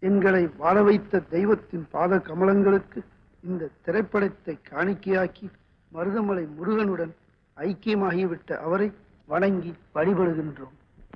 எங்களை வாழ வைத்த தெய்வத்தின் பாத கமலங்களுக்கு இந்த திரைப்படத்தை காணிக்கையாக்கி மருதமலை முருகனுடன் ஐக்கியமாகிவிட்ட அவரை வணங்கி வழிபடுகின்றோம்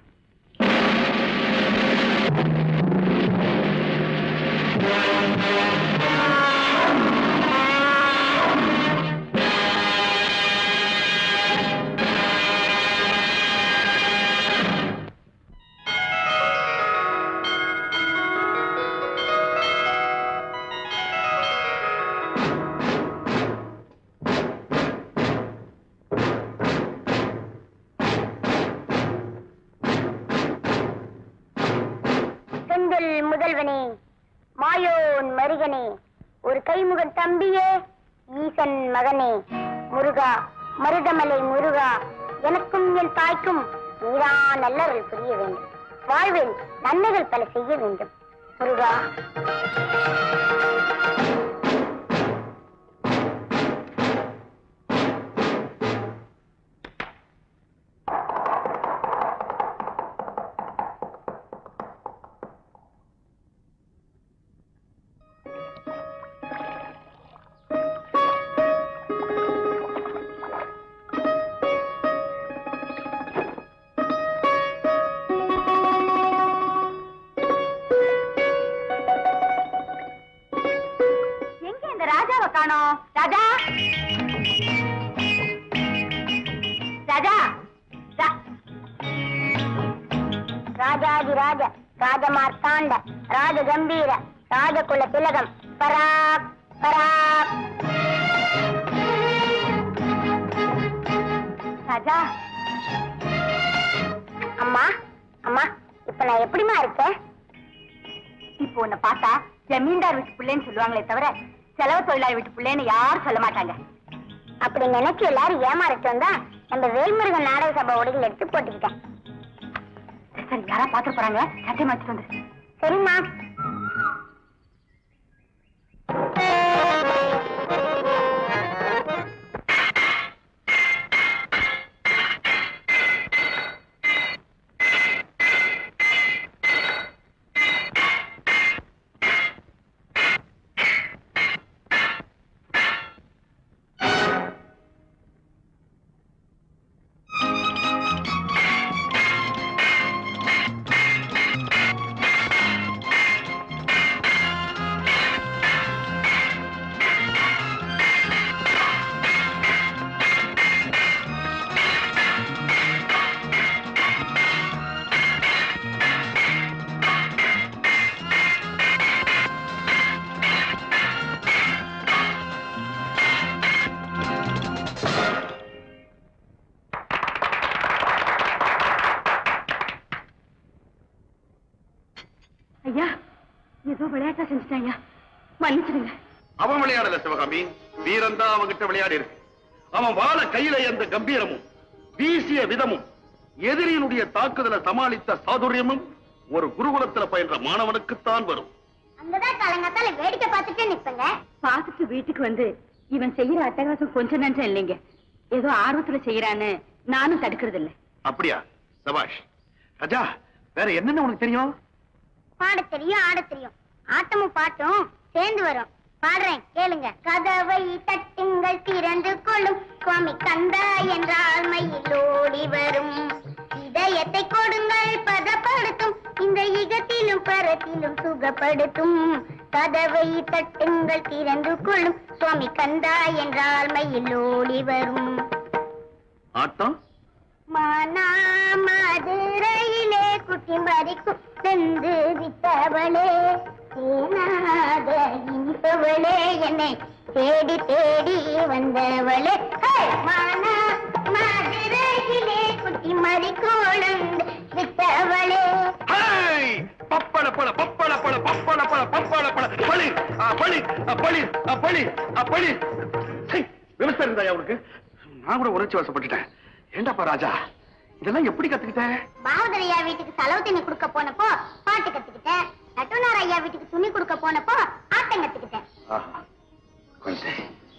செந்தில் முதல்வனே மாயோன் மருகனே ஒரு கைமுகன் தம்பியே ஈசன் மகனே முருகா மருதமலை முருகா எனக்கும் என் தாய்க்கும் நீதான் நல்லருள் புரிய வேண்டும் வாழ்வில் நன்மைகள் பல செய்ய வேண்டும் முருகா எங்க இந்த ராஜாவை காணோம் ராஜா ராஜா ரா- ராஜாதி ராஜ ராஜமார்த்தாண்ட ராஜ கம்பீர ராஜகுல திலகம் பராக் பராக் ராஜா அம்மா அம்மா இப்ப நான் எப்படிமா இருக்கேன் இப்போ உன்னை பார்த்தா ஜமீன்தார் வீட்டு பிள்ளைன்னு சொல்லுவாங்களே தவிர செலவு தொழிலாளி வீட்டு பிள்ளைன்னு யாரும் சொல்ல மாட்டாங்க அப்படி நினைச்சு எல்லாரும் ஏமாறட்டும் தான் நம்ம வேல்முருகன் நாடக சபை உடைகள் எடுத்து போட்டுக்கிட்டேன் சரி யாரா பாத்து போறாங்க சட்டை மாத்திட்டு வந்து சரிம்மா ஐயா ஏதோ விளையாட்டா செஞ்சுட்டேன் ஐயா மன்னிச்சிடுங்க அவன் விளையாடல சிவகாமி வீரன் தான் அவன்கிட்ட விளையாடி இருக்கு அவன் வாழ கையில எந்த கம்பீரமும் வீசிய விதமும் எதிரியினுடைய தாக்குதலை சமாளித்த சாதுரியமும் ஒரு குருகுலத்துல பயின்ற மாணவனுக்குத்தான் வரும் அங்கதான் காலங்கத்தால வேடிக்கை பார்த்துட்டே நிப்பங்க பார்த்துட்டு வீட்டுக்கு வந்து இவன் செய்யற அட்டகாசம் கொஞ்ச நஞ்சம் இல்லைங்க ஏதோ ஆர்வத்துல செய்யறான்னு நானும் தடுக்கிறது இல்ல அப்படியா சபாஷ் ராஜா வேற என்னென்ன உனக்கு தெரியும் பாட தெரியும் ஆட தெரியும் ஆட்டமும் பாட்டும் சேர்ந்து வரும் பாடுறேன் கேளுங்க கதவை தட்டுங்கள் திறந்து கொள்ளும் சுவாமி கந்தா என்றால் மயில் ஓடி வரும் இதயத்தை கொடுங்கள் பதப்படுத்தும் இந்த யுகத்திலும் பரத்திலும் சுகப்படுத்தும் கதவை தட்டுங்கள் திறந்து கொள்ளும் சுவாமி கந்தா என்றால் மயில் ஓடி வரும் ஆட்டம் மானா மதுரையிலே குட்டி மறிக்கும் சென்று விட்டவளே தேனாக இனிப்பவளே என்னை தேடி தேடி வந்தவளே ஹே! மானா மதுரையிலே குட்டி மறிக்கோளந்து விட்டவளே ஹேய்! பப்பள பழ பப்பள பழ பப்பள பழ பப்பள பழ பளி ஆ, பளி ஆ, பளி ஆ, பளி ஆ, பளி சை, விவசாயம் இருந்தாயா உனக்கு நான் கூட உணர்ச்சி வசப்பட்டுட்டேன் ஏண்டாப்பா ராஜா இதெல்லாம் எப்படி கத்துக்கிட்ட பாவதர் ஐயா வீட்டுக்கு செலவு தண்ணி கொடுக்க போனப்போ பாட்டு கத்துக்கிட்டேன் நட்டுனார் ஐயா வீட்டுக்கு துணி கொடுக்க போனப்போ ஆட்டம் கத்துக்கிட்டேன் ஆஹா. கொஞ்சம்.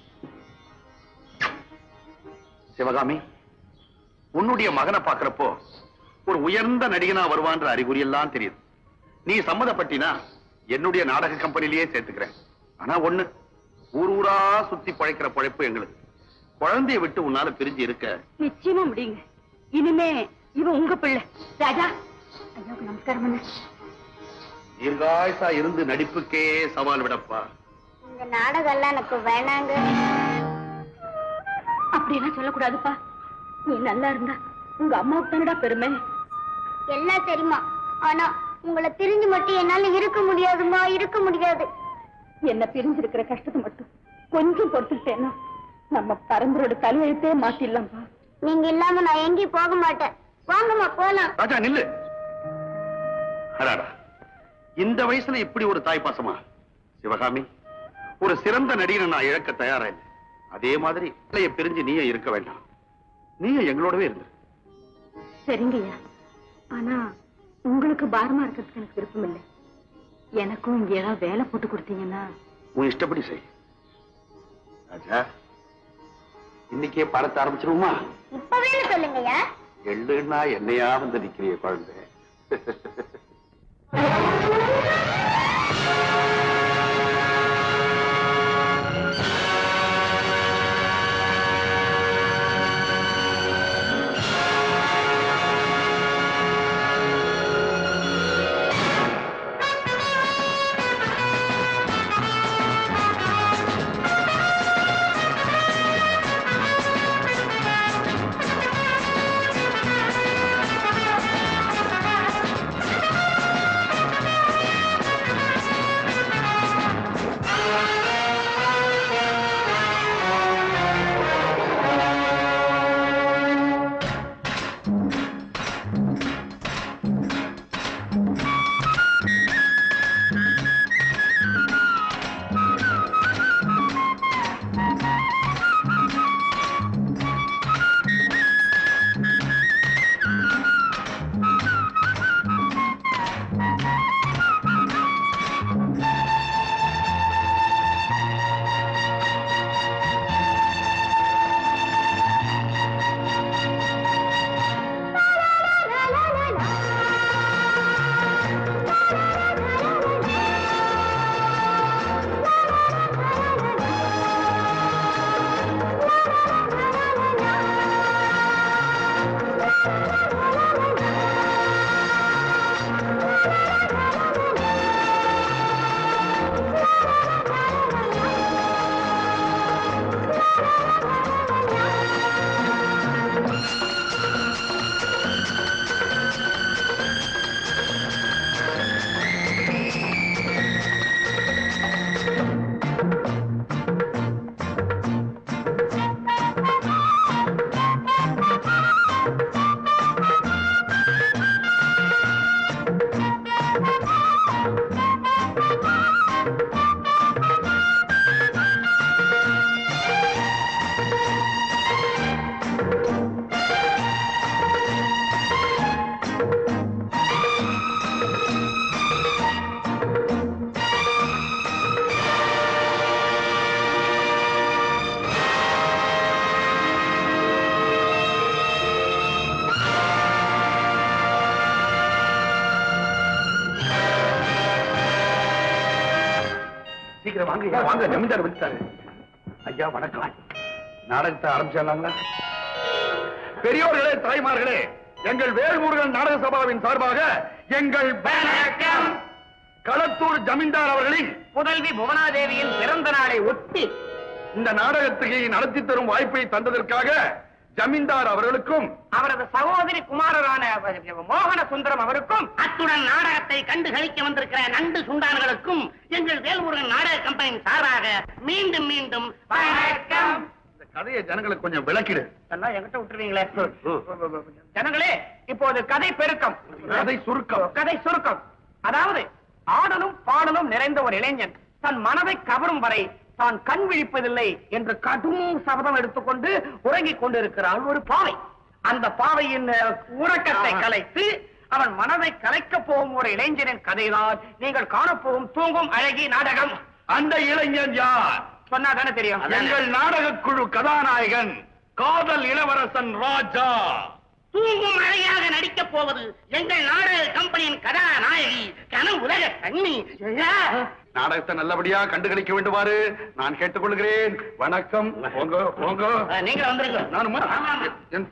சிவகாமி உன்னுடைய மகனை பாக்குறப்போ ஒரு உயர்ந்த நடிகனா வருவான்ற அறிகுறி எல்லாம் தெரியுது நீ சம்மதப்பட்டினா என்னுடைய நாடக கம்பெனிலேயே சேர்த்துக்கிறேன் ஆனா ஒண்ணு ஊர் ஊரா சுத்தி பழைக்கிற பழைப்பு எங்களுக்கு குழந்தைய விட்டு உன்னால பிரிஞ்சு இருக்க நிச்சயமா முடியுங்க இனிமே இவன் உங்க பிள்ளை ராஜா ஐயாவுக்கு நமஸ்காரம் பண்ணு தீர்காயுசா இருந்து நடிப்புக்கே சவால் விடப்பா இந்த நாடகம் எல்லாம் எனக்கு வேணாங்க அப்படியெல்லாம் சொல்லக்கூடாதுப்பா நீ நல்லா இருந்தா உங்க அம்மாவுக்கு தானடா பெருமை எல்லாம் தெரியுமா ஆனா உங்களை பிரிஞ்சு மட்டும் என்னால இருக்க முடியாதுமா இருக்க முடியாது என்ன பிரிஞ்சிருக்கிற கஷ்டத்தை மட்டும் கொஞ்சம் பொறுத்துக்கிட்டேன்னா நம்ம பரம்பரோட தலையெழுத்தே மாத்திடலாம்ப்பா நீங்க இல்லாம நான் எங்கேயும் போக மாட்டேன் வாங்கம்மா போலாம் ராஜா நில்லு அடாடா இந்த வயசுல இப்படி ஒரு தாய் பாசமா சிவகாமி ஒரு சிறந்த நடிகனை நான் இழக்க தயாரா இல்லை அதே மாதிரி பிள்ளைய பிரிஞ்சு நீயும் இருக்க வேண்டாம் நீயும் எங்களோடவே இருந்து சரிங்கய்யா ஆனா உங்களுக்கு பாரமா இருக்கிறதுக்கு எனக்கு விருப்பம் இல்லை எனக்கும் இங்க ஏதாவது வேலை போட்டு கொடுத்தீங்கன்னா உன் இஷ்டப்படி செய் ராஜா இன்னைக்கே படத்த ஆரம்பிச்சிருவோமா இப்பவே சொல்லுங்கய்யா எள்ளுன்னா என்னையா வந்து நிக்கிறிய குழந்தை சீக்கிரம் வாங்க ஐயா, வாங்க ஜமீன்தார் வந்துட்டாரு ஐயா வணக்கம் நாடகத்தை ஆரம்பிச்சிடலாங்களா பெரியோர்களே தாய்மார்களே எங்கள் வேல்முருகன் நாடக சபாவின் சார்பாக எங்கள் வணக்கம் களத்தூர் ஜமீன்தார் அவர்களின் புதல்வி புவனாதேவியின் பிறந்த நாளை ஒட்டி இந்த நாடகத்தை நடத்தி தரும் வாய்ப்பை தந்ததற்காக ஜமீன்தார் அவர்களுக்கும் அவரது சகோதரி குமாரரான மோகன சுந்தரம் அவருக்கும் அத்துடன் நாடகத்தை கண்டு கழிக்க வந்திருக்கிற நண்டு சுண்டான்களுக்கும் எங்கள் வேல்முருகன் நாடக கம்பெனியின் சார்பாக மீண்டும் மீண்டும் வணக்கம் இந்த கதையை ஜனங்களுக்கு கொஞ்சம் விளக்கிடு எல்லாம் என்கிட்ட விட்டுருவீங்களே ஜனங்களே இப்போது கதை பெருக்கம் கதை சுருக்கம் கதை சுருக்கம் அதாவது ஆடலும் பாடலும் நிறைந்த ஒரு இளைஞன் தன் மனதை கவரும் வரை தான் கண் விழிப்பதில்லை என்று கடும் சபதம் எடுத்துக்கொண்டு உறங்கிக் கொண்டிருக்கிறாள் ஒரு பாவை அந்த பாவையின் அஹ், உறக்கத்தை கலைத்து அவன் மனதை கலைக்கப் போகும் ஒரு இளைஞனின் கதைதான் நீங்கள் காணப்போகும் தூங்கும் அழகி நாடகம் அந்த இளைஞன் யார் சொன்னா தானே தெரியும் எங்கள் நாடக குழு கதாநாயகன் காதல் இளவரசன் ராஜா தூங்கும் மழையாக நடிக்கப் போவது எங்கள் நாடக கம்பெனியின் கதாநாயகி கன உலக கண்ணி ஜெயா. நாடகத்தை நல்லபடியா கண்டுகளிக்க வேண்டுமாறு நான் கேட்டுக்கொள்கிறேன் வணக்கம் போங்க போங்க அஹ், நீங்க வந்துருங்க நானுமா ஆமா, ஆமா. என்-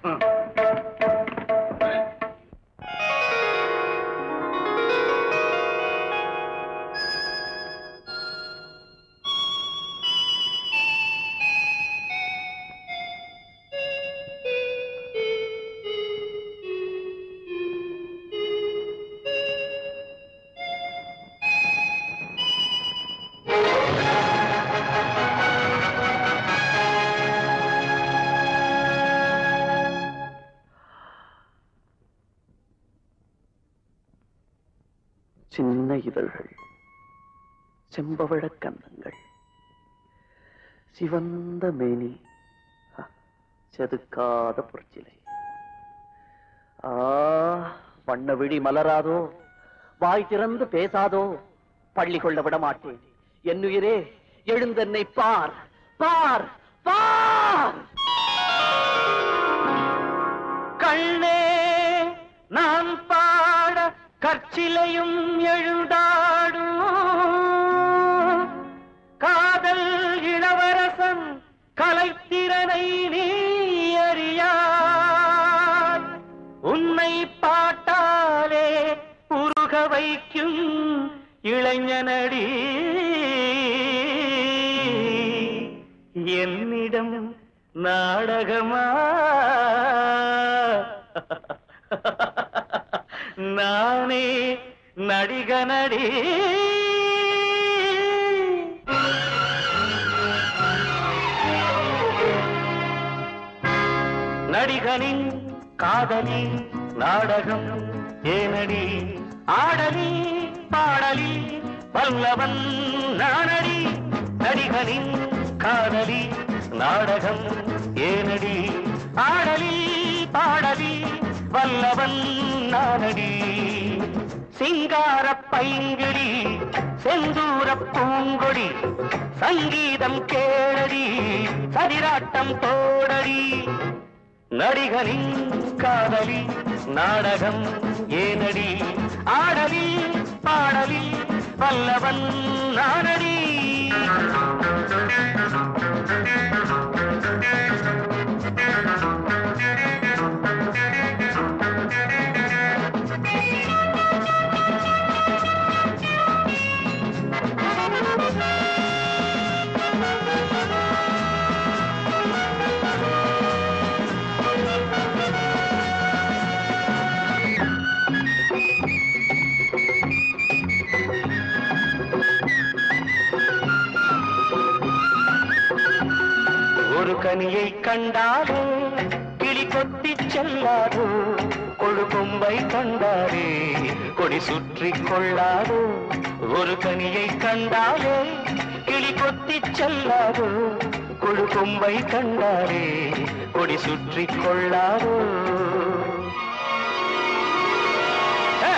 சின்ன இதழ்கள் செம்பவழக் கன்னங்கள் சிவந்த மேனி அ, செதுக்காத பொற்சிலை ஆ வண்ண விழி மலராதோ வாய் திறந்து பேசாதோ பள்ளி கொள்ள விட மாட்டேன் என்னுயிரே எழுந்தென்னை பார் பார் பார் கண்ணே நான் பாட கற்சிலையும் எழுந்தாடும் காதல் இளவரசன் கலைத்திறனை நீ அறியாய் உன்னை பாட்டாலே உருக வைக்கும் இளைஞனடி என்னிடம் நாடகமா நானே நடிகனடி நடிகனின் காதலி நாடகம் ஏனடி ஆடலி பாடலி வல்லவன் நானடி நடிகனின் காதலி நாடகம் ஏனடி ஆடலி பாடலி வல்லவன் நானடி சிங்கார பைங்கிடி செந்தூர பூங்கொடி சங்கீதம் கேளடி சரிராட்டம் தோடடி நடிகனின் காதலி நாடகம் ஏனடி ஆடலி பாடலி வல்லவன் நானடி ஒரு கனியை கண்டாரோ கிளி கொத்தி செல்லாதோ கொழு கொம்பை கண்டாரே கொடி சுற்றி கொள்ளாதோ ஒரு கனியை கண்டாரே கிளி கொத்தி செல்லாதோ கொழு கொம்பை கண்டாரே கொடி சுற்றி கொள்ளாதோ ஏ,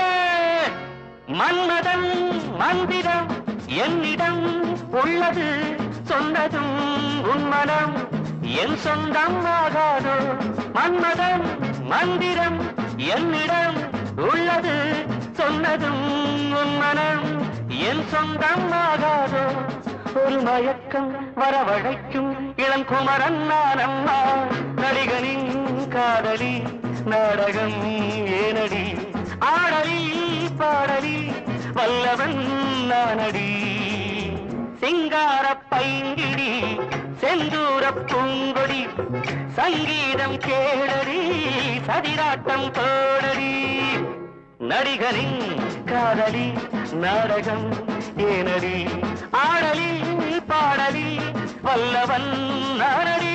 மன்மதன் மந்திரம் என்னிடம் உள்ளது சொன்னதும் உன்மனம் என் சொந்தம் ஆகாதோ மன்மதன் மந்திரம் என்னிடம் உள்ளது சொன்னதும் உன்மனம் என் சொந்தம் ஆகாதோ ஒரு மயக்கம் வரவழைக்கும் இளங்குமரன் நான் அம்மா நடிகனின் காதலி நாடகம் ஏனடி ஆடலி பாடலி வல்லவன் நானடி சிங்கார பைங்கிடி செந்தூர பூங்கொடி சங்கீதம் கேளடி சதிராட்டம் தோடடி நடிகரின் காதலி நாடகம் ஏனடி ஆடலி பாடலி வல்லவன் நானடி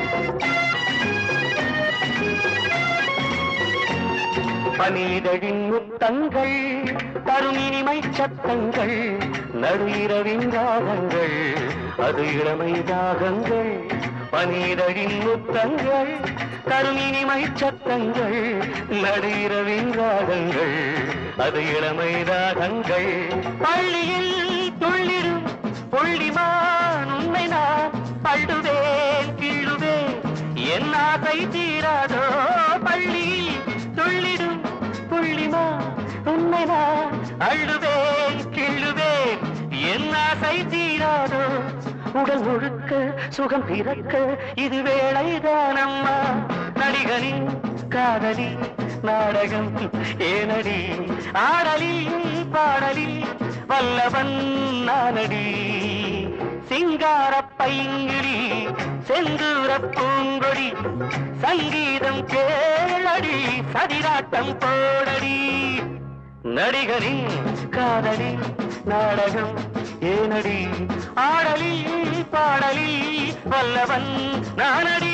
பனிதழின் முத்தங்கள் தரும் இனிமை சத்தங்கள் நடு இரவின் ராகங்கள் அது இளமை தாகங்கள் பனிரழின் முத்தங்கள் தரும் இனிமை சத்தங்கள் நடு இரவின் ராகங்கள் அது இளமை ராகங்கள் பள்ளியில் துள்ளிடும் புள்ளிமான் உண்மை நான் பள்ளுவேன் கிள்ளுவேன் என் ஆசை தீராதோ பள்ளியில் துள்ளிடும் புள்ளிமா உண்மை நான் அள்ளுவேன் கிள்ளுவேன் என் ஆசை தீராதோ உடல் முழுக்க சுகம் பிறக்க இது வேளைதானம்மா நடிகனின் காதலி நாடகம் ஏனடி ஆடலி பாடலி வல்லவன் நானடி சிங்கார பைங்கிளி செந்தூர பூங்கொடி சங்கீதம் கேளடி சதிராட்டம் போடடி நடிகரின் காதலி நாடகம் ஏனடி ஆடலி பாடலி வல்லவன் நானடி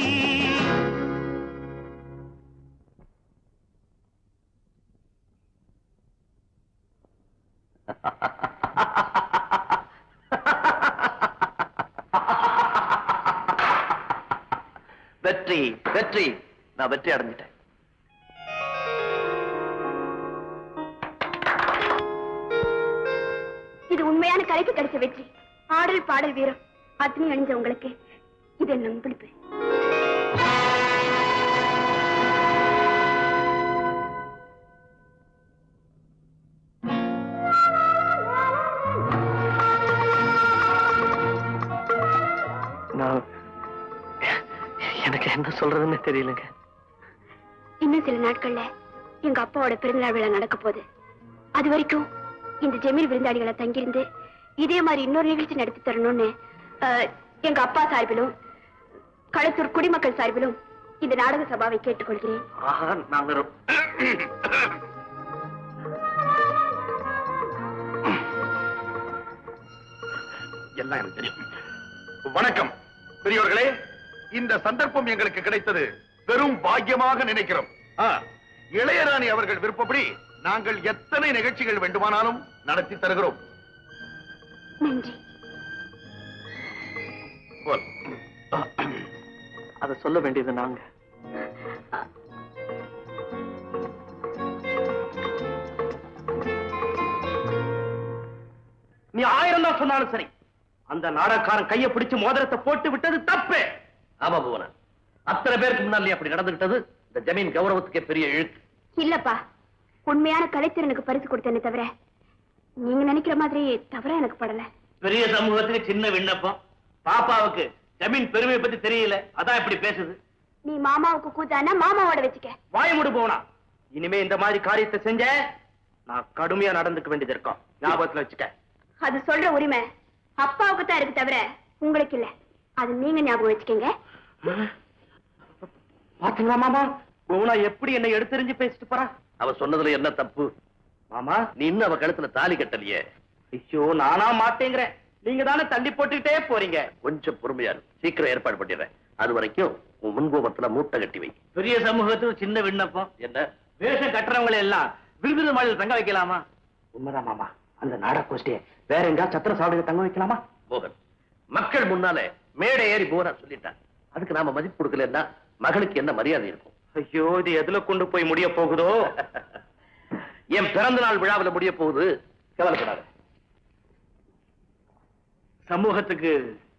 வெற்றி வெற்றி நான் வெற்றி அடைஞ்சிட்டேன் இது உண்மையான கலைக்கு கிடைச்ச வெற்றி ஆடல் பாடல் வீரம் அத்தனை அணிஞ்ச உங்களுக்கு இது என் நம்பிடுப்பு நான் எனக்கு என்ன சொல்றதுன்னு தெரியலங்க இன்னும் சில நாட்கள்ல எங்க அப்பாவோட பிறந்தநாள் விழா நடக்க போகுது அது வரைக்கும் இந்த ஜமீல் விருந்தாளிகளை தங்கியிருந்து இதே மாதிரி இன்னொரு நிகழ்ச்சி நடத்தி தரணும்னு அஹ், எங்க அப்பா சார்பிலும் களத்தூர் குடிமக்கள் சார்பிலும் இந்த நாடக சபாவை கேட்டுக்கொள்கிறேன் ஆஹா நாங்க ரொ- எல்லாம் எனக்கு தெரியும் வணக்கம் பெரியவர்களே இந்த சந்தர்ப்பம் எங்களுக்கு கிடைத்தது பெரும் பாக்கியமாக நினைக்கிறோம் ஆ, இளையராணி அவர்கள் விருப்பப்படி நாங்கள் எத்தனை நிகழ்ச்சிகள் வேண்டுமானாலும் நடத்தி தருகிறோம் நன்றி போல். அதை சொல்ல வேண்டியது நாங்க நீ ஆயிரம் தான் சொன்னாலும் சரி அந்த நாடகக்காரன் கையை பிடிச்சு மோதிரத்தை போட்டு விட்டது தப்பு ஆமா புவன அத்தனை பேருக்கு முன்னாலே அப்படி நடந்துகிட்டது இந்த ஜமீன் கௌரவத்துக்கே பெரிய இழுக்கு இல்லப்பா உண்மையான கலைத்திறனுக்கு பரிசு கொடுத்தேனே தவிர நீங்க நினைக்கிற மாதிரி தவறா எனக்கு படல பெரிய சமூகத்துக்கு சின்ன விண்ணப்பம் பாப்பாவுக்கு ஜமீன் பெருமையை பத்தி தெரியல அதான் இப்படி பேசுது நீ மாமாவுக்கு கூத்தானா மாமாவோட வச்சுக்க வாய மூடு போனா இனிமே இந்த மாதிரி காரியத்தை செஞ்ச நான் கடுமையா நடந்துக்க வேண்டியது இருக்கும் ஞாபகத்துல வச்சுக்க அது சொல்ற உரிமை அப்பாவுக்கு தான் இருக்கு தவிர உங்களுக்கு இல்ல அது நீங்க ஞாபகம் வச்சுக்கோங்க பாத்தீங்களா மாமா குணா எப்படி என்னை எடுத்தெறிஞ்சு பேசிட்டு போறா அவ சொன்னதுல என்ன தப்பு மாமா நீ இன்னும் அவ கழுத்துல தாலி கட்டலையே ஐயோ நானா மாட்டேங்கிறேன் நீங்க தானே தள்ளி போட்டுக்கிட்டே போறீங்க கொஞ்சம் பொறுமையா இரு. சீக்கிரம் ஏற்பாடு பண்ணிடுறேன் அது வரைக்கும் உன் முன்கோபத்துல மூட்டை கட்டி வை பெரிய சமூகத்துக்கு சின்ன விண்ணப்பம் என்ன வேஷம் கட்டுறவங்களை எல்லாம் விருது மாளிகையில் தங்க வைக்கலாமா உண்மைதான் மாமா அந்த நாடக கோஷ்டியை வேற எங்கா சத்திர சாவடியில் தங்க வைக்கலாமா மோகன் மக்கள் முன்னாலே மேடை ஏறி போறா சொல்லிட்டான் அதுக்கு நாம மதிப்பு கொடுக்கலன்னா மகளுக்கு என்ன மரியாதை இருக்கும் ஐயோ இது எதுல கொண்டு போய் முடிய போகுதோ என் பிறந்த நாள் விழாவுல முடிய போகுது கவலைப்படாத சமூகத்துக்கு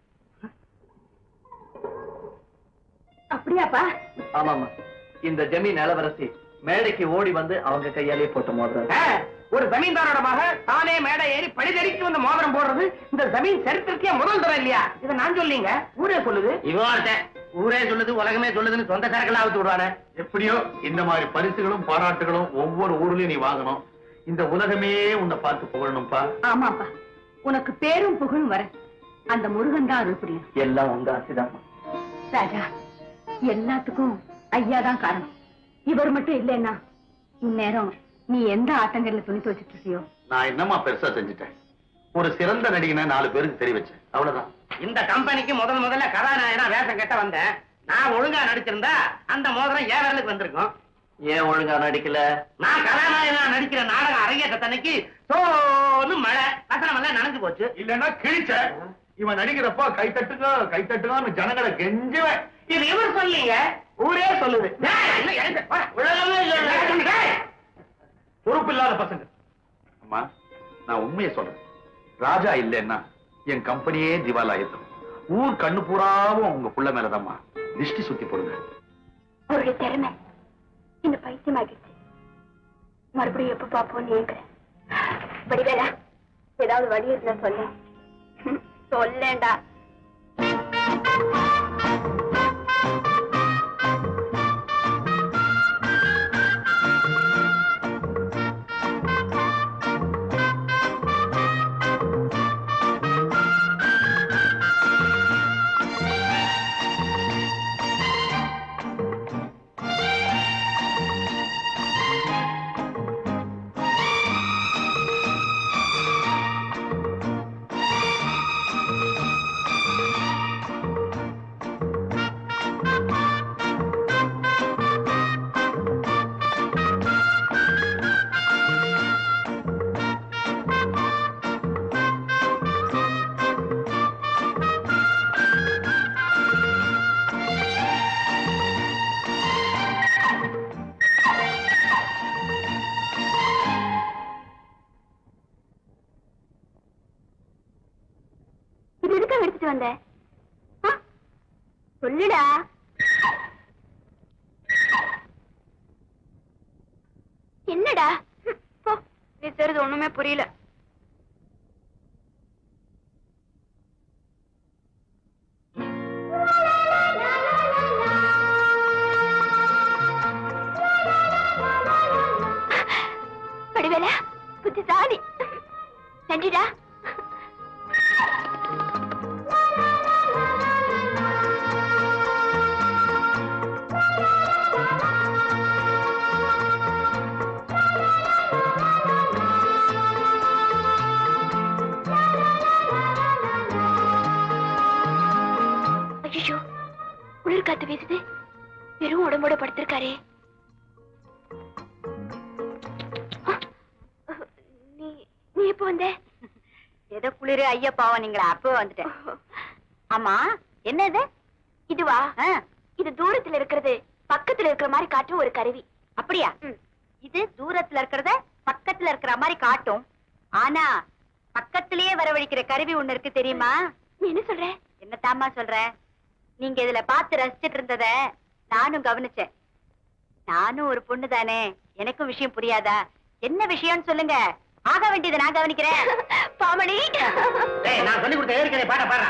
அப்படியாப்பா ஆமாமா இந்த ஜமீன் இளவரசி மேடைக்கு ஓடி வந்து அவங்க கையாலே போட்ட மோதிரம் ஆ, ஒரு ஜமீன்தாரோட மக தானே மேடை ஏறி பழிதறிக்கு வந்து மோதிரம் போடுறது இந்த ஜமீன் சரித்திரத்திய முதல் தரம் இல்லையா இதை நான் சொல்லிங்க ஊரே சொல்லுது இவன் ஊரே சொல்லுது உலகமே சொல்லுதுன்னு சொந்த சரக்கெல்லாம் அவுத்து விடுவானே எப்படியோ இந்த மாதிரி பரிசுகளும் பாராட்டுகளும் ஒவ்வொரு ஊர்லயும் நீ வாங்கணும் இந்த உலகமே உன்னை பார்த்து புகழணும்பா ஆமாப்பா உனக்கு பேரும் புகழும் வர அந்த முருகன் தான் அருள் புரியும் எல்லாம் உங்க ஆசைதான் ராஜா எல்லாத்துக்கும் ஐயா தான் காரணம் இவர் மட்டும் இல்லைன்னா இந்நேரம் நீ எந்த ஆட்டங்கள்ல துணி துவச்சிட்டு இருக்கியோ நான் என்னம்மா பெருசா செஞ்சுட்டேன் ஒரு சிறந்த நடிகனை நாலு பேருக்கு தெரிய வச்சேன் அவ்வளவுதான் இந்த கம்பெனிக்கு முதல் முதல்ல கதாநாயகனா வேஷம் கட்ட வந்தேன் நான் ஒழுங்கா நடிச்சிருந்தா அந்த மோதிரம் ஏன் விரலுக்கு வந்திருக்கும் ஏன் ஒழுங்கா நடிக்கல நான் கதாநாயகனா நடிக்கிற நாடகம் அரங்கேற்றத்தன்னைக்கு சோன்னு மழை வசனம் எல்லாம் நனைஞ்சு போச்சு இல்லன்னா கிழிச்ச இவன் நடிக்கிறப்ப கை தட்டுங்க கை தட்டுங்கன்னு ஜனங்களை கெஞ்சுவேன் இது இவர் சொல்லீங்க ஊரே சொல்லுது டேய், இல்ல, எழுந்து, வா, உலகமே சொல்லுது. டேய். பொறுப்பு இல்லாத பசங்க அம்மா நான் உண்மையை சொல்றேன் ராஜா இல்லைன்னா என் கம்பெனியே திவாலாயிருக்கும் ஊர் கண்ணு பூராவும் உங்க புள்ள மேலதாம்மா திஷ்டி சுத்தி போடுங்க அவருடைய திறமை இந்த பைத்தியமாகிடுச்சு மறுபடியும் எப்ப பாப்போம்னு ஏங்குறேன் வடிவேலா ஏதாவது வழி இருந்தா சொல்ல சொல்லேண்டா இது எதுக்காக எடுத்துட்டு வந்த ஆ? சொல்லுடா என்னடா ம், போ நீ தெரியுது ஒண்ணுமே புரியல வடிவேலா புத்திசாலி நன்றிடா ஐயோ குளிர் காத்து வீசுது வெறும் உடம்போட படுத்திருக்காரே ஆ, நீ நீ எப்போ வந்த ஏதோ குளிரு ஐயா பாவம் நீங்களா அப்போ வந்துட்டேன் ஆமா என்னது இதுவா இது தூரத்துல இருக்கிறது பக்கத்துல இருக்கிற மாதிரி காட்டும் ஒரு கருவி அப்படியா இது தூரத்துல இருக்கிறத பக்கத்துல இருக்கிற மாதிரி காட்டும் ஆனா பக்கத்திலேயே வரவழைக்கிற கருவி ஒண்ணு இருக்கு தெரியுமா நீ என்ன சொல்ற என்னத்தாம்மா சொல்ற நீங்க இதுல பார்த்து ரசிச்சிட்டு இருந்தத நானும் கவனிச்சேன் நானும் ஒரு பொண்ணு தானே எனக்கும் விஷயம் புரியாதா என்ன விஷயம்னு சொல்லுங்க ஆக வேண்டியதை நான் கவனிக்கிறேன் பாமணி டேய், நான் சொல்லி கொடுத்த ஏற்கனவே பாட பாடுறா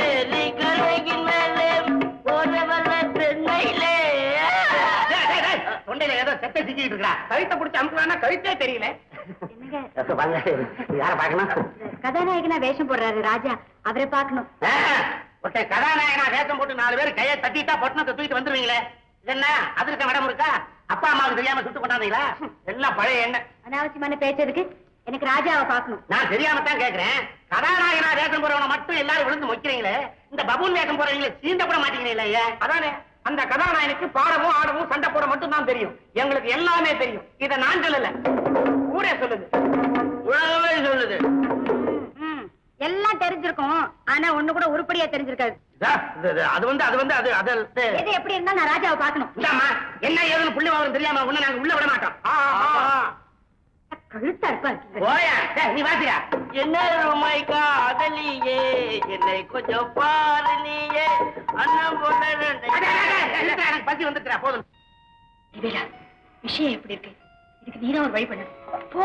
டேய், டேய், டேய், தொண்டையில ஏதோ செத்தை சிக்கிட்டு இருக்கா கழுத்தை பிடிச்சி அமுக்கலாம்னா கழுத்தே தெரியல என்னங்க யார பாக்கணும் கதாநாயகனா வேஷம் போடுறாரு ராஜா அவரை பார்க்கணும் ஒருத்தன் கதாநாயகனா வேஷம் போட்டு நாலு பேர் கையை தட்டிட்டா பொட்டணத்தை தூக்கிட்டு வந்துருவீங்களே இது என்ன அதிர்ஷ்ட மேடம் இருக்கா அப்பா அம்மாவுக்கு தெரியாம சுட்டு பண்ணாதீங்களா எல்லாம் பழைய எண்ணெய் அனாவசியமான பேச்சதுக்கு எனக்கு ராஜாவை பார்க்கணும் நான் தெரியாம தான் கேக்குறேன் கதாநாயகனா வேஷம் போறவன மட்டும் எல்லாரும் விழுந்து மொக்கிறீங்களே இந்த பபூன் வேஷம் போறவங்களே சீண்டப்பட மாட்டீங்களே ஐயா அதானே அந்த கதாநாயகனுக்கு பாடவும் ஆடவும் சண்டை போட மட்டும் தான் தெரியும் எங்களுக்கு எல்லாமே தெரியும் இத நான் சொல்லல ஊரே சொல்லுது உலகமே சொல்லுது ம், எல்லாம் தெரிஞ்சிருக்கும் ஆனா ஒண்ணு கூட உருப்படியா தெரிஞ்சிருக்காது இதா, இது, இது, அது வந்து அது வந்து அது அது இது. எது எப்படி இருந்தா நான் ராஜாவை பார்க்கணும் இந்தாம்மா என்ன ஏதுன்னு புள்ளி வாங்க தெரியாம உன்னை நாங்க உள்ள விட மாட்டோம் ஆ, ஆ, ஆ. கழுத்தா இருப்பா இருக்கு. போயா டேய், நீ வாசியா என்ன ரூமாய் காதலியே என்னை கொஞ்சம் பாரு நீயே அண்ணன் போல ரெண்டு- அடே, அடே, அடே, நிறுத்துடா, எனக்கு பசி வந்துச்சுடா போதும் வடிவேலா விஷயம் எப்படி இருக்கு இதுக்கு நீதான் ஒரு வழி பண்ணு போ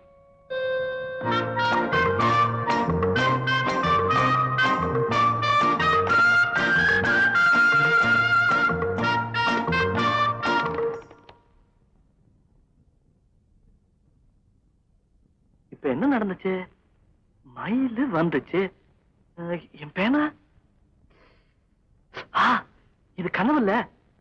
இப்ப என்ன நடந்துச்சு மயிலு வந்துச்சு அஹ், என் பேனா ஆ இது கனவுல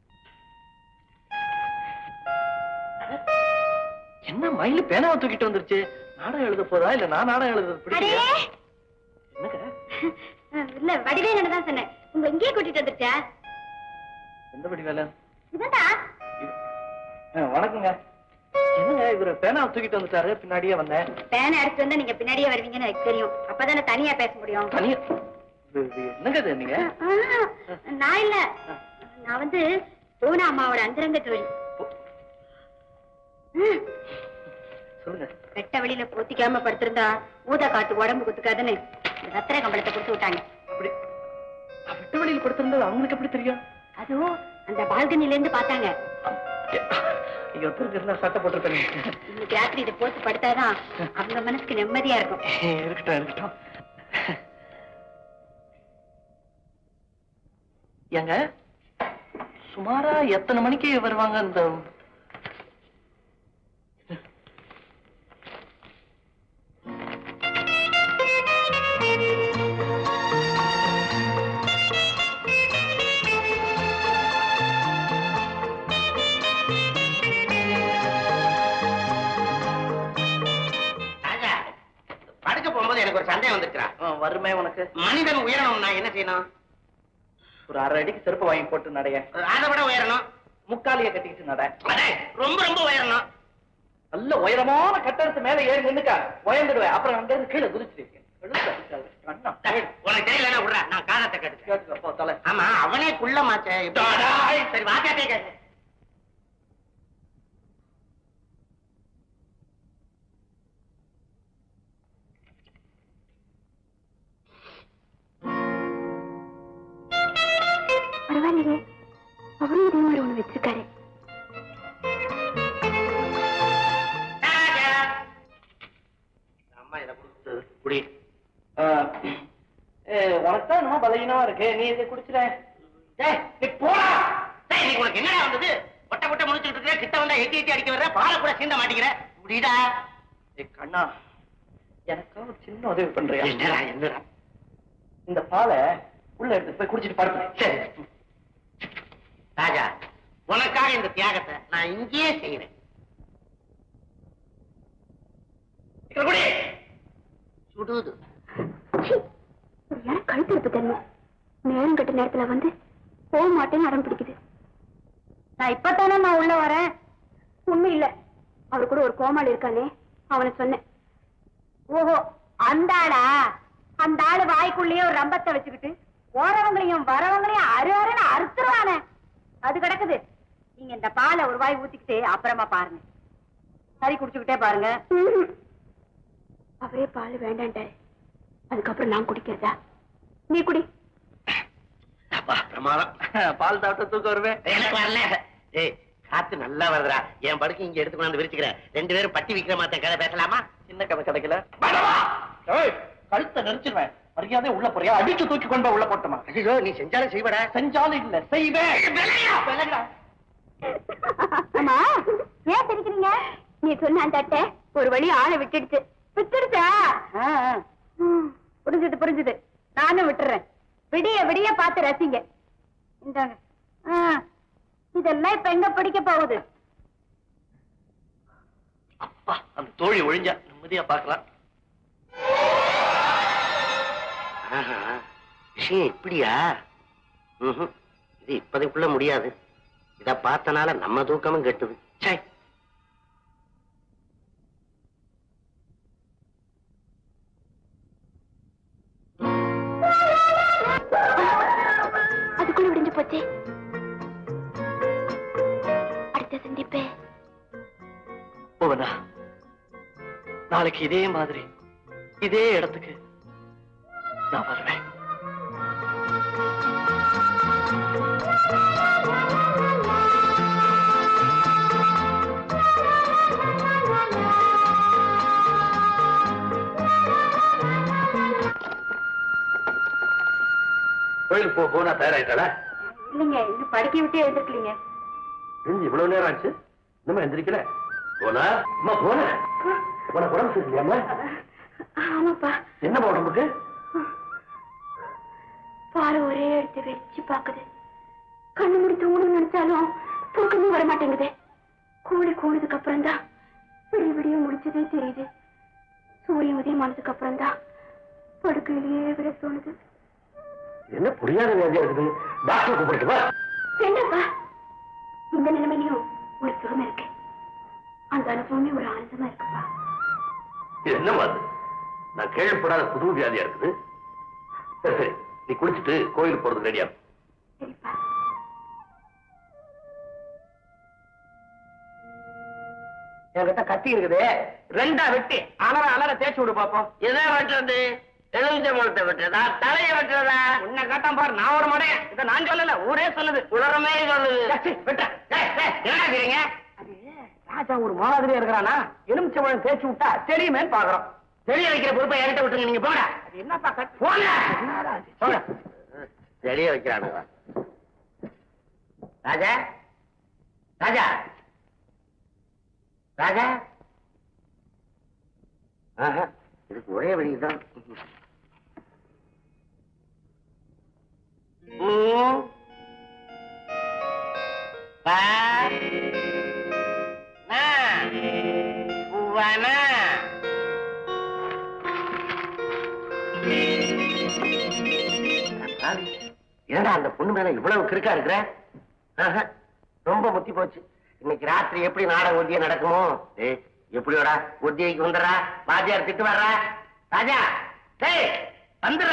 என்ன மயில் பேனாவை தூக்கிட்டு வந்துருச்சு நாடகம் எழுத போதா இல்ல நான் நாடகம் எழுதுறது அடே பிடிக்கலையா? என்னங்க இல்ல வடிவேலன்னு தான் சொன்னேன் உங்க இங்கேயே கூட்டிட்டு வந்துருச்சா எந்த படி வேலை இவன்டா வணக்கங்க என்னங்க இவரு பேனா தூக்கிட்டு வந்துட்டாரு பின்னாடியே வந்தேன் பேனை எடுத்து வந்தா நீங்க பின்னாடியே வருவீங்கன்னு எனக்கு தெரியும் அப்பதானே தனியா பேச முடியும் தனியா இது- இது என்னங்க இது நீங்க ஆ, நான் இல்ல நான் வந்து பூனா அம்மாவோட அந்தரங்க தோழி ம், சொல்லுங்க வெட்ட வெளியில போத்திக்காம படுத்திருந்தா ஊதா காத்து உடம்பு குத்துக்காதுன்னு இந்த ரத்திர கம்பளத்தை கொடுத்து விட்டாங்க அப்படி விட்டு வழியில் படுத்திருந்தது அவங்களுக்கு எப்படி தெரியும் அதுவும் அந்த பால்கனில இருந்து பார்த்தாங்க ஐயோ திரும்ப சட்டை போட்டிருக்கேன் இன்னைக்கு ராத்திரி இதை போட்டு படுத்தாதான் அவங்க மனசுக்கு நிம்மதியா இருக்கும் இருக்கட்டும் இருக்கட்டும் ஏங்க சுமாரா எத்தனை மணிக்கு வருவாங்க இந்த ராஜா படுக்க போகும்போது எனக்கு ஒரு சந்தேகம் வந்துருக்கிறா ஆ, வருமே உனக்கு மனிதன் உயரணும் நான் என்ன செய்யணும் ஒரு அரை அடிக்கு செருப்பு வாங்கி போட்டு நடைய அதை விட உயரணும் முக்காலிய கட்டிக்கிட்டு நட அடே, ரொம்ப ரொம்ப உயரணும் நல்ல உயரமான கட்டடத்து மேல ஏறி நின்னுக்கா உயர்ந்துடுவேன் அப்புறம் அங்க இருந்து கீழே குதிச்சிருக்கேன் டேய், உனக்கு தெரியலன்னா விடுறா நான் காலத்தை கேட்டு கேட்டுக்கப்போ தலை ஆமா அவனே குள்ளமாச்சே டாடாய். சரி வாக்காட்டே கேட்டு பரவாயில்லையே அவரும் இதே மாதிரி ஒண்ணு வச்சிருக்காரு ராஜா. அம்மா இதை கொடுத்து குடி உனக்கு தான் என்னமோ பலகீனமா இருக்கு நீ இதை குடிச்சிட டேய், நீ போடா டேய், நீ உனக்கு என்னடா வந்தது ஒட்ட ஒட்ட முடிச்சுட்டு இருக்க கிட்ட வந்தா எட்டி எட்டி அடிக்க வர்ற பாலை கூட சீந்த மாட்டேங்கிற குடிடா ஏ கண்ணா எனக்கா ஒரு சின்ன உதவி பண்றியா என்னடா என்னடா இந்த பாலை உள்ள எடுத்து போய் குடிச்சிட்டு படுத்து சரி ராஜா உனக்காக இந்த தியாகத்தை நான் இங்கேயே செய்யறேன் சீக்கிரம் குடி சுடுது யாரும் கழுத்து இருப்பு தரணும் நேரம் கட்ட நேரத்துல வந்து போக மாட்டேன்னு அடம் பிடிக்குது நான் இப்பதானே நான் உள்ள வரேன் உண்மை இல்ல அவர் கூட ஒரு கோமாளி இருக்கானே அவனை சொன்னேன் ஓஹோ அந்த ஆளா அந்த ஆளு வாய்க்குள்ளேயே ஒரு ரம்பத்தை வச்சுக்கிட்டு போறவங்களையும் வரவங்களையும் அரு அருன்னு அறுத்துருவானே அது கிடக்குது நீங்க இந்த பாலை ஒரு வாய் ஊத்திக்கிட்டு அப்புறமா பாருங்க சரி குடிச்சுக்கிட்டே பாருங்க அவரே பால் வேண்டான்ட்டாரு அதுக்கப்புறம் நான் குடிக்கிறதா நீ குடி அப்பா பிரமாதம் பால் சாப்பிட்ட தூக்கம் வருவேன் எனக்கு வரல ஏய் காத்து நல்லா வருதுடா என் படுக்கை இங்க எடுத்து கொண்டாந்து விரிச்சுக்கிறேன் ரெண்டு பேரும் பட்டி விக்கிற மாத்த கதை பேசலாமா சின்ன கதை கிடைக்கல ஏய், கழுத்தை நெரிச்சிருவேன் மரியாதை உள்ள போறியா அடிச்சு தூக்கி கொண்டு போய் உள்ள போட்டுமா ஐயோ நீ செஞ்சாலும் செய்வடா செஞ்சாலும் இல்ல செய்வேன் விலகுடா. அம்மா ஏன் சிரிக்கிறீங்க நீ சொன்ன அந்த அட்டை ஒரு வழி ஆளை விட்டுடுச்சு விட்டுடுச்சா ம், புரிஞ்சுது புரிஞ்சுது நானும் விட்டுறேன் விடிய விடிய பார்த்து ரசிங்க இந்தாங்க ஆ, இதெல்லாம் இப்ப எங்க பிடிக்க போகுது அப்பா அந்த தோழி ஒழிஞ்சா நிம்மதியா பார்க்கலாம் ஆஹா, விஷயம் இப்படியா ம்ஹும். இது இப்பதைக்குள்ள முடியாது இத பார்த்தனால நம்ம தூக்கமும் கெட்டுது சே அதுக்குள்ள விடிஞ்சு போச்சு அடுத்த சந்திப்பு புவனா நாளைக்கு இதே மாதிரி இதே இடத்துக்கு நான் வருவேன் கோயிலுக்கு போ போனா தயாராயிட்டாளா இல்லைங்க இன்னும் படுக்கை விட்டு எழுந்திருக்கலீங்க தெரிஞ்சு இவ்வளவு நேரம் ஆச்சு இன்னும் எந்திரிக்கல போனா அம்மா போன உனக்கு உடம்பு சரியில்லையாம்மா ஆமாப்பா என்னம்மா உடம்புக்கு பாரு ஒரே எடுத்து வச்சு பாக்குது கண்ணு மூடி தூங்கணும்னு நினைச்சாலும் தூக்கமே வர மாட்டேங்குது கூலி கூடுதுக்கு அப்புறம் தான் விடிய விடிய முடிச்சதே தெரியுது சூரியன் உதயமானதுக்கு அப்புறம் தான் படுக்கையிலேயே விட தோணுது என்ன புரியாத வியாதியா இருக்குது டாக்டர் கூப்பிடுவா என்னப்பா இந்த நிலைமையிலையும் ஒரு சுகம் இருக்கு அந்த அனுபவமே ஒரு ஆனந்தமா இருக்குப்பா இது என்னமா அது நான் கேள்விப்படாத புது வியாதியா இருக்குது சரி சரி நீ குளிச்சுட்டு கோயிலுக்கு போறதுக்கு ரெடியா சரிப்பா என்கிட்ட கத்தி இருக்குது ரெண்டா வெட்டி அலற அலற தேய்ச்சி விடு பாப்போம் எதை வெட்டுறது எலுமிச்சை முகத்தை வெட்டுறதா தலையை வெட்டுறதா உன்னை கேட்டான் பாரு நான் ஒரு மடையன் இதை நான் சொல்லல ஊரே சொல்லுது உலகமே சொல்லுது ச்சீ, விட்டா. டேய், டேய், என்னடா செய்றீங்க? அது ராஜா ஒரு மாதிரியா இருக்கிறானா எலுமிச்சை பழம் தேய்ச்சி விட்டா தெரியுமேன்னு பாக்குறோம் தெரிய வைக்கிற பொறுப்பை என்கிட்ட விட்டுருங்க நீங்க போங்க அது என்னப்பா கட் போங்க என்னடா இது? போங்க. தெரிய வைக்கிறானுங்க ராஜா ராஜா ராஜா ஆஹா, இதுக்கு ஒரே வழிதான் ம். பா. நா. உவனா. ஏன்டா அந்த பொண்ணு மேல இவ்வளவு கிறுக்கா இருக்கிற ஆஹா, ரொம்ப முத்தி போச்சு இன்னைக்கு ராத்திரி எப்படி நாடகம் ஒத்திய நடக்குமோ ஏய் எப்படியோடா ஒத்தியைக்கு வந்துடுறா வாத்தியார் திட்டு வர்றா ராஜா டேய் வந்துடுற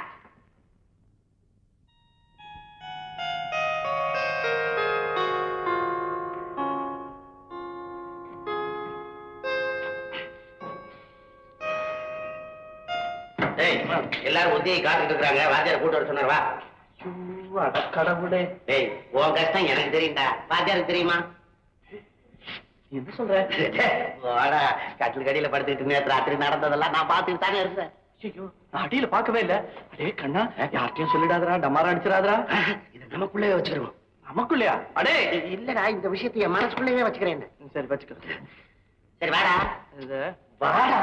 டேய் எல்லாரும் ஒத்தியை காத்துட்டு இருக்காங்க வாத்தியார் கூட்டு வர சொன்னார் வா கடவுளே டேய் உன் கஷ்டம் எனக்கு தெரியும்டா வாத்தியாருக்கு தெரியுமா என்ன சொல்ற வாடா கட்டில் கடியில படுத்துக்கிட்டு நேற்று ராத்திரி நடந்ததெல்லாம் நான் பார்த்துட்டு தானே இருந்தேன் ஐயோ நான் அடியில பார்க்கவே இல்ல அடே கண்ணா யார்ட்டையும் சொல்லிடாதடா டமாரா அடிச்சிடாதடா இது நமக்குள்ளே வச்சிருவோம் நமக்குள்ளயா அடே இல்லடா இந்த விஷயத்தை என் மனசுக்குள்ளேயே வச்சுக்கிறேன் சரி வச்சுக்க சரி வாடா இது வாடா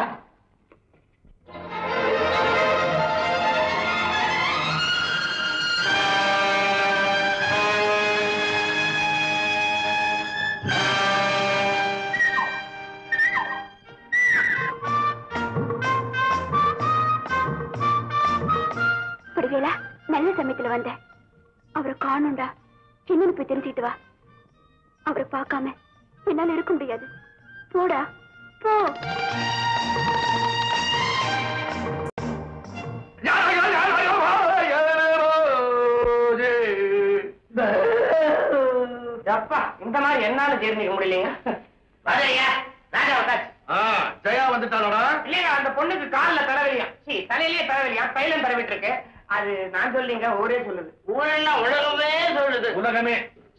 விடுவேலா நல்ல சமயத்துல வந்தேன் அவரை காணும்டா என்னன்னு போய் தெரிஞ்சுக்கிட்டு வா அவரை பார்க்காம என்னால இருக்க முடியாது போடா போ அப்பா இந்த மாதிரி என்னால ஜீர்ணிக்க முடியலைங்க வாடையா ராஜா வந்தாச்சு ஜெயா வந்துட்டானோடா இல்லையா அந்த பொண்ணுக்கு கால்ல தலைவலியா சீ தலையிலேயே தலைவலியா தைலம் தடவிட்டு இருக்கு அது நான் சொல்லிங்க ஊரே சொல்லுது ஊரெல்லாம் உலகமே சொல்லுது உலகமே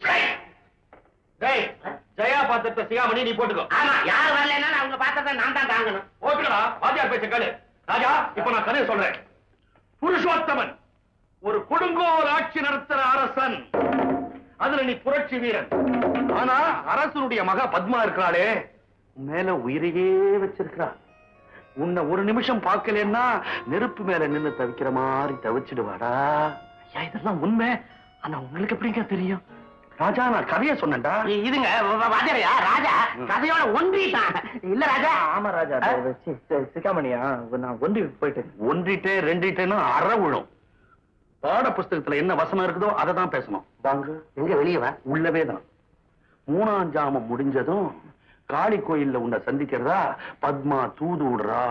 டேய் ஜெயா பாத்திரத்தை சிகாமணி நீ போட்டுக்கோ ஆமா யார் வரலன்னா அவங்க பார்த்ததை நான் தான் தாங்கணும் ஓகேடா வாத்தியார் பேச்ச கேளு ராஜா இப்ப நான் கதையை சொல்றேன் புருஷோத்தமன் ஒரு கொடுங்கோல் ஆட்சி நடத்துற அரசன் அதுல நீ புரட்சி வீரன் ஆனா அரசனுடைய மக பத்மா இருக்கிறாளே உன் மேல உயிரையே வச்சிருக்கிறா உன்னை ஒரு நிமிஷம் பார்க்கலன்னா நெருப்பு மேல நின்னு தவிக்கிற மாதிரி தவிச்சிடுவாடா ஐயா இதெல்லாம் உண்மை ஆனா உங்களுக்கு எப்படிங்க தெரியும் ராஜா நான் கதையை சொன்னேன்டா இ- இதுங்க வாஜரையா ராஜா கதையோட ஒன்றிட்டான் இல்ல ராஜா ஆமா ராஜா சிக்காமணியா நான் ஒண்டி போயிட்டேன் ஒன்றிட்டே ரெண்டிட்டேன்னு அற விழும் பாட புஸ்தகத்துல என்ன வசனம் இருக்குதோ அதை தான் பேசணும் வாங்க எங்க வெளியே வா உள்ளவே தான் மூணாம் ஜாமம் முடிஞ்சதும் காளி கோயில்ல உன்னை சந்திக்கிறதா பத்மா தூது விடுறா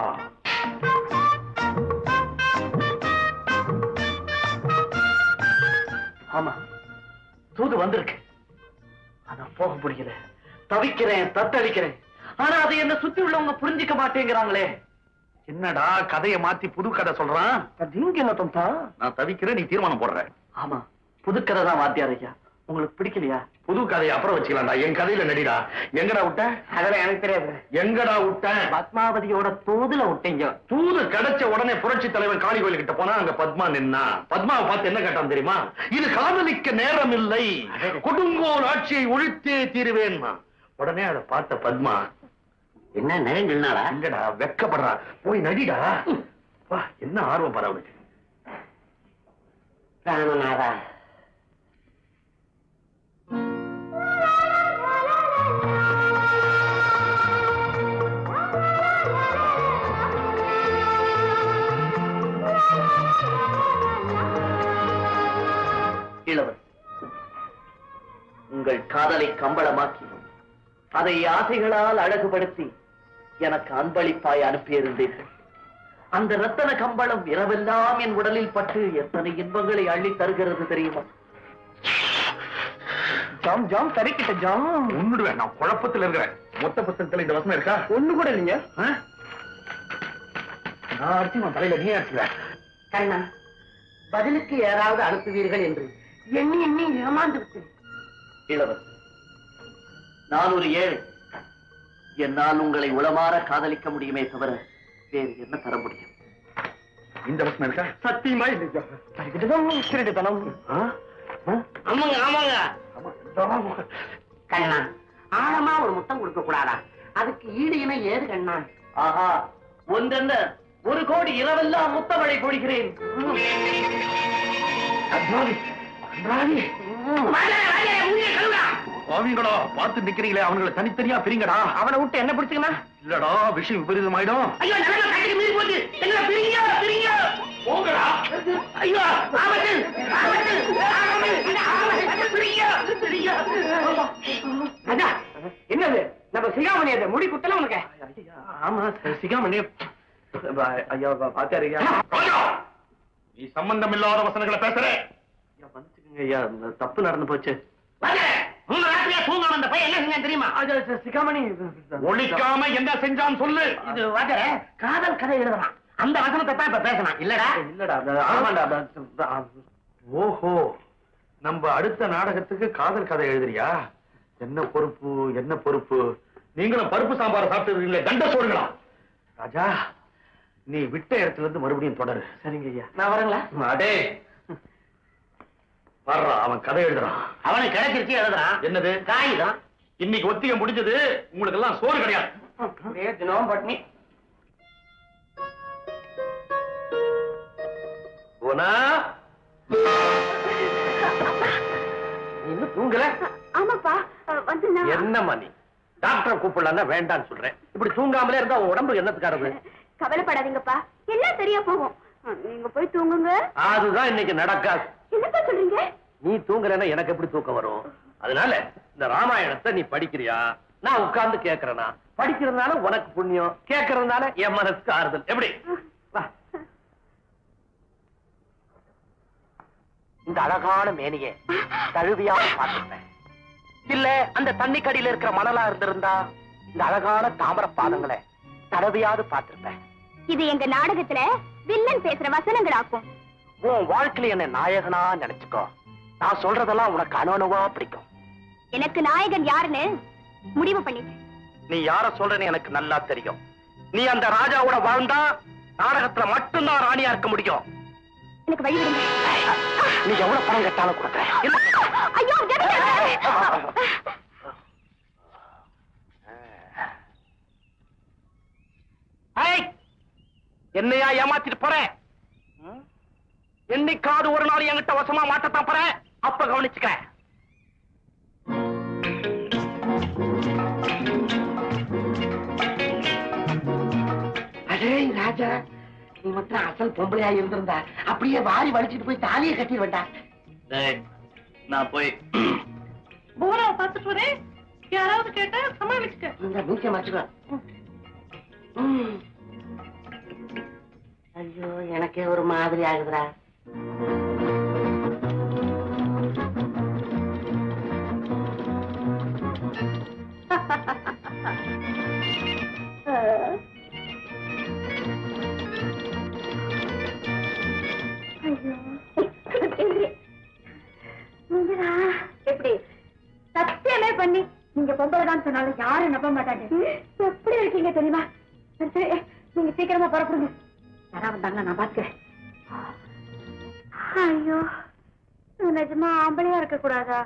ஆமா தூது வந்திருக்கு ஆனா போக முடியல தவிக்கிறேன் தத்தளிக்கிறேன் ஆனா அதை என்ன சுத்தி உள்ளவங்க புரிஞ்சுக்க மாட்டேங்கிறாங்களே என்னடா கதையை மாத்தி புது கதை சொல்றான் நீங்க என்ன தம்பா நான் தவிக்கிறேன் நீ தீர்மானம் போடுற ஆமா புதுக்கதை தான் வாத்தியார் ஐயா உங்களுக்கு பிடிக்கலையா புது கதையை அப்புறம் வச்சுக்கலாம்டா என் கதையில நடிடா எங்கடா விட்ட அதெல்லாம் எனக்கு தெரியாது எங்கடா விட்ட பத்மாவதியோட தூதுல விட்டீங்க தூது கிடைச்ச உடனே புரட்சி தலைவர் காளி கோயில் கிட்ட போனா அங்க பத்மா நின்னா பத்மாவை பார்த்து என்ன கேட்டான் தெரியுமா இது காதலிக்க நேரம் இல்லை கொடுங்கோல் ஆட்சியை ஒழித்தே தீருவேன் உடனே அதை பார்த்த பத்மா என்ன நிறைஞ்சுனாடா இல்லடா வெக்கப்படுறா போய் நடிடா வா என்ன ஆர்வம் பாரு அவனுக்கு ராமநாதா இளவர் உங்கள் காதலை கம்பளமாக்கி அதை ஆசைகளால் அழகுபடுத்தி எனக்கு அன்பளிப்பாய் அனுப்பியிருந்தீர்கள் அந்த ரத்தன கம்பளம் இரவெல்லாம் என் உடலில் பட்டு எத்தனை இன்பங்களை அள்ளி தருகிறது தெரியுமா ஜாம் ஜாம் தரிக்கிட்ட ஜாம் உன்னுடுவேன் நான் குழப்பத்துல இருக்கிறேன் மொத்த புத்தகத்துல இந்த வசனம் இருக்கா ஒண்ணு கூட இல்லைங்க ஆ? நான் அடிச்சு உன் தலையில நீ அடிச்சுவேன் கண்ணா பதிலுக்கு யாராவது அனுப்புவீர்கள் என்று எண்ணி எண்ணி ஏமாந்து விட்டேன் இளவர் நான் ஒரு ஏழை என்னால் உங்களை உளமாற காதலிக்க முடியுமே தவிர வேறு என்ன தர முடியும் இந்த வசனம் இருக்கா சத்தியமா இல்லையா தரிக்கிட்டதும் திருட்டுத்தனம் ஆமாங்க ஆமாங்க கண்ணா ஆழமா ஒரு முத்தம் கொடுக்க கூடாதா அதுக்கு ஈடு இணை ஏது கண்ணா ஆஹா ஒன்றென்ன ஒரு கோடி இரவெல்லாம் முத்தமழை பொழிகிறேன் அவங்களோ பார்த்து நிக்கிறீங்களே அவங்களை தனித்தனியா பிரிங்கடா அவனை விட்டு என்ன பிடிச்சுக்கண்ணா இல்லடா விஷயம் விபரீதமாயிடும் ஐயோ நிலைமை கட்டிக்கு மீறி போச்சு என்ன பிரிங்க பிரிங்க போங்கடா ஐயோ ஆபத்து ஆபத்து ஆபத்து ஆபத்து பிரிங்க பிரிங்க அண்ணா என்னது நம்ம சிகாமணி அது முடி குத்தல உனக்கு ஆமா சிகாமணி ஐயா பாத்தாரு ஐயா ராஜா நீ சம்பந்தம் இல்லாத வசனங்களை பேசுற ஐயா, மன்னிச்சுக்கங்க ஐயா இந்த தப்பு நடந்து போச்சு வாங்க மூணு ராத்திரியா தூங்காம அந்த பையன் என்ன செஞ்சான் தெரியுமா சிகாமணி ஒழிக்காம என்ன செஞ்சான்னு சொல்லு இது வாங்க காதல் கதை எழுதலாம் அந்த வசனத்தை தான் இப்ப பேசணும் இல்லடா இல்லடா அது- ஆமாண்டா அது- அது- ஓஹோ நம்ம அடுத்த நாடகத்துக்கு காதல் கதை எழுதுறியா என்ன பொறுப்பு என்ன பொறுப்பு நீங்களும் பருப்பு சாம்பார் சாப்பிட்டு தண்ட சோறுங்களா ராஜா நீ விட்ட இடத்துல இருந்து மறுபடியும் தொடரு சரிங்க ஐயா நான் வரேங்களா அடே வர்றா அவன் கதை எழுதுறான் அவனுக்கு கிடைச்சிருச்சு எழுதுறான் என்னது காகிதம் இன்னைக்கு ஒத்திகை முடிஞ்சது உங்களுக்கு எல்லாம் சோறு கிடையாது அப்படியே தினம் பட்னி போனா இன்னும் தூங்கல ஆமாப்பா அஹ், வந்து நான் என்னம்மா நீ டாக்டரை கூப்பிடலாம் வேண்டாம்னு சொல்றேன் இப்படி தூங்காமலே இருந்தா உன் உடம்புக்கு என்னத்துக்காரது கவலைப்படாதீங்கப்பா எல்லாம் சரியா போகும் அஹ், நீங்க போய் தூங்குங்க அதுதான் இன்னைக்கு நடக்காது என்னப்பா சொல்றீங்க நீ தூங்குறேன்னா எனக்கு எப்படி தூக்கம் வரும் அதனால இந்த ராமாயணத்தை நீ படிக்கிறியா நான் உட்கார்ந்து கேட்கறேனா படிக்கிறதுனால உனக்கு புண்ணியம் கேட்கறதுனால என் மனசுக்கு ஆறுதல் எப்படி வா. இந்த அழகான மேனியை தழுவியா பார்த்திருப்பேன் இல்ல அந்த தண்ணிக்கடியில இருக்கிற மணலா இருந்திருந்தா இந்த அழகான தாமர பாதங்களை தடவையாவது பார்த்திருப்பேன் இது எங்க நாடகத்துல வில்லன் பேசுற வசனங்களாக்கும் உன் வாழ்க்கையில என்ன நாயகனா நினைச்சுக்கோ நான் சொல்றதெல்லாம் உனக்கு அணுவணுவா பிடிக்கும் எனக்கு நாயகன் யாருன்னு முடிவு பண்ணிட்டேன் நீ யார சொல்றன்னு எனக்கு நல்லா தெரியும் நீ அந்த ராஜாவோட வாழ்ந்தா நாடகத்துல மட்டும்தான் ராணியா இருக்க முடியும் எனக்கு வழி விடுங்க நீ எவ்வளவு பணம் கட்டாலும் கொடுக்குறேன் ஐயோ விடுங்க. ஏய், என்னையா ஏமாத்திட்டு போறேன் ம்? என்னைக்காவது ஒரு நாள் என்கிட்ட வசமா மாட்டத்தான் போறேன் அப்ப கவனிச்சுக்க அடே ராஜா நீ மட்டும் அசல் பொம்பளையா இருந்திருந்தா அப்படியே வாரி வலிச்சிட்டு போய் தாலியை கட்டிடுவேண்டா டேய், நான் போய் போராவை பார்த்துட்டு வரேன் யாராவது கேட்டா சமாளிச்சுக்க இந்த மூச்சை மாச்சுக்க ஐயோ எனக்கே ஒரு மாதிரி ஆகுதுடா நீங்களா? எப்படி சத்தியமே பண்ணி நீங்க பொம்பளை தான் சொன்னாலும் யாரும் நம்ப மாட்டாங்க எப்படி இருக்கீங்க தெரியுமா சரி சரி நீங்க சீக்கிரமா புறப்படுங்க யாரா வந்தாங்கன்னா நான் பாத்துக்கிறேன் ஐயோ இது நிஜமா ஆம்பளையா இருக்க கூடாதா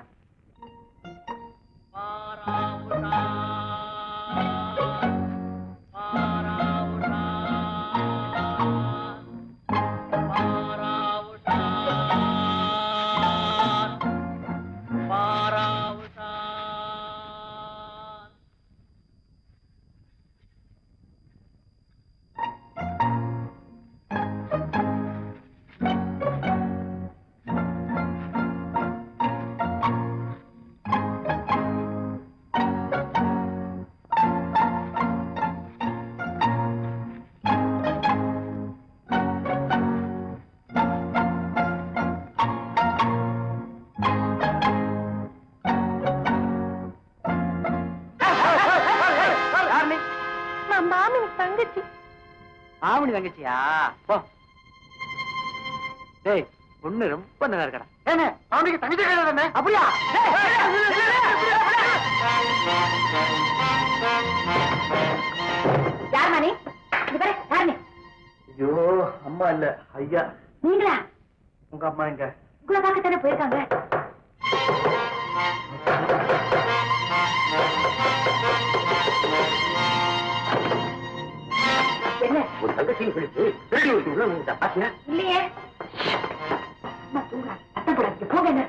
மாமணி தங்கச்சியா போ டேய் பொண்ணு ரொம்ப நல்லா இருக்கடா ஏனே மாமணிக்கு தங்கச்சி கிடையாது அப்படியா யார் மணி இது பாரு யார் நீ ஐயோ அம்மா இல்ல ஐயா நீங்களா உங்க அம்மா எங்க உங்களை பார்க்கத்தானே போயிருக்காங்க என்ன ஒரு தங்கச்சி பிடிச்சு திருடி ஒருத்தி உள்ள வந்துட்டா பாத்தியா இல்லையே அம்மா தூங்குறா அத்தம் போடாதீங்க போங்க என்ன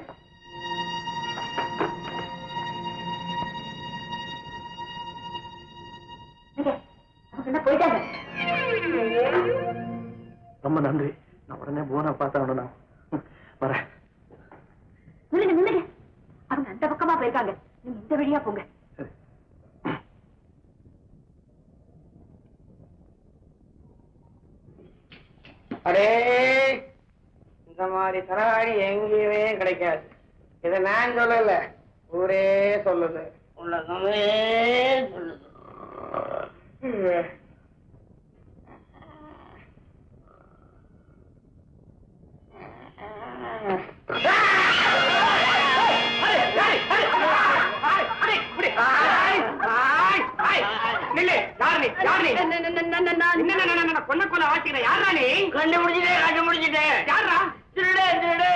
நீங்க, அவங்க என்ன போயிட்டாங்க ரொம்ப நன்றி நான் உடனே போனா பார்த்தா வரேன் நில்லுங்க நில்லுங்க அவங்க அந்த பக்கமா போயிருக்காங்க நீங்க இந்த வழியா போங்க சரி. அடே இந்த மாதிரி தரவாணி எங்கேயுமே கிடைக்காது இதை நான் சொல்லல ஊரே சொல்லுது உலகமே சொல்லுது கண்டுபிடிச்சிட்டே கண்டுபிடிச்சிட்டேன் யாரா திருடே திருடே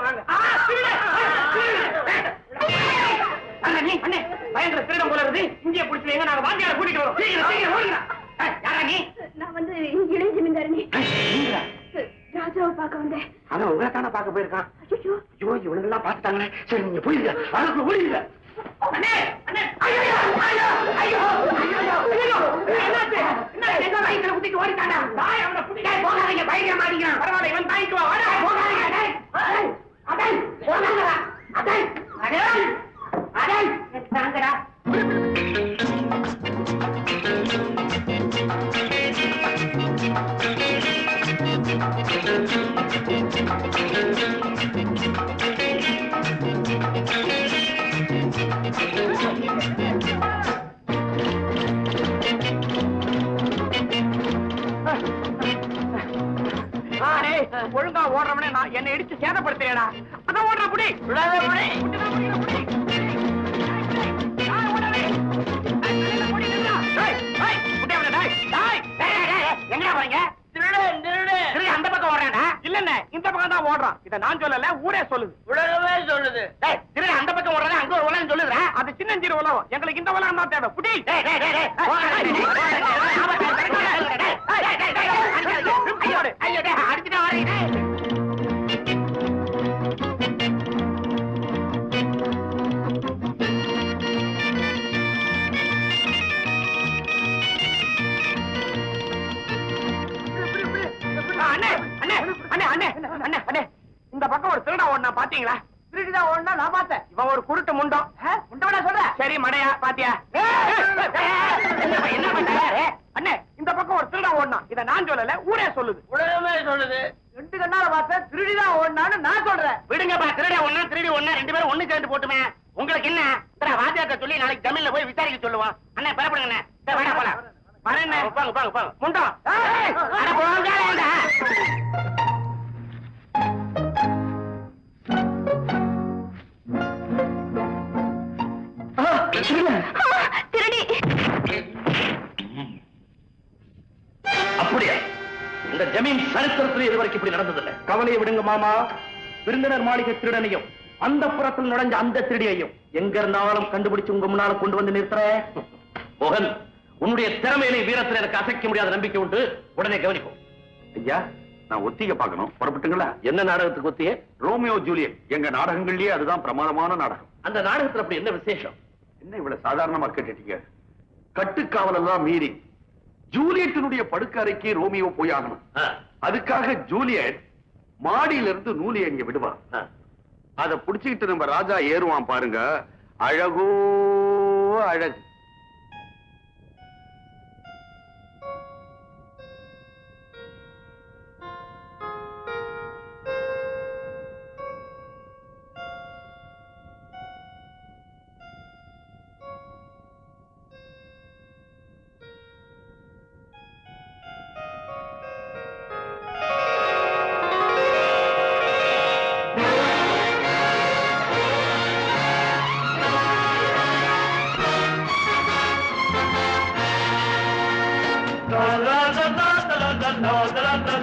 நீ அண்ணே பயங்கர திருடம் போல இருக்கு இங்கே பிடிச்சிருங்க நாங்க வாத்தியார கூட்டிட்டு வரோம் சீக்கிரம் சீக்கிரம் ஓடுங்க ஏய், யாரா நீ நான் வந்து இளைய ஜமீன்தாரணி ராஜாவை பார்க்க வந்தேன் அவன் உங்களை தானே பார்க்க போயிருக்கான் ஐயோ ஐயோ இவனுங்க எல்லாம் பாத்துட்டாங்களே சரி நீங்க போயிருங்க அதுக்கு ஓடிடுங்க அண்ணே அண்ணே ஐயோ ஐயோ ஐயோ ஐயோ ஐயோ என்னாச்சு என்ன எங்க வயித்துல குத்திட்டு ஓடிட்டானா தாய் அவனை குத்திட்டே போகாதீங்க பையன் மாட்டிக்கிறான் பரவாயில்ல இவன் தாய்க்கு வா வாடா போகாதீங்க அடே அடே அடே போகாதடா அடே அடே அடே தாங்கடா நானே ஒழுங்கா ஓடுறவனே நான் என்னை இடிச்சு சேதப்படுத்துறேடா அதான் ஓடுற புடி விடாத புடி நான் ஓடவே. டேய், வெளியில ஓடி நில்லுடா. டேய், டேய், குட்டி அவனை, டேய், டேய், டேய், டேய், டேய், எங்கடா போறீங்க? திருடு, அந்த பக்கம் ஓடுறான்டா. இல்லண்ணே, இந்த பக்கம் தான் ஓடுறான். இதை நான் சொல்லல, ஊரே சொல்லுது. டேய், திருடு அந்த பக்கம் ஓடுறானே, அங்க ஒரு உலகம் சொல்லுதுடா. அது சின்னஞ்சிறு உலகம். எங்களுக்கு இந்த உலகம் தான் தேவை. புடி. டேய், டேய், டேய், டேய், போகாத, டேய், போகாத, டேய், ஆமா, டேய், டேய், டேய், டேய், டேய், டேய், டேய், ஐயோ, ஐயோ, டேய், அடிச்சுட்டு வரீங்க, டேய். அண்ணே அண்ணே அண்ணே அண்ணே அண்ணே அண்ணே இந்த பக்கம் ஒரு திருடா ஓடுனா பாத்தீங்களா திருடிதா ஓடுனா நான் பார்த்தேன் இவன் ஒரு குருட்டு முண்டம் முண்டவனா சொல்ற சரி மடையா பாத்தியா என்ன பண்ற அண்ணே இந்த பக்கம் ஒரு திருடா ஓடுனா இத நான் சொல்லல ஊரே சொல்லுது உலகமே சொல்லுது ரெண்டு கண்ணால பார்த்தேன் திருடிதான் ஓடுனான்னு நான் சொல்றேன் விடுங்கப்பா திருட ஒண்ணா திருடி ஒண்ணா ரெண்டு பேரும் ஒண்ணு சேர்ந்து போட்டுமே உங்களுக்கு என்ன வாத்தியாட்ட சொல்லி நாளைக்கு ஜமீன்ல போய் விசாரிக்க சொல்லுவான் அண்ணே பெறப்படுங்க அண்ணே சரி, வாடா போலாம் வரேன் பாங்க பாங்க பாங்க முண்டம் அட போங்கடா. திருடி அப்படியா இந்த ஜமீன் சரித்திரத்தில் இதுவரைக்கும் இப்படி நடந்ததில்லை கவலையை விடுங்க மாமா விருந்தினர் மாளிகை திருடனையும் அந்த புறத்தில் நுழைஞ்ச அந்த திருடியையும் எங்க இருந்தாலும் கண்டுபிடிச்சு உங்க முன்னால கொண்டு வந்து நிறுத்துறேன் மோகன் உன்னுடைய திறமையிலே வீரத்தில் எனக்கு அசைக்க முடியாத நம்பிக்கை உண்டு உடனே கவனிப்போம் ஐயா நான் ஒத்திகை பார்க்கணும் புறப்பட்டுங்களா என்ன நாடகத்துக்கு ஒத்தியே ரோமியோ ஜூலியட் எங்க நாடகங்கள்லயே அதுதான் பிரமாதமான நாடகம் அந்த நாடகத்துல அப்படி என்ன விசேஷம் என்ன இவ்வளவு சாதாரணமா கேட்டுட்டீங்க கட்டுக்காவலெல்லாம் மீறி ஜூலியட்டினுடைய படுக்கறைக்கு ரோமியோ போய் ஆகணும் ஆ, அதுக்காக ஜூலியட் மாடியில இருந்து நூலியை இங்க விடுவான் ஆ. அதை புடிச்சுக்கிட்டு நம்ம ராஜா ஏறுவான் பாருங்க அழகோ அழகு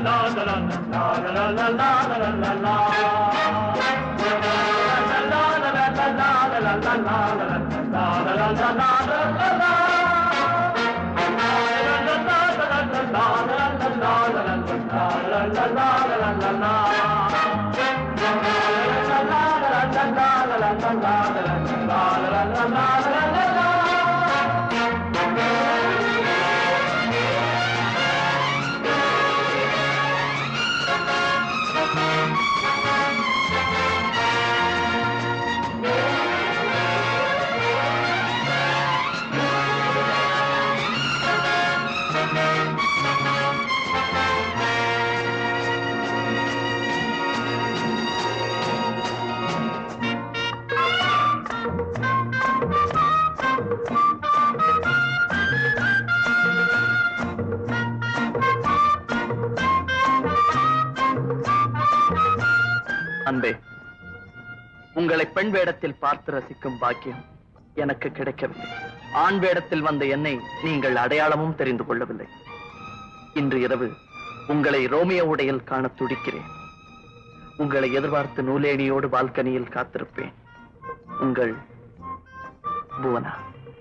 அன்பே உங்களை பெண் வேடத்தில் பார்த்து ரசிக்கும் பாக்கியம் எனக்கு கிடைக்கவில்லை ஆண் வேடத்தில் வந்த என்னை நீங்கள் அடையாளமும் தெரிந்து கொள்ளவில்லை இன்று இரவு உங்களை ரோமியோ உடையில் காண துடிக்கிறேன் உங்களை எதிர்பார்த்து நூலேணியோடு பால்கனியில் காத்திருப்பேன் உங்கள் புவனா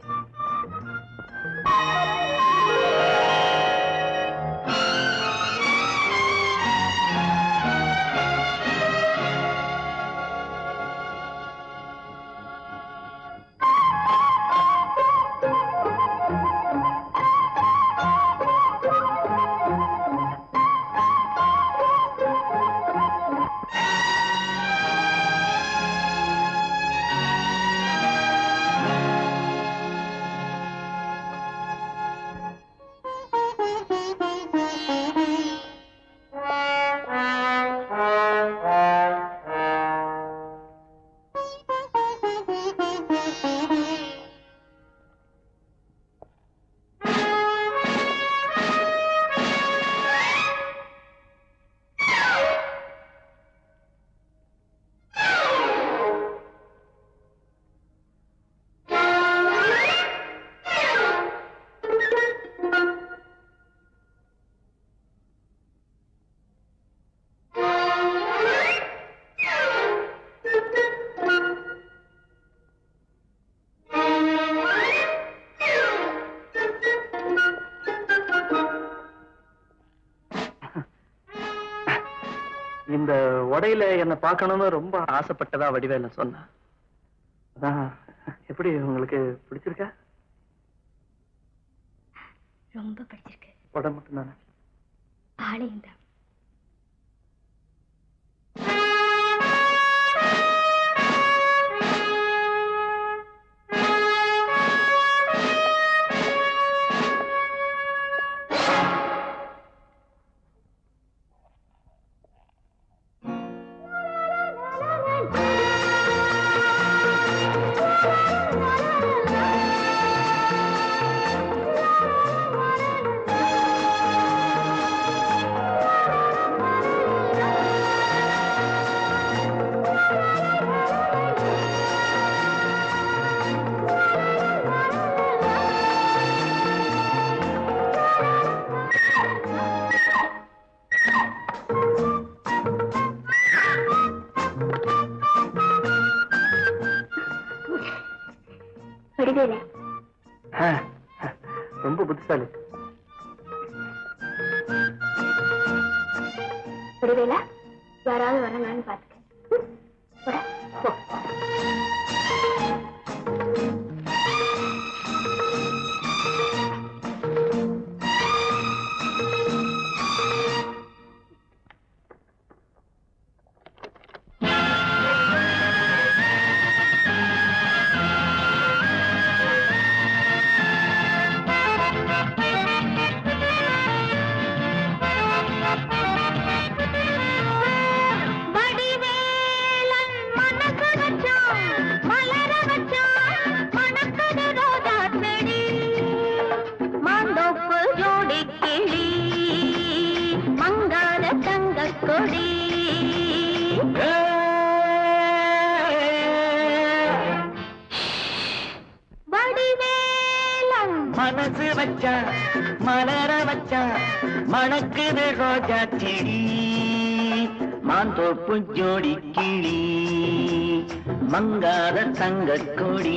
இந்த உடையில என்ன பார்க்கணும்னு ரொம்ப ஆசைப்பட்டதா வடிவேல சொன்னா அதான் எப்படி உங்களுக்கு பிடிச்சிருக்கா ரொம்ப பிடிச்சிருக்கு உடம்பு மட்டும்தானே ஆளையும் தான் வடிவேலு ஆ, ரொம்ப புத்திசாலி வடிவேலா யாராவது வராங்களான்னு பாத்துக்க போடா. வடிவேலன் மனசு வச்சான், மலர வச்சான், மணக்குது ரோஜா செடி. மாந்தோப்பு ஜோடி கிளி, மங்காத தங்கக் கொடி வடிவேலன் மனசு வச்சா மலர வச்சா மணக்குது ரோஜா செடி மாந்தோப்பு ஜோடி கிளி மங்காத தங்க கொடி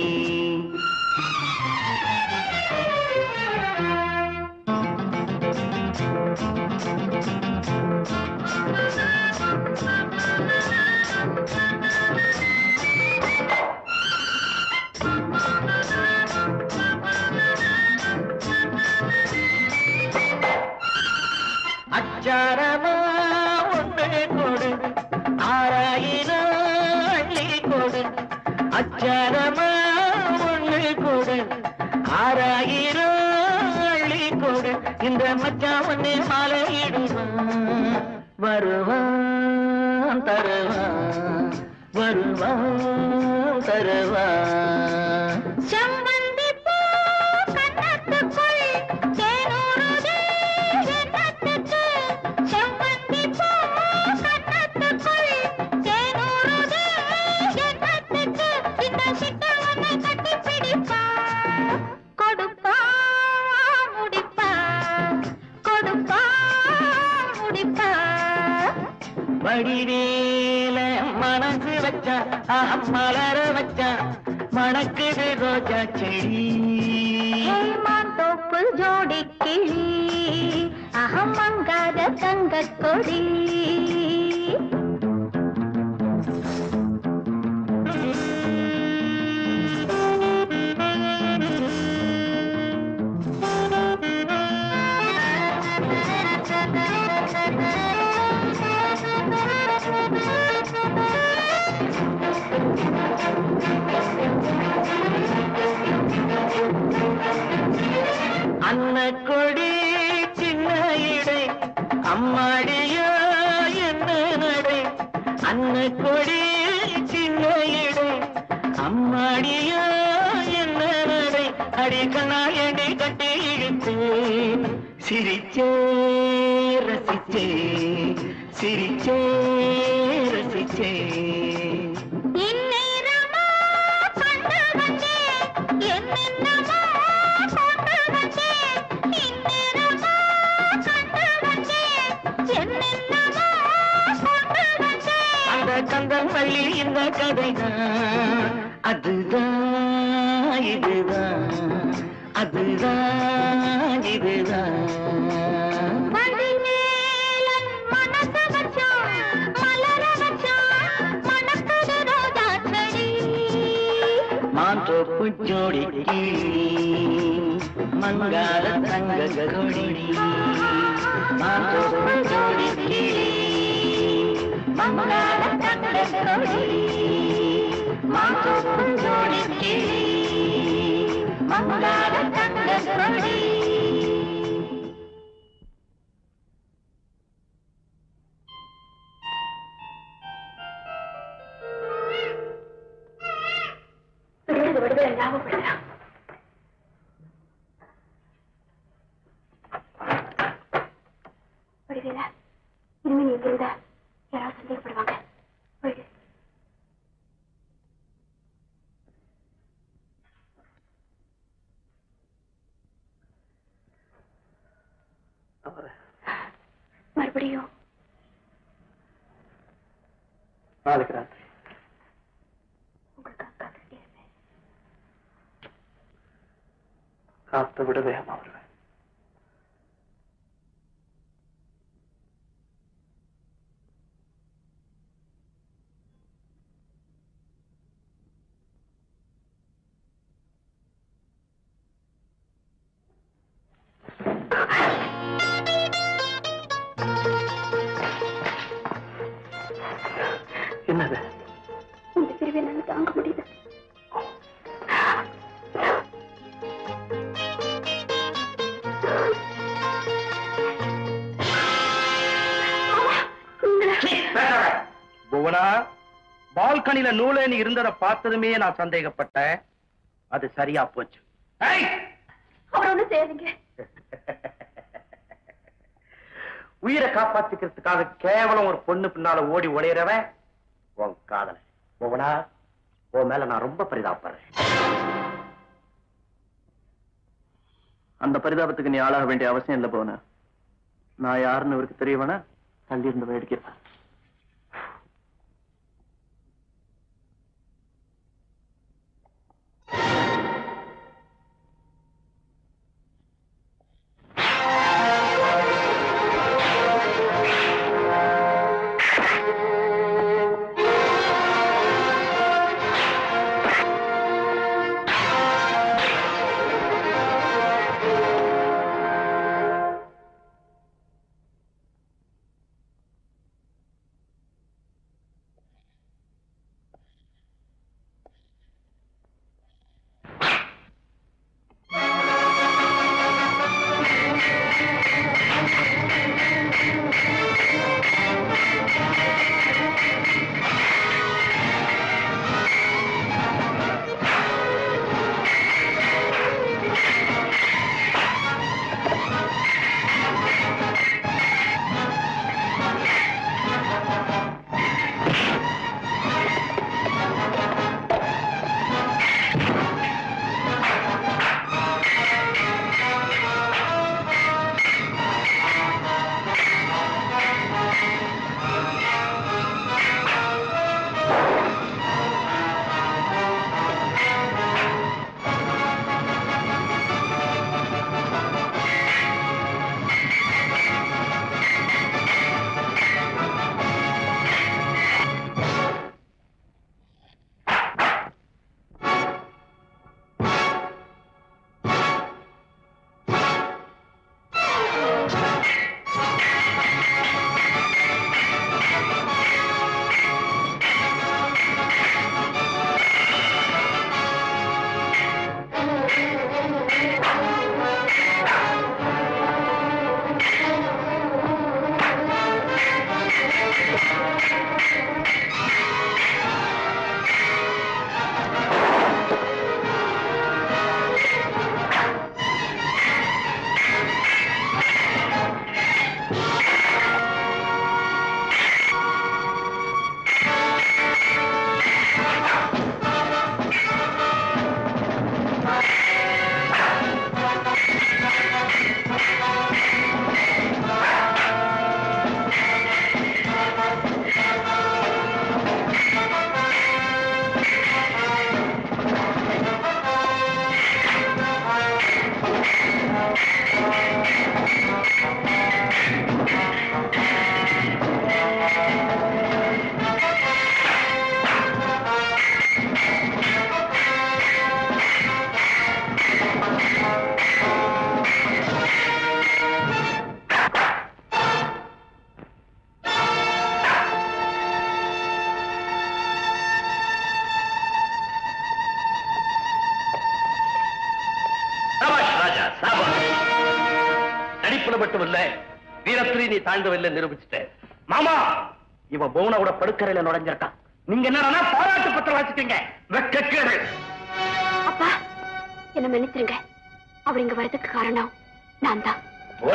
அச்சாரமா ஒன்று கொடு ஆறாயிரம் அள்ளி கொடு அச்சாரமா ஒன்று கொடு ஆறாயிரம் அள்ளி கொடு இந்த மச்சான் ஒண்ணு மாலையிடுவான் வருவான் தருவான் வருவான் தருவான் செம்பந்தி பூ கன்னத்துக்குள் தேனூறுதே எண்ணத்துக்கு. செம்பந்தி பூ கன்னத்துக்குள் தேனூறுதே எண்ணத்துக்கு. இந்த சிட்டவனை கட்டிப் பிடிப்பான். கொடுப்பான், முடிப்பான். கொடுப்பான், முடிப்பான். வடிவேல மனசு வச்சா ஆஹா, மலர வச்சா மணக்குது ரோஜா செடி ஹேமாந்தோப்பு ஜோடி கிளி அகம் மங்காத தங்கக் கொடி அன்ன கொடி சின்ன இடை அம்மாடியோ என்ன நடை அன்ன கொடி சின்ன இடை அம்மாடியோ என்ன நடை அடி கண்ணாயடி கட்டி இழுத்து சிரிச்சே ரசிச்சே சிரிச்சே ரசிச்சே இந்நேரமோ கண்டு வந்தேன், என்னென்னமோ கொண்டு வந்தேன். இந்நேரமோ கண்டு வந்தேன், என்னென்னமோ கொண்டு வந்தேன். அந்த கந்தன் வள்ளி இந்த கதைதான் அதுதான் இதுதான் அதுதான் இதுதான் வடிவேலன் மனச வச்சான், மலர வச்சான், மணக்குது ரோஜா செடி. மாந்தோப்பு ஜோடி மங்காத தங்க கொடி மாந்தோப்பு ஜோடி மங்காத தங்க கொடி மாந்தோப்பு ஜோடி மங்காத தங்க கொடி விடுதலை விடுதலை ஞாபகப்படுத்துறான் வடிவேலா இனிமே நீ இங்க இருந்தா யாராவது சந்தேகப்படுவாங்க போயிடு மறுபடியும் நாளைக்கு ராத்திரி உங்களுக்காக காத்துக்கிட்டே இருப்பேன் காத்து விட வேகமா வருவேன் என்னது இந்த பிரிவை என்னால தாங்க முடியல புவனா பால்கனில நூலேனி இருந்ததை பார்த்ததுமே நான் சந்தேகப்பட்டேன் அது சரியா போச்சு ஏய்! அவர் ஒண்ணும் செய்யாதீங்க உயிரை காப்பாத்திக்கிறதுக்காக கேவலம் ஒரு பொண்ணு பின்னால ஓடி ஒளியறவன் உன் காதல புவனா உன் மேல நான் ரொம்ப பரிதாபப்படுறேன் அந்த பரிதாபத்துக்கு நீ ஆளாக வேண்டிய அவசியம் இல்லை போன நான் யாருன்னு இவருக்கு தெரிய வேணா தள்ளி இருந்து வேடிக்கை சபாஷ் ராஜா சபாஷ் நடிப்புல மட்டும் இல்ல வீரத்திலே நீ தாழ்ந்தவில்லை நிரூபிச்சுட்ட மாமா இவன் போனோட படுக்கறையில நுழைஞ்சிருக்கான் நீங்க என்னன்னா பாராட்டு பத்திரம் வச்சுக்கீங்க வெக்கக்கேடு அப்பா என்ன மன்னிச்சிருங்க அவர் இங்க வரதுக்கு காரணம் நான் தான்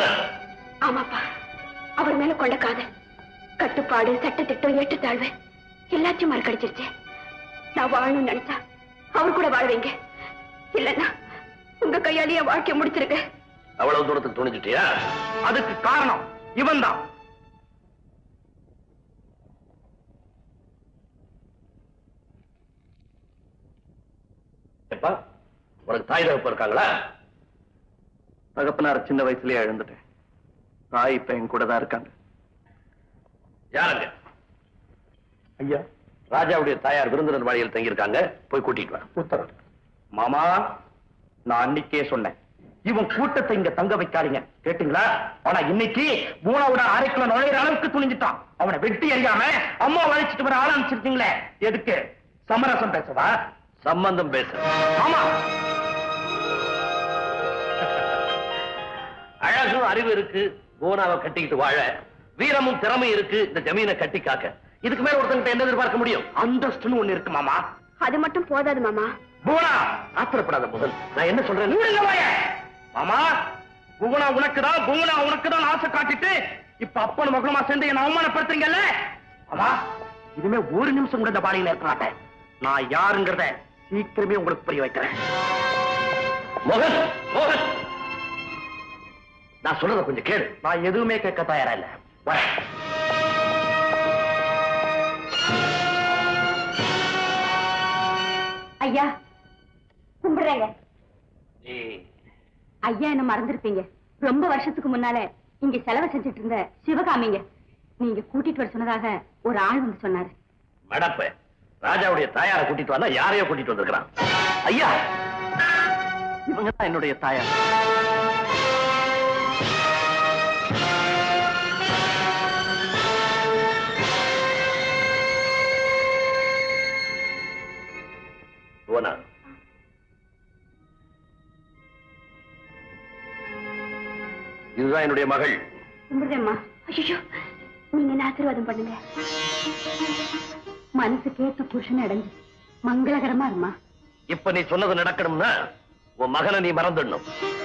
ஆமாப்பா அவர் மேல கொண்ட காதல் கட்டுப்பாடு சட்டத்திட்டம் ஏற்றத்தாழ்வு எல்லாத்தையும் மறக்கடிச்சிருச்சு நான் வாழணும்னு நினைச்சா அவர் கூட வாழ்வீங்க இல்லன்னா உங்க கையாலேயே என் வாழ்க்கைய முடிச்சிருங்க அவ்வளவு தூரத்துக்கு துணிஞ்சிட்டியா அதுக்கு காரணம் இவன் தான் எப்பா உனக்கு தாய் தகப்ப இருக்காங்களா தகப்பனார் சின்ன வயசுலயே இழந்துட்டேன் தாய் இப்ப என் கூட தான் இருக்காங்க யாருங்க ஐயா ராஜாவுடைய தாயார் விருந்தினர் வாழியில் தங்கியிருக்காங்க போய் கூட்டிட்டு வா உத்தரவு மாமா நான் அன்னைக்கே சொன்னேன் இவன் கூட்டத்தை இங்க தங்க வைக்காதீங்க கேட்டீங்களா ஆனா இன்னைக்கு மூணாவோட அரைக்குள்ள நுழையிற அளவுக்கு துணிஞ்சிட்டான் அவனை வெட்டி அறியாம அம்மா வளைச்சிட்டு வர ஆள் அனுப்பிச்சிருக்கீங்களே எதுக்கு சமரசம் பேசவா சம்பந்தம் பேச ஆமா அழகும் அறிவு இருக்கு போனாவை கட்டிக்கிட்டு வாழ வீரமும் திறமை இருக்கு இந்த ஜமீனை கட்டி காக்க இதுக்கு மேல ஒருத்தங்கிட்ட என்ன எதிர்பார்க்க முடியும் அந்தஸ்துன்னு ஒண்ணு இருக்கு மாமா அது மட்டும் போதாது மாமா பூனா ஆத்திரப்படாத முதல் நான் என்ன சொல்றேன் மூடுங்க வாய. மாமா புவனா உனக்குதான் புவனா உனக்குதான் ஆசை காட்டிட்டு இப்ப அப்பன் மகளுமா சேர்ந்து என்ன அவமானப்படுத்துறீங்கல்ல மாமா இனிமே ஒரு நிமிஷம் கூட இந்த பாடியில இருக்க மாட்டேன் நான் யாருங்கிறத சீக்கிரமே உங்களுக்கு புரிய வைக்கிறேன் மோகன் மோகன் நான் சொல்றத கொஞ்சம் கேளு நான் எதுவுமே கேட்க தயாரா இல்ல வரேன். ஐயா கும்பிடுறேங்க நீ ஐயா என்ன மறந்துருப்பீங்க ரொம்ப வருஷத்துக்கு முன்னால இங்க செலவு செஞ்சுட்டு இருந்த சிவகாமிங்க நீங்க கூட்டிட்டு வர சொன்னதாக ஒரு ஆள் வந்து சொன்னாரு மடப்ப ராஜாவுடைய தாயாரை கூட்டிட்டு வந்தா யாரையோ கூட்டிட்டு வந்திருக்கிறான் ஐயா இவங்க தான் என்னுடைய தாயார் ஓனா இதுதான் என்னுடைய மகள் கும்பிடுறேம்மா ஐயோ நீங்க என்ன ஆசீர்வாதம் பண்ணுங்க மனசு கேட்டு புருஷன் அடைஞ்சு மங்களகரமா இருமா இப்ப நீ சொன்னது நடக்கணும்னா உன் மகனை நீ மறந்துடணும்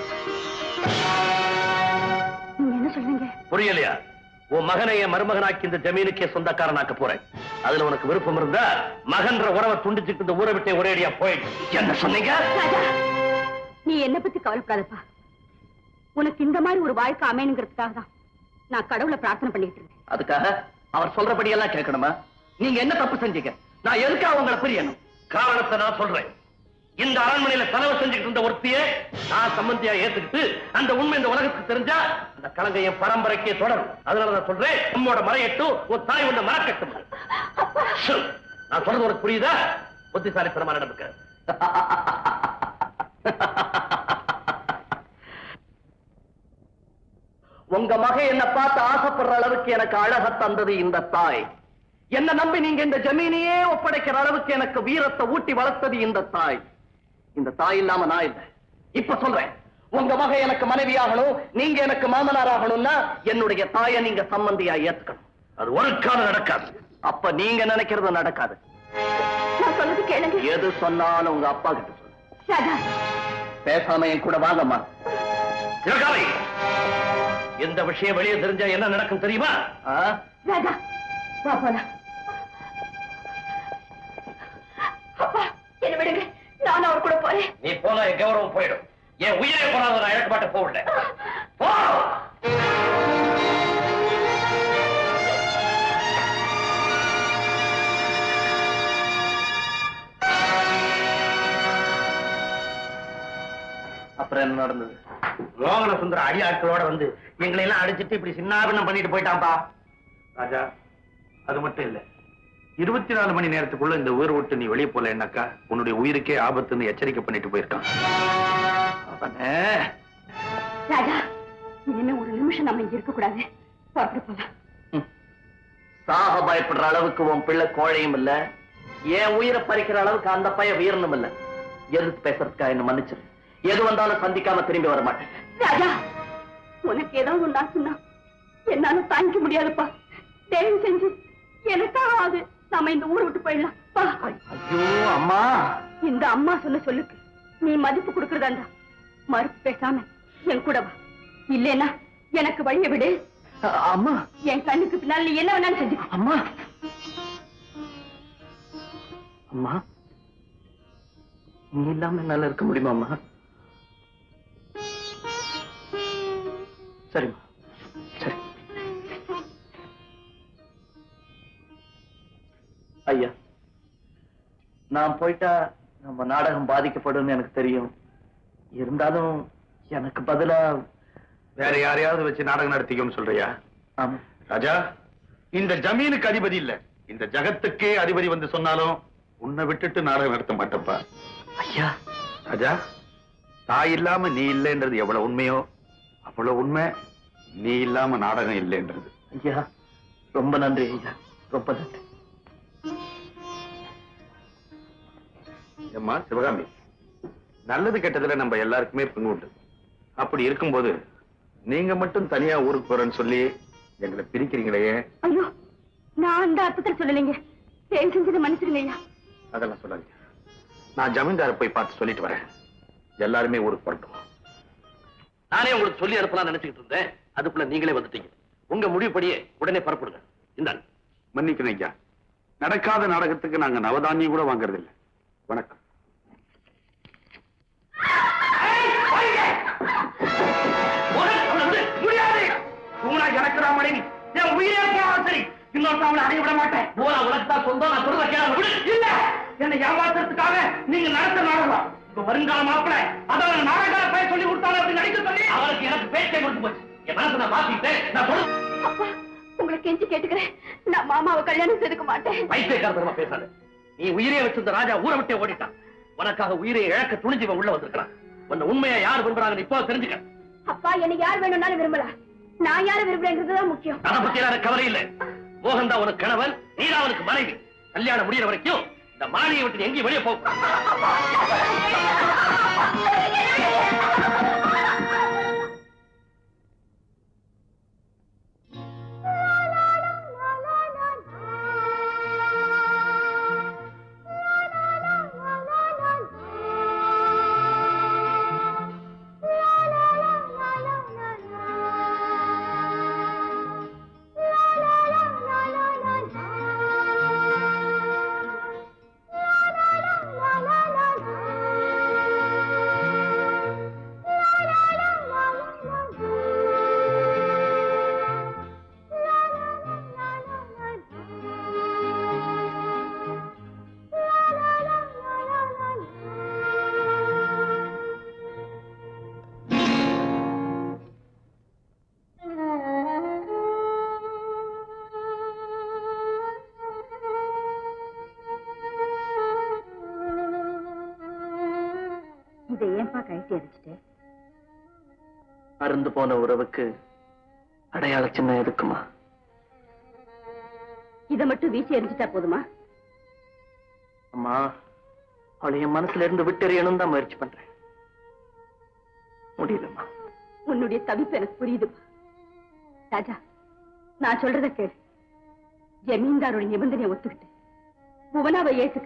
நீங்க என்ன சொல்றீங்க புரியலையா உன் மகனை என் மருமகனாக்கி இந்த ஜமீனுக்கே சொந்தக்காரனாக்க போறேன் அதுல உனக்கு விருப்பம் இருந்தா மகன்ற உறவை துண்டிச்சுட்டு இந்த ஊரை விட்டே ஒரேடியா போயிடு என்ன சொன்னீங்க ராஜா நீ என்ன பத்தி கவலைப்படாதப்பா உனக்கு இந்த மாதிரி ஒரு வாழ்க்கை அமையணுங்கிறதுக்காக தான் நான் கடவுளை பிரார்த்தனை பண்ணிட்டு இருந்தேன் அதுக்காக அவர் சொல்றபடி எல்லாம் கேட்கணுமா நீங்க என்ன தப்பு செஞ்சீங்க நான் எதுக்காக உங்களை பிரியணும் காரணத்தை நான் சொல்றேன் இந்த அரண்மனையில செலவு செஞ்சுட்டு இருந்த ஒருத்தியே நான் சம்பந்தியா ஏத்துக்கிட்டு அந்த உண்மை இந்த உலகத்துக்கு தெரிஞ்சா அந்த கலங்க என் பரம்பரைக்கே தொடரும் அதனால நான் சொல்றேன் உம்மோட மறையட்டும் உன் தாய் உன்னை மறக்கட்டும் ஷு. நான் சொல்றது உனக்கு புரியுதா புத்திசாலித்தனமா நடந்துக்க உங்க மக என்ன பார்த்து ஆசைப்படுற அளவுக்கு எனக்கு அழக தந்தது இந்த தாய் என்ன நம்பி நீங்க இந்த ஜமீனையே ஒப்படைக்கிற அளவுக்கு எனக்கு வீரத்தை ஊட்டி வளர்த்தது இந்த தாய் இந்த தாய் இல்லாம நான் இல்லை இப்ப சொல்றேன் உங்க மக எனக்கு மனைவியாகணும் நீங்க எனக்கு மாமனார் ஆகணும்னா என்னுடைய தாயை நீங்க சம்பந்தியா ஏத்துக்கணும் அது ஒரு காலம் நடக்காது அப்ப நீங்க நினைக்கிறது நடக்காது நான் சொல்றது கேளுங்க எது சொன்னாலும் உங்க அப்பா கிட்ட சொல்லு ராஜா பேசாம என் கூட வாங்கம்மா சிவகாமி இந்த விஷயம் வெளியே தெரிஞ்சா என்ன நடக்கும் தெரியுமா ஆ? ராஜா வா போலாம் அப்பா என்ன விடுங்க நான் அவர் கூட போறேன் நீ போனா என் கௌரவம் போயிடும் என் உயிரை போனாலும் நான் இழக்க மாட்டேன் போகல போ அப்புறம் என்ன நடந்தது மோகன சுந்தர அடியாட்களோட வந்து எங்களை எல்லாம் அடிச்சிட்டு இப்படி சின்னாபின்னம் பண்ணிட்டு போயிட்டான்பா ராஜா அது மட்டும் இல்ல இருபத்தி நாலு மணி நேரத்துக்குள்ள இந்த ஊரை விட்டு நீ வெளியே போலன்னாக்கா உன்னுடைய உயிருக்கே ஆபத்துன்னு எச்சரிக்கை பண்ணிட்டு போயிருக்கான் அவனே ராஜா இனிமே ஒரு நிமிஷம் நம்ம இங்க இருக்க கூடாது புறப்பட்டு போலாம் ம். சாக பயப்படுற அளவுக்கு உன் பிள்ளை கோழையும் இல்ல என் உயிரை பறிக்கிற அளவுக்கு அந்த பையன் வீரனும் இல்ல எதிர்த்து பேசுறதுக்காக என்ன மன்னிச்சிரு எது வந்தாலும் சந்திக்காம திரும்பி வர மாட்டேன் ராஜா உனக்கு ஏதாவது ஒண்ணா சொன்னா என்னால தாங்கிக்க முடியாதுப்பா தயவு செஞ்சு எனக்காவது நாம இந்த ஊரை விட்டு போயிடலாம் பா. ஐயோ அம்மா இந்த அம்மா சொன்ன சொல்லுக்கு நீ மதிப்பு கொடுக்கறதாண்டா மறுப்பு பேசாம என் கூட வா இல்லைன்னா எனக்கு வழிய விடு அ- அம்மா என் கண்ணுக்கு பின்னால் நீ என்ன வேணாலும் செஞ்சு அம்மா அம்மா நீ இல்லாம என்னால இருக்க முடியுமா அம்மா சரிம்மா சரி ஐயா நான் போயிட்டா நம்ம நாடகம் பாதிக்கப்படும் எனக்கு தெரியும் இருந்தாலும் எனக்கு பதிலா வேற யாரையாவது வச்சு நாடகம் நடத்திக்கணும்னு சொல்றியா ஆமா ராஜா இந்த ஜமீனுக்கு அதிபதி இல்ல இந்த ஜகத்துக்கே அதிபதி வந்து சொன்னாலும் உன்னை விட்டுட்டு நாடகம் நடத்த மாட்டப்பா ஐயா ராஜா தாய் இல்லாம நீ இல்லைன்றது எவ்வளவு உண்மையோ அவ்வளவு உண்மை நீ இல்லாம நாடகம் இல்லைன்றது ஐயா ரொம்ப நன்றி ஐயா ரொம்ப நன்றி ஏம்மா சிவகாமி நல்லது கெட்டதுல நம்ம எல்லாருக்குமே பங்கு உண்டு அப்படி இருக்கும்போது நீங்க மட்டும் தனியா ஊருக்கு போறேன்னு சொல்லி எங்களை பிரிக்கிறீங்களே ஐயோ நான் அந்த அர்த்தத்தில் சொல்லலைங்க தயவு செஞ்சதை மன்னிச்சிருங்க ஐயா அதெல்லாம் சொல்லாதீங்க நான் ஜமீன்தாரை போய் பார்த்து சொல்லிட்டு வரேன் எல்லாருமே ஊருக்கு போறட்டும் நானே உங்களுக்கு சொல்லி அனுப்பலாம் நினைச்சுக்கிட்டு இருந்தேன் அதுக்குள்ள நீங்களே வந்துட்டீங்க உங்க முடிவுப்படியே உடனே புறப்படுங்க இந்தாங்க மன்னிக்கணும் ஐயா நடக்காத நாடகத்துக்கு நாங்க நவதானியம் கூட வாங்குறது இல்ல வணக்கம் நடக்கிறான் மனைவி என் உயிரே போனாலும் சரி இன்னொரு அவளை அடைய விட மாட்டேன் பூரா உலகத்தா சொந்தம் நான் சொல்றத கேள விடு இல்ல என்னை ஏமாத்துறதுக்காக நீங்க நடத்த நாடகம் உங்க வருங்கால மாப்பிள அதான் நாடகால பேர் சொல்லி கொடுத்தாலும் அப்படி நடிக்க சொல்லி அவருக்கு எனக்கு பேச்சை கொடுத்து போச்சு என் மனசை நான் மாத்திட்டேன் நான் சொல்லு அப்பா உங்களை கெஞ்சி கேட்டுக்கிறேன் நான் மாமாவை கல்யாணம் செய்துக்க மாட்டேன் பைத்தியக்காரத்தனமா பேசாத நீ உயிரே வச்சிருந்த ராஜா ஊரை விட்டே ஓடிட்டான் உனக்காக உயிரை இழக்க துணிஞ்சு இவன் உள்ள வந்திருக்கிறான் உன்னை உண்மையா யார் விரும்புறாங்கன்னு இப்போ தெரிஞ்சுக்க அப்பா என்ன யார் வேணும்னாலும் விரும்பல நான் யாரை விரும்புறேங்கிறதுதான் முக்கியம் அதை பத்தி எனக்கு கவலை இல்லை மோகன் தான் உனக்கு கணவன் நீதான் அவனுக்கு மனைவி கல்யாணம் முடியற வரைக்கும் இந்த மாளிகை விட்டு எங்கேயும் வெளியே போக இதை ஏன்பா கழட்டி அடிச்சிட்டு அருந்து போன உறவுக்கு அடையாள சின்னம் எதுக்குமா இதை மட்டும் வீசி எரிஞ்சிட்டா போதுமா அம்மா அவளை என் மனசுல இருந்து விட்டெறியணும் தான் முயற்சி பண்றேன் முடியலம்மா உன்னுடைய தவிப்பு எனக்கு புரியுதுப்பா ராஜா நான் சொல்றத கேளு ஜமீன்தாரோட நிபந்தனையை ஒத்துக்கிட்டு புவனாவை ஏத்துக்க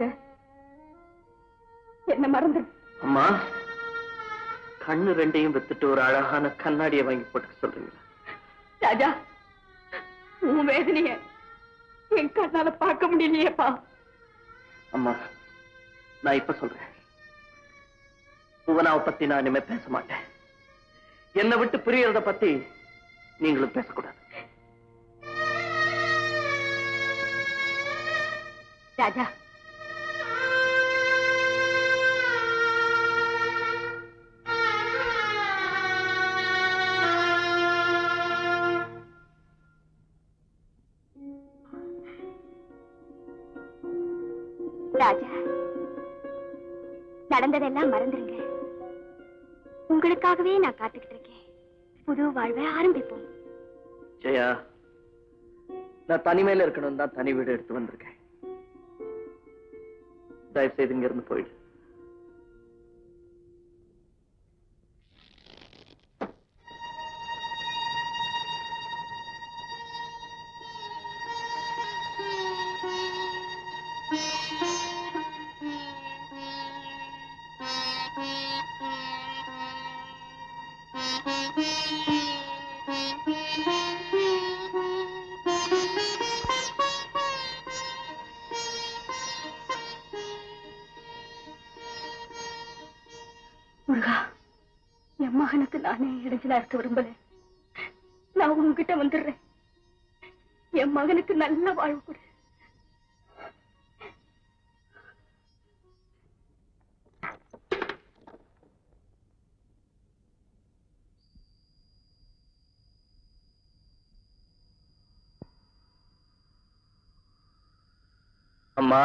என்ன மறந்து அம்மா கண்ணு ரெண்டையும் வித்துட்டு ஒரு அழகான கண்ணாடியை வாங்கி போட்டுக்க சொல்றீங்களா ராஜா உன் வேதனைய என் கண்ணால பார்க்க முடியலையேப்பா அம்மா நான் இப்ப சொல்றேன் புவனாவை பத்தி நான் இனிமே பேச மாட்டேன் என்னை விட்டு பிரியறத பத்தி நீங்களும் பேசக்கூடாது ராஜா ராஜா நடந்ததெல்லாம் மறந்துருங்க உங்களுக்காகவே நான் காத்துக்கிட்டு இருக்கேன் புது வாழ்வை ஆரம்பிப்போம் ஜெயா நான் தனிமையில இருக்கணும் தான் தனி வீடு எடுத்து வந்திருக்கேன் தயவு செய்து இங்க இருந்து போயிடு முருகா என் மகனுக்கு நானே இடைஞ்சலா இருக்க விரும்பல நான் உங்ககிட்ட வந்துடுறேன் என் மகனுக்கு நல்ல வாழ்வு கொடு அம்மா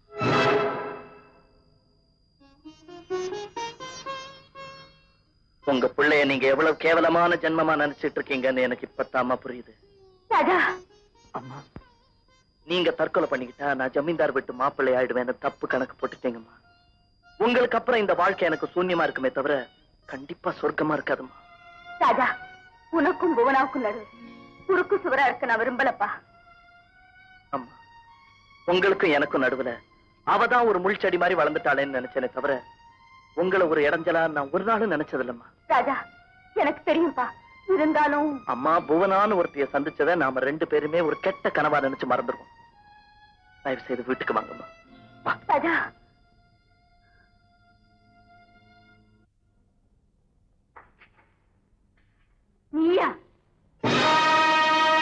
உங்க பிள்ளைய நீங்க எவ்வளவு கேவலமான ஜென்மமா நினைச்சிட்டு இருக்கீங்கன்னு எனக்கு இப்பத்தாமா புரியுது ராஜா அம்மா நீங்க தற்கொலை பண்ணிக்கிட்டா நான் ஜமீன்தார் விட்டு மாப்பிள்ளை ஆயிடுவேன்னு தப்பு கணக்கு போட்டுட்டீங்கம்மா உங்களுக்கு அப்புறம் இந்த வாழ்க்கை எனக்கு சூன்யமா இருக்குமே தவிர கண்டிப்பா சொர்க்கமா இருக்காதும்மா ராஜா உனக்கும் புவனாவுக்கும் நடுவு குறுக்கு சுவரா இருக்க நான் விரும்பலப்பா அம்மா உங்களுக்கும் எனக்கும் நடுவுல அவதான் ஒரு முள்செடி மாதிரி வளர்ந்துட்டாளேன்னு நினைச்சேனே தவிர உங்களை ஒரு இடைஞ்சலா நான் ஒரு நாளும் நினைச்சது இல்லம்மா ராஜா எனக்கு தெரியும்பா இருந்தாலும் அம்மா புவனான்னு ஒருத்தைய சந்திச்சதை நாம ரெண்டு பேருமே ஒரு கெட்ட கனவா நினைச்சு மறந்துடுவோம் தயவு செய்து வீட்டுக்கு வாங்கம்மா வா ராஜா நீயா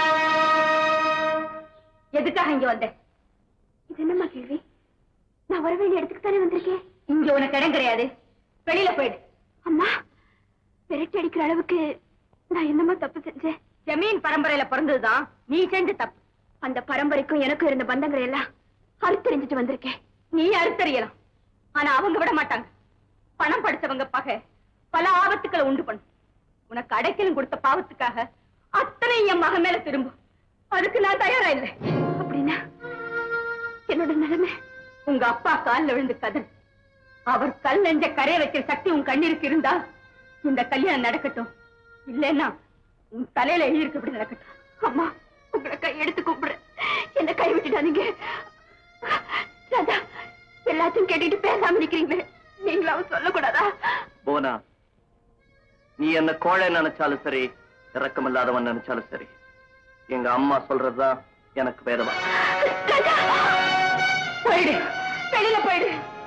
எதுக்காக இங்க வந்த இது என்னம்மா கேள்வி நான் வர வேண்டிய இடத்துக்கு தானே வந்திருக்கேன் இங்க உனக்கு இடம் கிடையாது வெளியில போயிடு அம்மா விரட்டி அடிக்கிற அளவுக்கு நான் என்னம்மா தப்பு செஞ்சேன் ஜமீன் பரம்பரையில பிறந்ததுதான் நீ செஞ்ச தப்பு அந்த பரம்பரைக்கும் எனக்கும் இருந்த பந்தங்களை எல்லாம் அறுத்தறிஞ்சிட்டு வந்திருக்கேன் நீ அறுத்தறியலாம் ஆனா அவங்க விட மாட்டாங்க பணம் படிச்சவங்க பகை பல ஆபத்துக்களை உண்டு பண்ணும் உனக்கு அடைக்கலும் கொடுத்த பாவத்துக்காக அத்தனை என் மகன் மேல திரும்பும் அதுக்கு நான் தயாரா இல்லை அப்படின்னா என்னோட நிலைமை உங்க அப்பா கால்ல விழுந்து கதல் அவர் கல் நெஞ்ச கரைய வைக்கிற சக்தி உன் கண்ணீருக்கு இருந்தா இந்த கல்யாணம் நடக்கட்டும் இல்லைன்னா உன் தலையில எழுதிருக்கு இப்படி நடக்கட்டும் அம்மா உங்களை கை எடுத்து கூப்பிடுறேன் என்ன கை விட்டுட்டாதீங்க ராஜா எல்லாத்தையும் கேட்டுட்டு பேசாம நிக்கிறீங்களே நீங்களாவும் சொல்லக்கூடாதா போனா நீ என்ன கோழை நினைச்சாலும் சரி இறக்கமில்லாதவன் நினைச்சாலும் சரி எங்க அம்மா சொல்றதுதான் எனக்கு வேதமா ராஜா போயிடு வெளியில போயிடு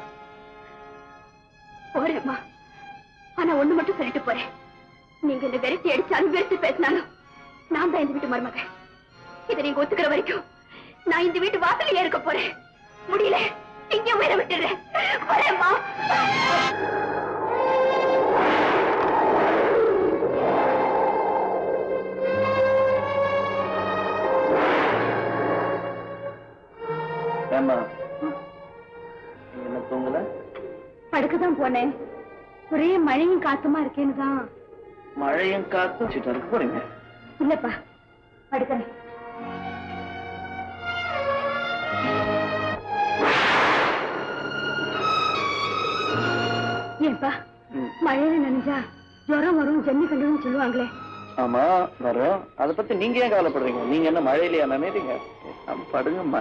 போறேம்மா ஆனா ஒண்ணு மட்டும் சொல்லிட்டு போறேன் நீங்க இந்த விரட்டி அடிச்சாலும் வெறுத்து பேசினாலும் நான் தான் இந்த வீட்டு மருமகன் இதை நீங்க ஒத்துக்கிற வரைக்கும் நான் இந்த வீட்டு வாசலையே இருக்க போறேன் முடியல இங்க உயிரை விட்டுறேன் போறேம்மா ஏம்மா நீ என்ன தூங்கல படுக்கதான் போனேன் ஒரே மழையும் காத்துமா இருக்கேன்னு தான் மழையும் காத்து வச்சுட்டு இருக்க போறீங்க இல்லப்பா படுக்கிறேன் ஏன்பா ம். மழையில நனைஞ்சா ஜுரம் வரும் ஜன்னி கண்டுன்னு சொல்லுவாங்களே ஆமா வரோம் அத பத்தி நீங்க ஏன் கவலைப்படுறீங்க நீங்க என்ன மழையிலயா நினைறீங்க ஆமா, படுங்கம்மா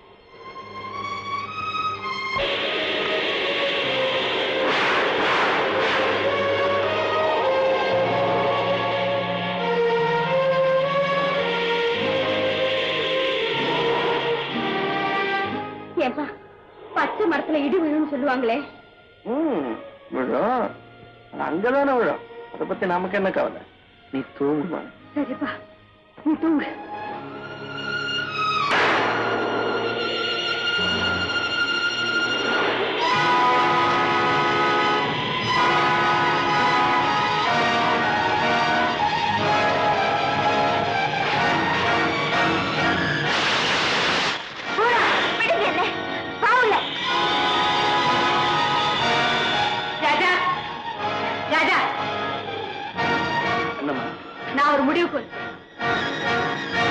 ஏன்பா பச்சை மரத்துல இடி விழுன்னு சொல்லுவாங்களே ம் விழும் அங்கதானே விழும் அத பத்தி நமக்கு என்ன கவலை நீ தூங்குமா சரிப்பா நீ தூங்கு ராஜா ராஜா என்னம்மா நான் ஒரு முடிவுக்கு வந்தேன்.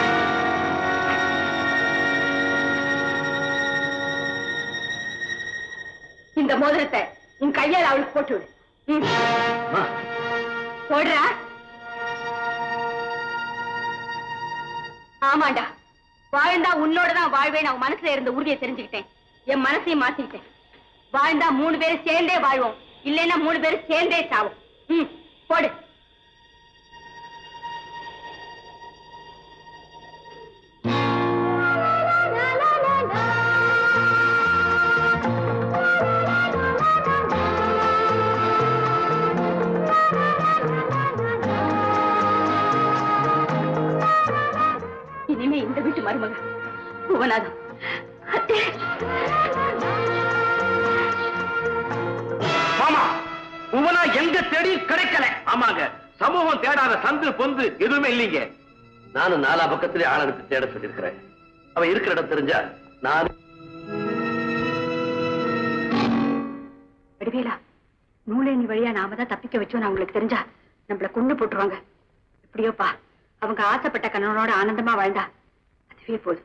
இந்த மோதிரத்தை உன் கையால் அவளுக்கு போட்டு விடு ம், அம்மா, போடுறா ஆமாண்டா வாழ்ந்தா உன்னோட தான் வாழ்வேன் அவன் மனசுல இருந்த உறுதியை தெரிஞ்சுக்கிட்டேன் என் மனசையும் மாத்திக்கிட்டேன் வாழ்ந்தா மூணு பேரும் சேர்ந்தே வாழ்வோம் இல்லைன்னா மூணு பேரும் சேர்ந்தே சாவோம் ம் போடு இனிமே இந்த வீட்டு மருமக புவனாதான் அத்தே மாமா உவனா எங்க தேடி கிடைக்கல ஆமாங்க சமூகம் தேடாத சந்து பொந்து எதுவுமே இல்லைங்க நானும் நாலா பக்கத்திலே ஆள் அனுப்பி தேட சொல்லியிருக்கிறேன் அவன் இருக்கிற இடம் தெரிஞ்சா நான் வடிவேலா நூலேணி வழியா நாம தான் தப்பிக்க வச்சோம் அவங்களுக்கு தெரிஞ்சா நம்மள கொண்டு போட்டுருவாங்க எப்படியோப்பா அவங்க ஆசைப்பட்ட கணவனோட ஆனந்தமா வாழ்ந்தா அதுவே போதும்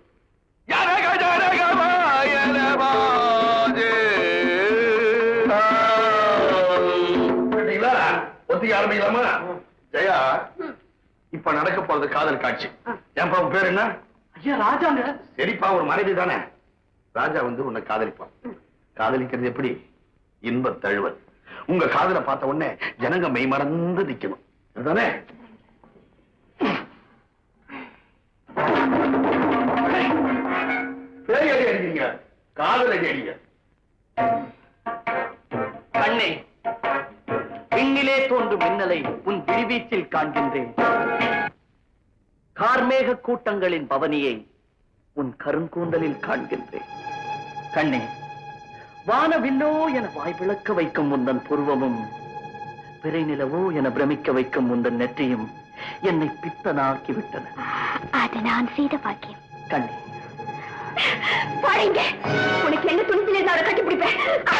கேட்டீங்களா? ஒத்திக்க ஆரம்பிக்கலாமா ஜெயா இப்ப நடக்க போறது காதல் காட்சி ஏன்பா உன் பேர் என்ன ஐயா ராஜாங்க சரிப்பா ஒரு மனைவி தானே ராஜா வந்து உன்னை காதலிப்பான் காதலிக்கிறது எப்படி இன்ப தழுவல் உங்க காதலை பார்த்த உடனே ஜனங்க மெய் மறந்து நிக்கணும் அதுதானே பேய் அடி அடிக்கிறீங்க காதல் அடி அடிங்க கண்ணே விண்ணிலே தோன்றும் மின்னலை உன் விழிவீச்சில் காண்கின்றேன் கார்மேக கூட்டங்களின் பவனியை உன் கருங்கூந்தலில் காண்கின்றேன் கண்ணே வானவில்லோ என வாய் விளக்க வைக்கும் உந்தன் புருவமும் பிறை நிலவோ என பிரமிக்க வைக்கும் உந்தன் நெற்றியும் என்னை பித்தனாக்கி விட்டன அது நான் செய்த பாக்கியம் கண்ணே பாருங்க உனக்கு என்ன துணிப்பில் இருந்து அவரை கட்டி பிடிப்பேன்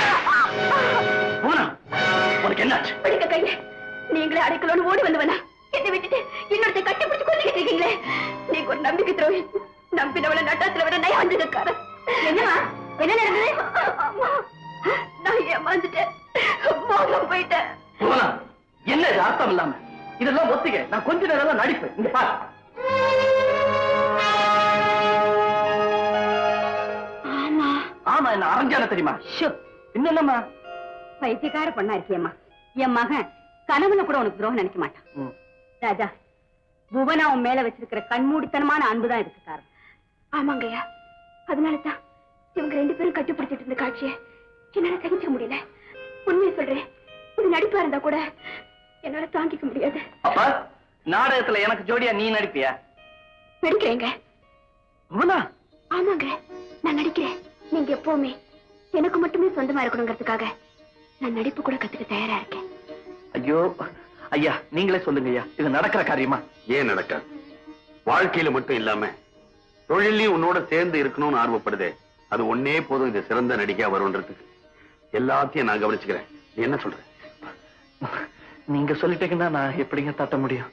போனா உனக்கு என்னாச்சு பிடிக்க கைய நீங்களே அடைக்கலோன்னு ஓடி வந்தவனா என்னை விட்டுட்டு இன்னொருத்த கட்டி பிடிச்சு கொண்டு இருக்கீங்களே நீங்க ஒரு நம்பிக்கை துரோகி நம்பினவள நட்டாத்துல விட நயா வந்ததுக்கார என்னமா என்ன நடந்தது நான் ஏமாந்துட்டேன் மோசம் போயிட்டேன் போனா என்ன இது அர்த்தம் இல்லாம இதெல்லாம் ஒத்திக நான் கொஞ்ச நேரம் தான் நடிப்பேன் இங்க பாரு ஆமா ஆமா என்ன அரஞ்சான தெரியுமா என்னம்மா பைத்தியக்கார பொண்ணா இருக்கியம்மா என் மகன் கனவுல கூட உனக்கு துரோகம் நினைக்க மாட்டான் ராஜா புவனா உன் மேல வச்சிருக்கிற கண்மூடித்தனமான அன்புதான் இதுக்கு காரணம் ஆமாங்கய்யா அதனாலதான் இவங்க ரெண்டு பேரும் கட்டுப்படுத்திட்டு இருந்த காட்சியை என்னால சகிக்க முடியல உண்மையை சொல்றேன் இது நடிப்பா இருந்தா கூட என்னால தாங்கிக்க முடியாது அப்ப நாடகத்துல எனக்கு ஜோடியா நீ நடிப்பியா நடிக்கிறேங்க புவனா ஆமாங்க நான் நடிக்கிறேன் நீங்க எப்பவுமே எனக்கு மட்டுமே சொந்தமா இருக்கணுங்கிறதுக்காக நான் நடிப்பு கூட கத்துக்க தயாரா இருக்கேன் ஐயோ ஐயா நீங்களே சொல்லுங்க ஐயா இது நடக்கிற காரியமா ஏன் நடக்காது வாழ்க்கையில மட்டும் இல்லாம தொழிலையும் உன்னோட சேர்ந்து இருக்கணும்னு ஆர்வப்படுதே அது ஒன்னே போதும் இது சிறந்த நடிகா வரும்ன்றதுக்கு எல்லாத்தையும் நான் கவனிச்சுக்கிறேன் நீ என்ன சொல்ற நீங்க சொல்லிட்டீங்கன்னா நான் எப்படிங்க தட்ட முடியும்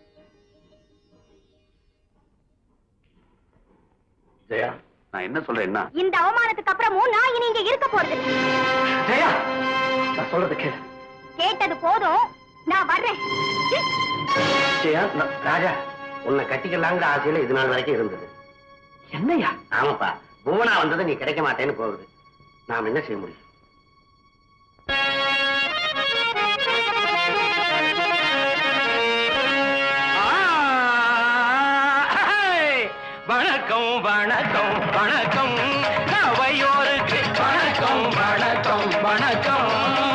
ஜெயா நான் என்ன சொல்றேன்னா இந்த அவமானத்துக்கு அப்புறமும் நான் இனி இங்க இருக்க போறது இல்ல. ஜெயா நான் சொல்றது கேளு கேட்டது போதும் நான் வர்றேன் ஜெயா நான்- ராஜா உன்னை கட்டிக்கலாங்கிற ஆசையில இது நாள் வரைக்கும் இருந்தது என்னய்யா ஆமாப்பா புவனா வந்தது நீ கிடைக்க மாட்டேன்னு போகுது நாம் என்ன செய்ய முடியும் வணக்கம் வணக்கம் வணக்கம் அவையோருக்கு வணக்கம் வணக்கம் வணக்கம்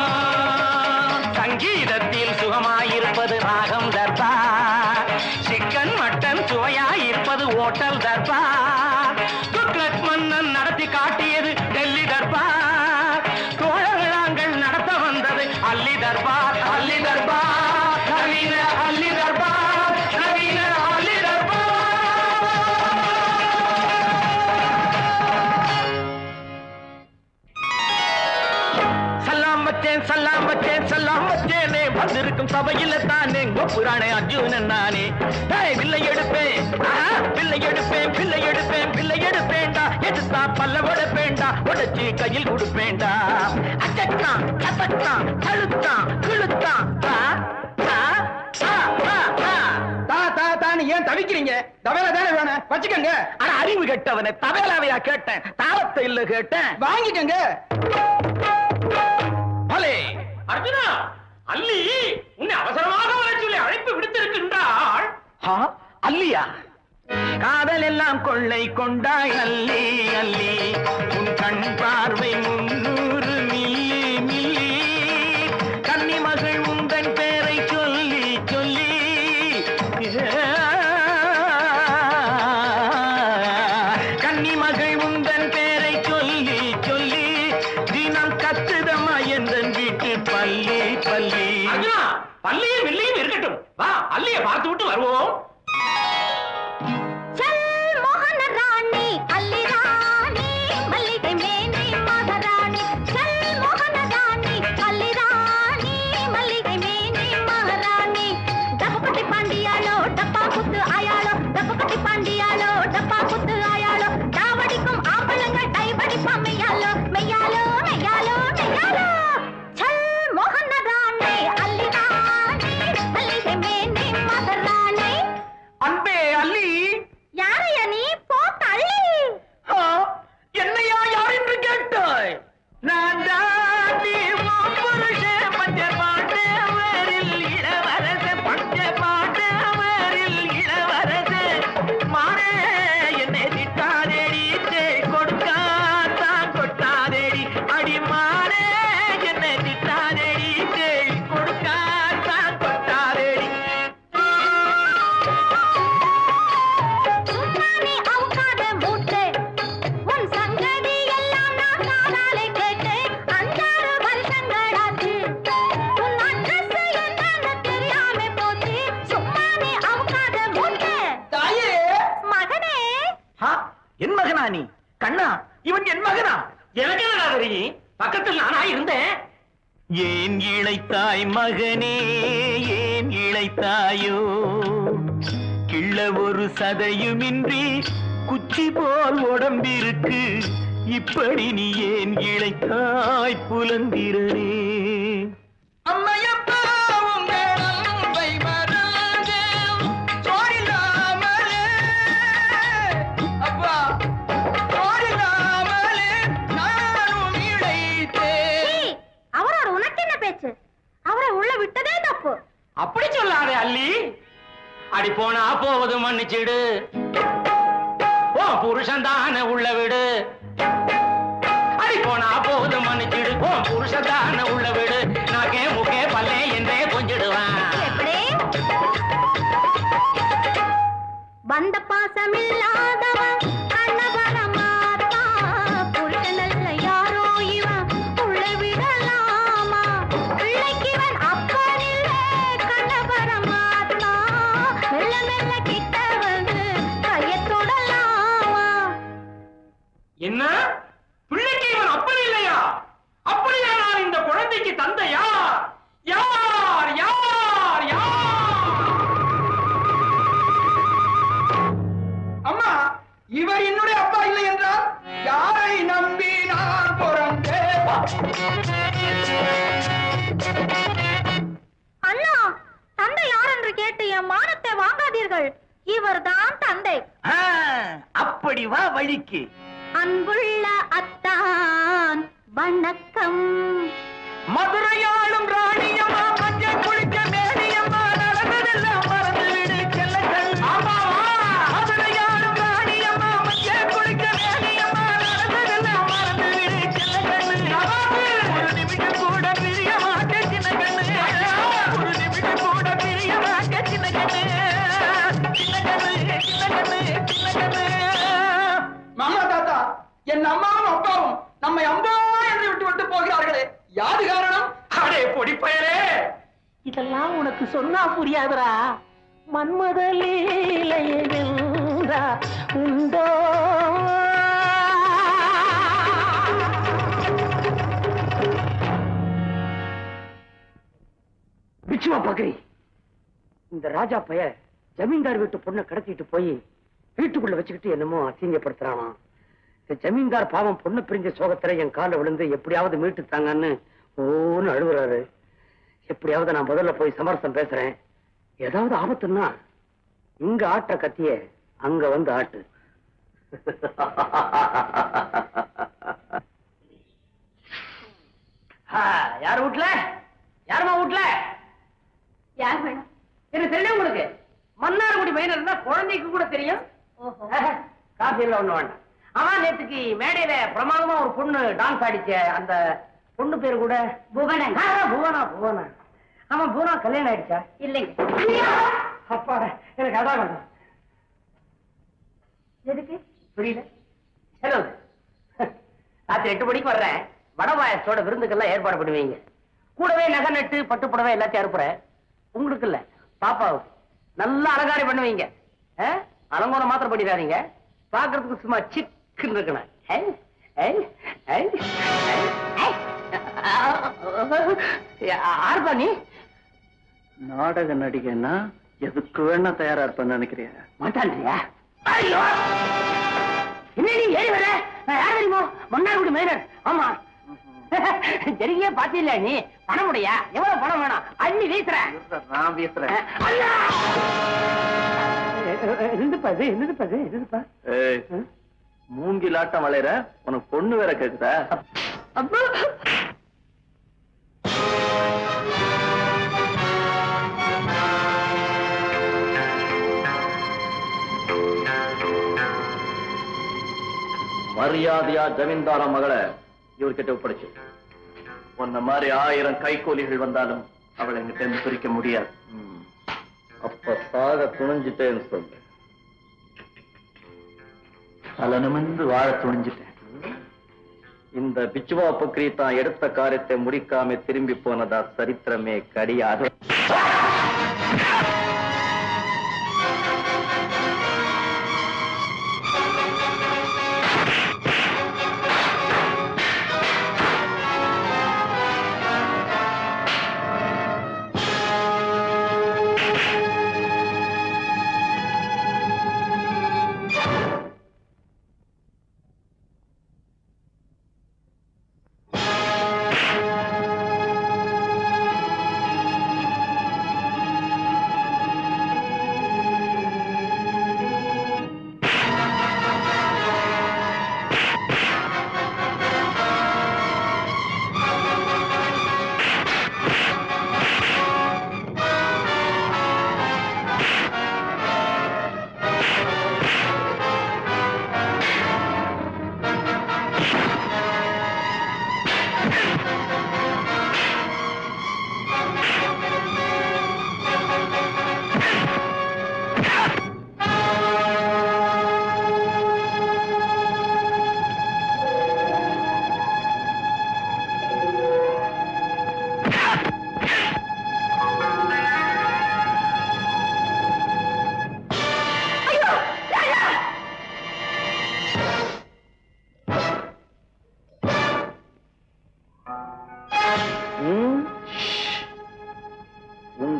சங்கீதத்தில் சுகமாயிருப்பது ராகம் தர்பார் சிக்கன் மட்டன் சுவையாயிருப்பது ஓட்டல் தர்பார் துக்ளக் மன்னன் நடத்தி காட்டியது டெல்லி தர்பார் தோழர்கள் நாங்கள் நடத்த வந்தது அல்லி தர்பார் அல்லி தர்பார் நவீன அல்லி தர்பார் நவீன அல்லி தர்பார் சல்லாம் வச்சேன் சல்லாம் வச்சேன் சல்லாம் வச்சேனே வந்திருக்கும் சபையில தானே புராணே அர்ஜுனன் நானே டேய், வில்லை எடுப்பேன் ஆஹா, வில்லை எடுப்பேன் வில்லை எடுப்பேன் வில்லை எடுப்பேன்டா எடுத்தா பல்ல உடைப்பேன்டா உடைச்சு கையில் கொடுப்பேன்டா அச்சத்தான் கத்தத்தான் கழுத்தான் கிழுத்தான் ஆ, ஆ, ஆ, ஆ, ஆ. தா தா தான்னு ஏன் தவிக்கிறீங்க தவேல தானே வேணும் வச்சுக்கோங்க அட அறிவு கெட்டவனே தவேலாவையா கேட்டேன் தாளத்தை இல்ல கேட்டேன் வாங்கிக்கோங்க பலே அர்ஜுனா அல்லி உன்னை அவசரமாக வரச் சொல்லி அழைப்பு விடுத்திருக்கின்றாள் அல்லியா காதல் எல்லாம் கொள்ளை கொண்டாய் அல்லி அல்லி உன் கண் பார்வை முன்னூறு மில்லி மில்லி கன்னி மகள் உந்தன் பேரை சொல்லி சொல்லி கன்னி மகள் உந்தன் பேரை சொல்லி சொல்லி தினம் கத்துதமா எந்தன் வீட்டு பள்ளி பள்ளி பள்ளியும் வில்லியும் இருக்கட்டும் வா அல்லிய பார்த்து விட்டு வருவோம் சல் மோகன ராணி அல்லி ராணி மல்லிகை மேனி மகாராணி சல் மோகன ராணி அல்லி ராணி மல்லிகை மேனி மகாராணி டப்பப்பட்டி பாண்டியாளோ டப்பா குத்து ஆயாளோ டப்பப்பட்டி பாண்டியாளோ டப்பா குத்து ஆயாளோ தாவடிக்கும் கண்ணா இவன் என் மகனா எனக்கு என்னடா தெரியும் பக்கத்தில் நானா இருந்தேன் ஏன் இழைத்தாய் மகனே ஏன் இழைத்தாயோ கிள்ள ஒரு சதையுமின்றி குச்சி போல் உடம்பிருக்கு இப்படி நீ ஏன் இழைத்தாய் புலந்திரனே அம்மையப்பா உங்கள் அன்பை மறந்து சோறில்லாமலே அப்பா சோறில்லாமலே நானும் இழைத்தேன் அவரோட உனக்கு என்ன பேச்சு அவரை உள்ள விட்டதே தப்பு அப்படி சொல்லாதே அல்லி அடி போனா போவது மன்னிச்சிடு ஓ புருஷன் தானே உள்ள விடு அடி போனா போவது மன்னிச்சிடு ஓ புருஷன் தானே உள்ள விடு நாக்கே முக்கே பல்லே என்றே கொஞ்சிடுவான் எப்படி வந்த பாசமில்லாதவன் கண்ணபர மாத்தா புருஷனல்ல யாரோ இவன் உள்ளே விடலாமா பிள்ளைக்கு இவன் அப்பனில்லே கண்ணபர மாத்தா மெல்ல மெல்ல கிட்ட வந்து கையத் தொடலாமா என்ன பிள்ளைக்கு இவன் அப்பன் இல்லையா அப்படியானால் இந்த குழந்தைக்கு தந்தை யார் யார் யார் யார் அம்மா இவர் என்னுடைய அப்பா இல்லை என்றால் யாரை நம்பி நான் அண்ணா தந்தை யார் என்று கேட்டு என் மானத்தை வாங்காதீர்கள் இவர்தான் தந்தை அப்படி வா வழிக்கு அன்புள்ள அத்தான் வணக்கம் மதுரையாளும் ராணியம்மா மஞ்சள் குளிக்க மேனியம்மா நடந்ததெல்லாம் மறந்து விடு செல்லங்கள் மதுரையாளும் ராணியம்மா மஞ்சள் குளிக்க மேனியம்மா நடந்ததெல்லாம் மறந்து விடு செல்லங்கள் ஒரு நிமிஷம் கூட பிரிய மாட்டே சின்ன கண்ணு ஒரு நிமிஷம் கூட பிரிய மாட்டே சின்ன கண்ணு சின்ன கண்ணு சின்ன கண்ணு சின்ன கண்ணு மாமா தாத்தா என் அம்மாவும் அப்பாவும் நம்மை அம்பா என்று விட்டு விட்டு போகிறார்களே யாது காரணம் அடே பொடி பயலே இதெல்லாம் உனக்கு சொன்னா புரியாதுடா மன்மத லீலையென்றா உண்டோ பிச்சுவா பகரி இந்த ராஜா பைய ஜமீன்தார் வீட்டு பொண்ணை கடத்திட்டு போய் வீட்டுக்குள்ள வச்சுக்கிட்டு என்னமோ அசிங்கப்படுத்துறானா இந்த ஜமீன்தார் பாவம் பொண்ணு பிரிஞ்ச சோகத்துல என் கால விழுந்து எப்படியாவது மீட்டு தாங்கன்னு ஓன்னு அழுகுறாரு எப்படியாவது நான் முதல்ல போய் சமரசம் பேசுறேன் ஏதாவது ஆபத்துன்னா இங்க ஆட்டுற கத்திய அங்க வந்து ஆட்டு ஆ, யார் வீட்ல யாருமா வீட்ல யார் வேணும் என்ன தெரியும் உங்களுக்கு மன்னார்குடி மைனர் இருந்தா குழந்தைக்கு கூட தெரியும் காஃபி எல்லாம் ஒண்ணு வேண்டாம் ஆமா நேத்துக்கு மேடையில பிரமாதமா ஒரு பொண்ணு டான்ஸ் ஆடிச்ச அந்த பொண்ணு பேரு கூட புவனன் ஆ, புவனா புவனா ஆமா புவனா கல்யாணம் ஆயிடுச்சா இல்லைங்க அப்பாடா எனக்கு அதான் வேணும் எதுக்கு புரியல ஹலோ ராத்திரி எட்டு மணிக்கு வர்றேன் வட பாயசத்தோட விருந்துக்கெல்லாம் ஏற்பாடு பண்ணுவீங்க கூடவே நகை நட்டு பட்டு புடவை எல்லாத்தையும் அனுப்புறேன் உங்களுக்கு இல்ல பாப்பாவுக்கு நல்லா அலங்காரி பண்ணுவீங்க ஆ? அலங்கோலம் மாத்திரம் பண்ணிடாதீங்க பாக்குறதுக்கு சும்மா சிக்குன்னு இருக்கணும் ஐ, ஐ, ஐ, ஐ, ஐ. ஆர்பா நீ நாடக நடிகைன்னா எதுக்கு வேணா தயாரா இருப்பேன்னு நினைக்கிறியா மாட்டான்றியா ஐயோ என்ன நீ ஏறி வர நான் யார் தெரியுமோ மன்னார்குடி மைனர் ஆமா சரியே பாத்தில நீ பணம் முடியா எவ்வளவு பணம் வேணும் அள்ளி வீசுறேன் நான் வீசுறேன் ஐயா! என்னதுப்பா இது என்னதுப்பா இது என்னதுப்பா ஏய், மூங்கிலாட்டம் வளையற உனக்கு பொண்ணு வேற கேக்குதா அப்பா மரியாதையா ஜமீன்தார மகளை இவர்கிட்ட ஒப்படைச்சு உன்ன மாதிரி ஆயிரம் கைகோலிகள் வந்தாலும் அவளை எங்கிட்ட இருந்து பிரிக்க முடியாது ம். அப்ப சாக துணிஞ்சிட்டேன்னு சொல்லு பலனுமென்று வாழ துணிஞ்சிட்டேன் இந்த பிச்சுவா பக்ரி தான் எடுத்த காரியத்தை முடிக்காம திரும்பி போனதா சரித்திரமே கிடையாது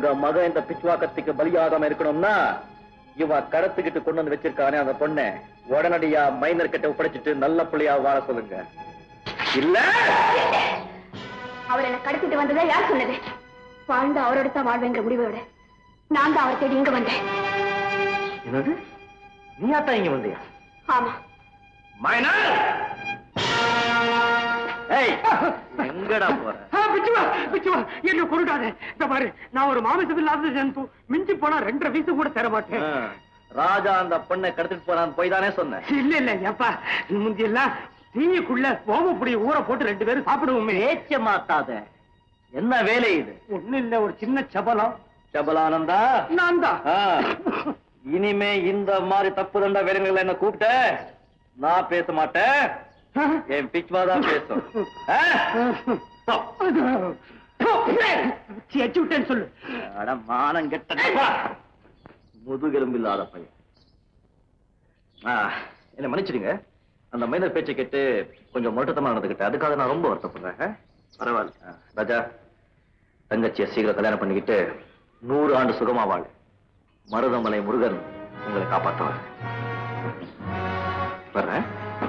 மகன் இந்த பிச்சுவாக்கத்துக்கு பலியாகாம இருக்கணும்னா இவ கடத்துக்கிட்டு கொண்டு வந்து வச்சிருக்கானே அந்த பொண்ணை உடனடியா மைனர் கிட்ட ஒப்படைச்சிட்டு நல்ல பிள்ளையா வாழ சொல்லுங்க இல்ல அவர் என்ன கடத்திட்டு வந்ததா யார் சொன்னது வாழ்ந்து அவரோட தான் வாழ்வேங்கிற முடிவோட நான் தான் அவர் தேடி இங்க வந்தேன் என்னது நீயாத்தான் இங்க வந்தியா ஆமா மைனர் ஏய் எங்கடா போற பிச்சுவா பிச்சுவா என்ன கொண்டுடாத இந்த பாரு நான் ஒரு மாமிசம் இல்லாத ஜந்து மிஞ்சி போனா ரெண்டரை வீசு கூட தர மாட்டேன் ஆ, ராஜா அந்த பொண்ணை கடத்திட்டு போறான்னு போய் தானே சொன்னேன் இல்ல இல்ல ஏப்பா முந்தி எல்லாம் தீனிக்குள்ள ஓமப்பொடி ஊற போட்டு ரெண்டு பேரும் சாப்பிடுவோமே பேச்ச மாத்தாத என்ன வேலை இது ஒண்ணு இல்ல ஒரு சின்ன சபலம் சபலானந்தா நான் தான் ஆ, இனிமே இந்த மாதிரி தப்பு தண்டா வேலைகளை என்ன கூப்பிட்ட நான் பேச மாட்டேன் என் பிச்சுவா தான் பேசும் ஆ? போ. எச்சு விட்டேன்னு சொல்லு அட மானம் கெட்ட முதுகெலும்பு இல்லாத பையன் ஆ, என்னை மன்னிச்சிடுங்க அந்த மைனர் பேச்சை கேட்டு கொஞ்சம் முரட்டத்தமா நடந்துக்கிட்டேன் அதுக்காக நான் ரொம்ப வருத்தப்படுறேன் ஆ? பரவாயில்ல ஆ, ராஜா தங்கச்சியை சீக்கிரம் கல்யாணம் பண்ணிக்கிட்டு நூறு ஆண்டு சுகமா வாழ் மருதமலை முருகன் உங்களை காப்பாற்றுவார் வர்றேன்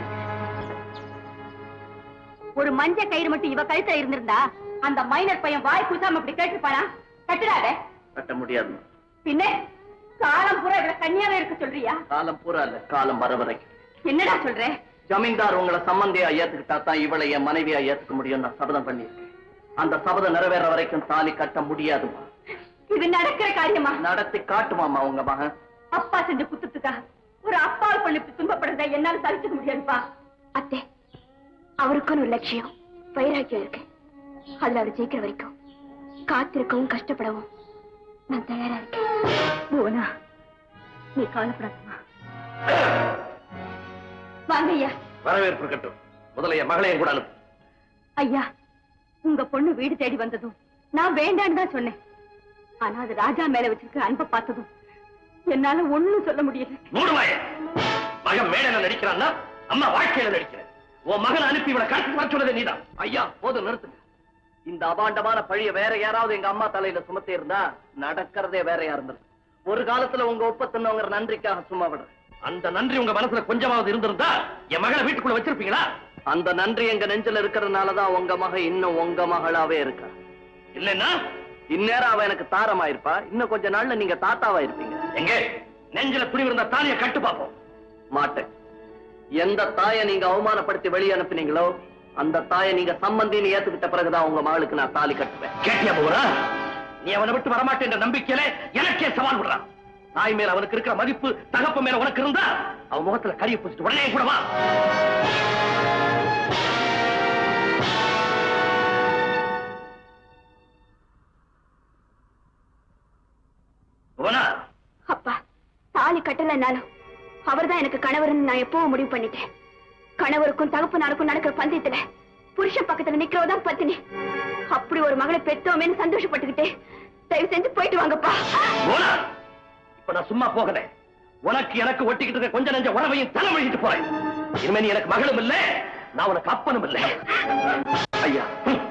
ஒரு மஞ்ச கயிறு மட்டும் இவ கழுத்துல இருந்திருந்தா அந்த மைனர் பையன் வாய் கூசாம இப்படி கேட்டுப்பானா கட்டுடாத கட்ட முடியாது பின்ன காலம் பூரா இவள கன்னியாவே இருக்க சொல்றியா காலம் பூரா இல்ல காலம் வர வரைக்கும் என்னடா சொல்ற ஜமீன்தார் உங்களை சம்பந்தியா ஏத்துக்கிட்டா தான் இவளை என் மனைவியா ஏத்துக்க முடியும் நான் சபதம் பண்ணியிருக்கேன் அந்த சபதம் நிறைவேற வரைக்கும் தாலி கட்ட முடியாதுமா இது நடக்கிற காரியமா நடத்தி காட்டுமாமா உங்க மகன் அப்பா செஞ்ச குத்தத்துக்காக ஒரு அப்பால் பண்ணி இப்படி துன்பப்படுறத என்னால சகிச்சுக்க முடியாதுப்பா அத்தே அவருக்குன்னு ஒரு லட்சியம் வைராக்கியம் இருக்கு அதுல அவர் ஜெயிக்கிற வரைக்கும் காத்திருக்கவும் கஷ்டப்படவும் நான் தயாரா இருக்கேன் புவனா நீ கவலைப்படாதம்மா வாங்க ஐயா வரவேற்பு இருக்கட்டும் முதல்ல என் மகளையும் கூட அனுப்பு ஐயா உங்க பொண்ணு வீடு தேடி வந்ததும் நான் வேண்டான்னு தான் சொன்னேன் ஆனா அது ராஜா மேல வச்சிருக்க அன்பை பார்த்ததும் என்னால ஒண்ணும் சொல்ல முடியல மூடுவாய மகன் மேடையில நடிக்கிறான்னா அம்மா வாழ்க்கையில நடிக்கிறேன் உன் மகன் அனுப்பி இவளை கடத்தி வர சொன்னதே நீதான் ஐயா போதும் நிறுத்துங்க இந்த அபாண்டமான பழிய வேற யாராவது எங்க அம்மா தலையில சுமத்தி இருந்தா நடக்கிறதே வேறையா இருந்தது ஒரு காலத்துல உங்க ஒப்பத்தினவங்க நன்றிக்காக சும்மா விடுறேன் அந்த நன்றி உங்க மனசுல கொஞ்சமாவது இருந்திருந்தா என் மகளை வீட்டுக்குள்ள வச்சிருப்பீங்களா அந்த நன்றி எங்க நெஞ்சில இருக்கிறதுனாலதான் உங்க மக இன்னும் உங்க மகளாவே இருக்கா இல்லைன்னா இந்நேரம் அவ எனக்கு தாரமா இருப்பா இன்னும் கொஞ்ச நாள்ல நீங்க தாத்தாவா இருப்பீங்க எங்க நெஞ்சில துணிவு இருந்த தாலியை கட்டு பார்ப்போம் மாட்டேன் எந்த தாயை நீங்க அவமானப்படுத்தி வெளியே அனுப்புனீங்களோ அந்த தாயை நீங்க சம்பந்தின்னு ஏத்துக்கிட்ட பிறகுதான் உங்க மகளுக்கு நான் தாலி கட்டுவேன் கேட்டியா போகிறா நீ அவனை விட்டு வரமாட்டேன்ற நம்பிக்கையில எனக்கே சவால் விடுறான் தாய் மேல அவனுக்கு இருக்கிற மதிப்பு தகப்ப மேல உனக்கு இருந்தா அவன் முகத்துல கரிய பூசிட்டு உடனே கூட வா புவனா, அப்பா தாலி கட்டலைன்னாலும் அவர்தான் எனக்கு கணவர்னு நான் எப்பவும் முடிவு பண்ணிட்டேன் கணவருக்கும் தகப்பனாருக்கும் நடக்கிற பந்தயத்துல புருஷன் பக்கத்துல நிக்கிறவதான் பத்தினி அப்படி ஒரு மகளை பெத்தோமேன்னு சந்தோஷப்பட்டுக்கிட்டு தயவு செஞ்சு போயிட்டு வாங்கப்பா புவனா, இப்ப நான் சும்மா போகல உனக்கு எனக்கு ஒட்டிக்கிட்டு இருக்க கொஞ்ச நெஞ்ச உறவையும் தலை வழிகிட்டு போறேன் இனிமே நீ எனக்கு மகளும் இல்ல நான் உனக்கு அப்பனும் இல்ல ஐயா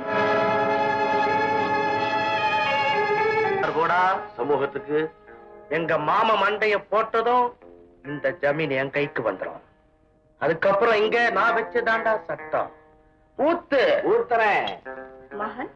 கூட சமூகத்துக்கு எங்க மாமா மண்டைய போட்டதும் இந்த ஜமீன் என் கைக்கு வந்துரும் அதுக்கப்புறம் இங்க நான் வச்சுதாண்டா சட்டம் ஊத்து ஊத்துறேன் மகன்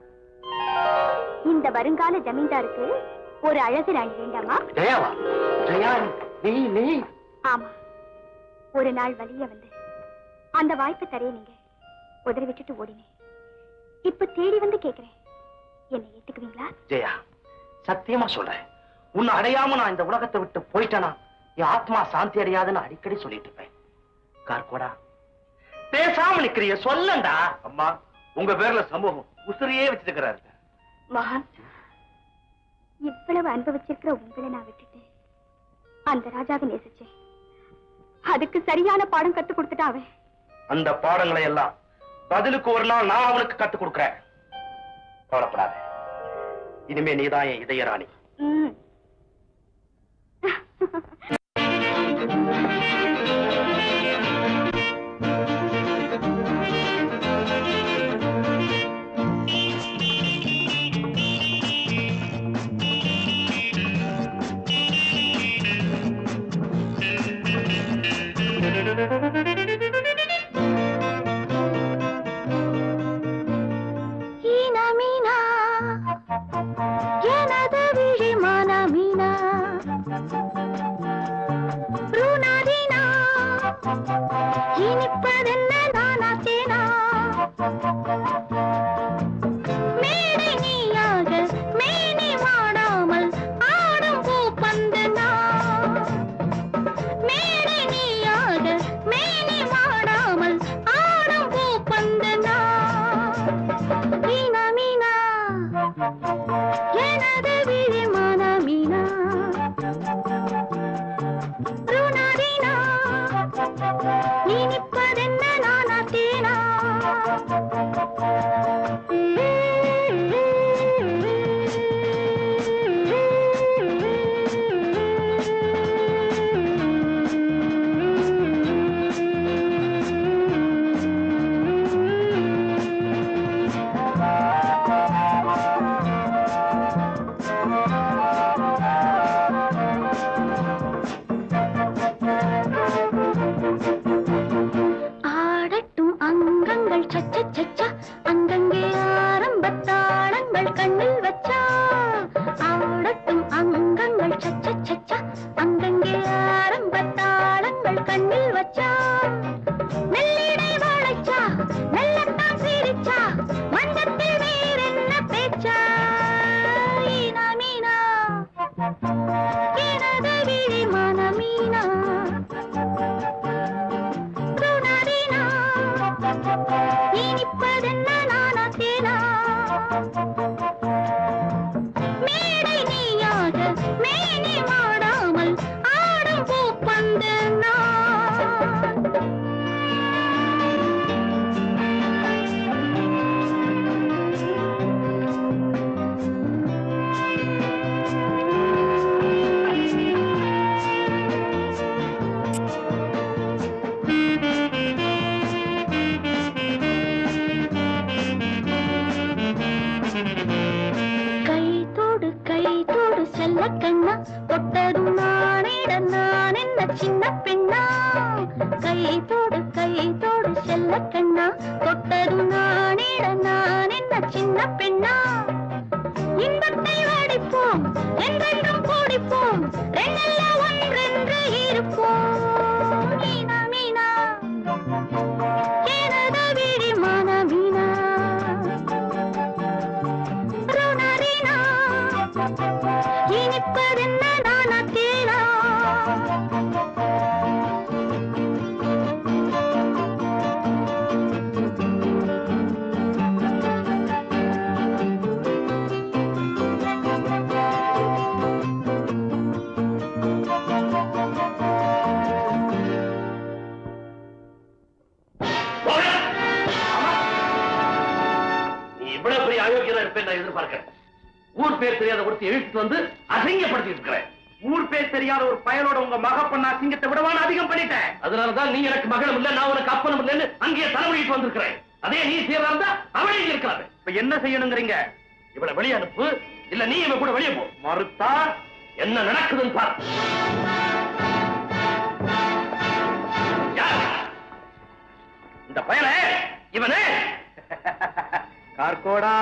இந்த வருங்கால ஜமீன்தாருக்கு ஒரு அழகு ராணி வேண்டாமா ஜெயாவா ஜெயா நீ நீ ஆமா ஒரு நாள் வழிய வந்து அந்த வாய்ப்பை தரைய நீங்க உதறி விட்டுட்டு ஓடினேன் இப்ப தேடி வந்து கேக்குறேன் என்னை ஏத்துக்குவீங்களா ஜெயா சத்தியமா சொல்றேன் உன்னை அடையாம நான் இந்த உலகத்தை விட்டு போயிட்டேனா என் ஆத்மா சாந்தி அடையாதுன்னு அடிக்கடி சொல்லிட்டு இருப்பேன் கார்கோடா பேசாம நிக்கிறிய சொல்லண்டா அம்மா உங்க பேர்ல சமூகம் உசிரியே வச்சிருக்கிறாரு மகான் இவ்வளவு அனுபவிச்சிருக்கிற உங்களை நான் விட்டுட்டு அந்த ராஜாவை நேசிச்சேன் அதுக்கு சரியான பாடம் கத்து கொடுத்துட்டான் அவன் அந்த பாடங்களை எல்லாம் பதிலுக்கு ஒரு நாள் நான் அவனுக்கு கத்துக் கொடுக்கிறேன் கவலைப்படாத இனிமே நீதான் என் இதயராணி ம். இனிப்பதென்ன நானா தேனா மேடை நீயாக மேனி மாடாமல் ஆடும் பூ பந்து நான் மேடை நீயாக மேனி மாடாமல் ஆடும் பூ பந்து நான் மீனா மீனா எனது விழி மனமீனா ருணரீனா இனிப்பதென்ன நானா தேனா ஆடட்டும் அங்கங்கள் சச்ச சச்சா அங்கங்கே ஆரம்பத் தாளங்கள் கண்ணில் வச்சா ஆடட்டும் அங்கங்கள் சச்ச சச்சா அங்கங்கே ஆரம்பத் தாளங்கள் கண்ணில் வச்சா மெல்லிடை வளைச்சா மெல்லத்தான் சிரிச்சா மண்டத்தில் வேறென்ன பேச்சா ஈனா மீனா எனது விழி மனமீனா ருணரீனா இனிப்பதென்ன நானா தேனா மேடை நீயாக மேனி மாடாமல் ஆடும் பூப்பந்து நான் கை தோடு கை தோடு செல்ல கண்ணா தொட்டதும் நானிட நான் என்ன சின்ன பெண்ணா கை தோடு கை தோடு செல்ல கண்ணா தொட்டதும் நானிட நான் என்ன சின்ன பெண்ணா இன்பத்தை வடிப்போம் என்றென்றும் கூடிப்போம் ரெண்டல்ல ஒன்றென்று இருப்போம் மீனா மீனா எனது விழி மனமீனா ருணரீனா இனிப்பதென்ன நானா தேனா நீ இவ்வளவு பெரிய அயோக்கியனா இருப்பேன் நான் எதிர்பார்க்கிறேன் ஊர் பேர் தெரியாத ஒருத்தி எழுத்து வந்து அசிங்கப்படுத்திட்டு இருக்கிறேன் ஊர் பேர் தெரியாத ஒரு பயலோட உங்க மக பண்ண அசிங்கத்தை விடவான அதிகம் பண்ணிட்டேன் அதனாலதான் நீ எனக்கு மகளும் இல்ல நான் உனக்கு அப்பனும் இல்லைன்னு அங்கேயே தலைமொழிட்டு வந்திருக்கிறேன் அதே நீ செய்யறதா இருந்தா அவளே இங்க இருக்கிறாரு இப்ப என்ன செய்யணுங்கிறீங்க இவளை வெளியே அனுப்பு இல்ல நீ இவ கூட வெளியே போ மறுத்தா என்ன நடக்குதுன்னு பாரு யார்? இந்த பயலே இவனே கார்கோடா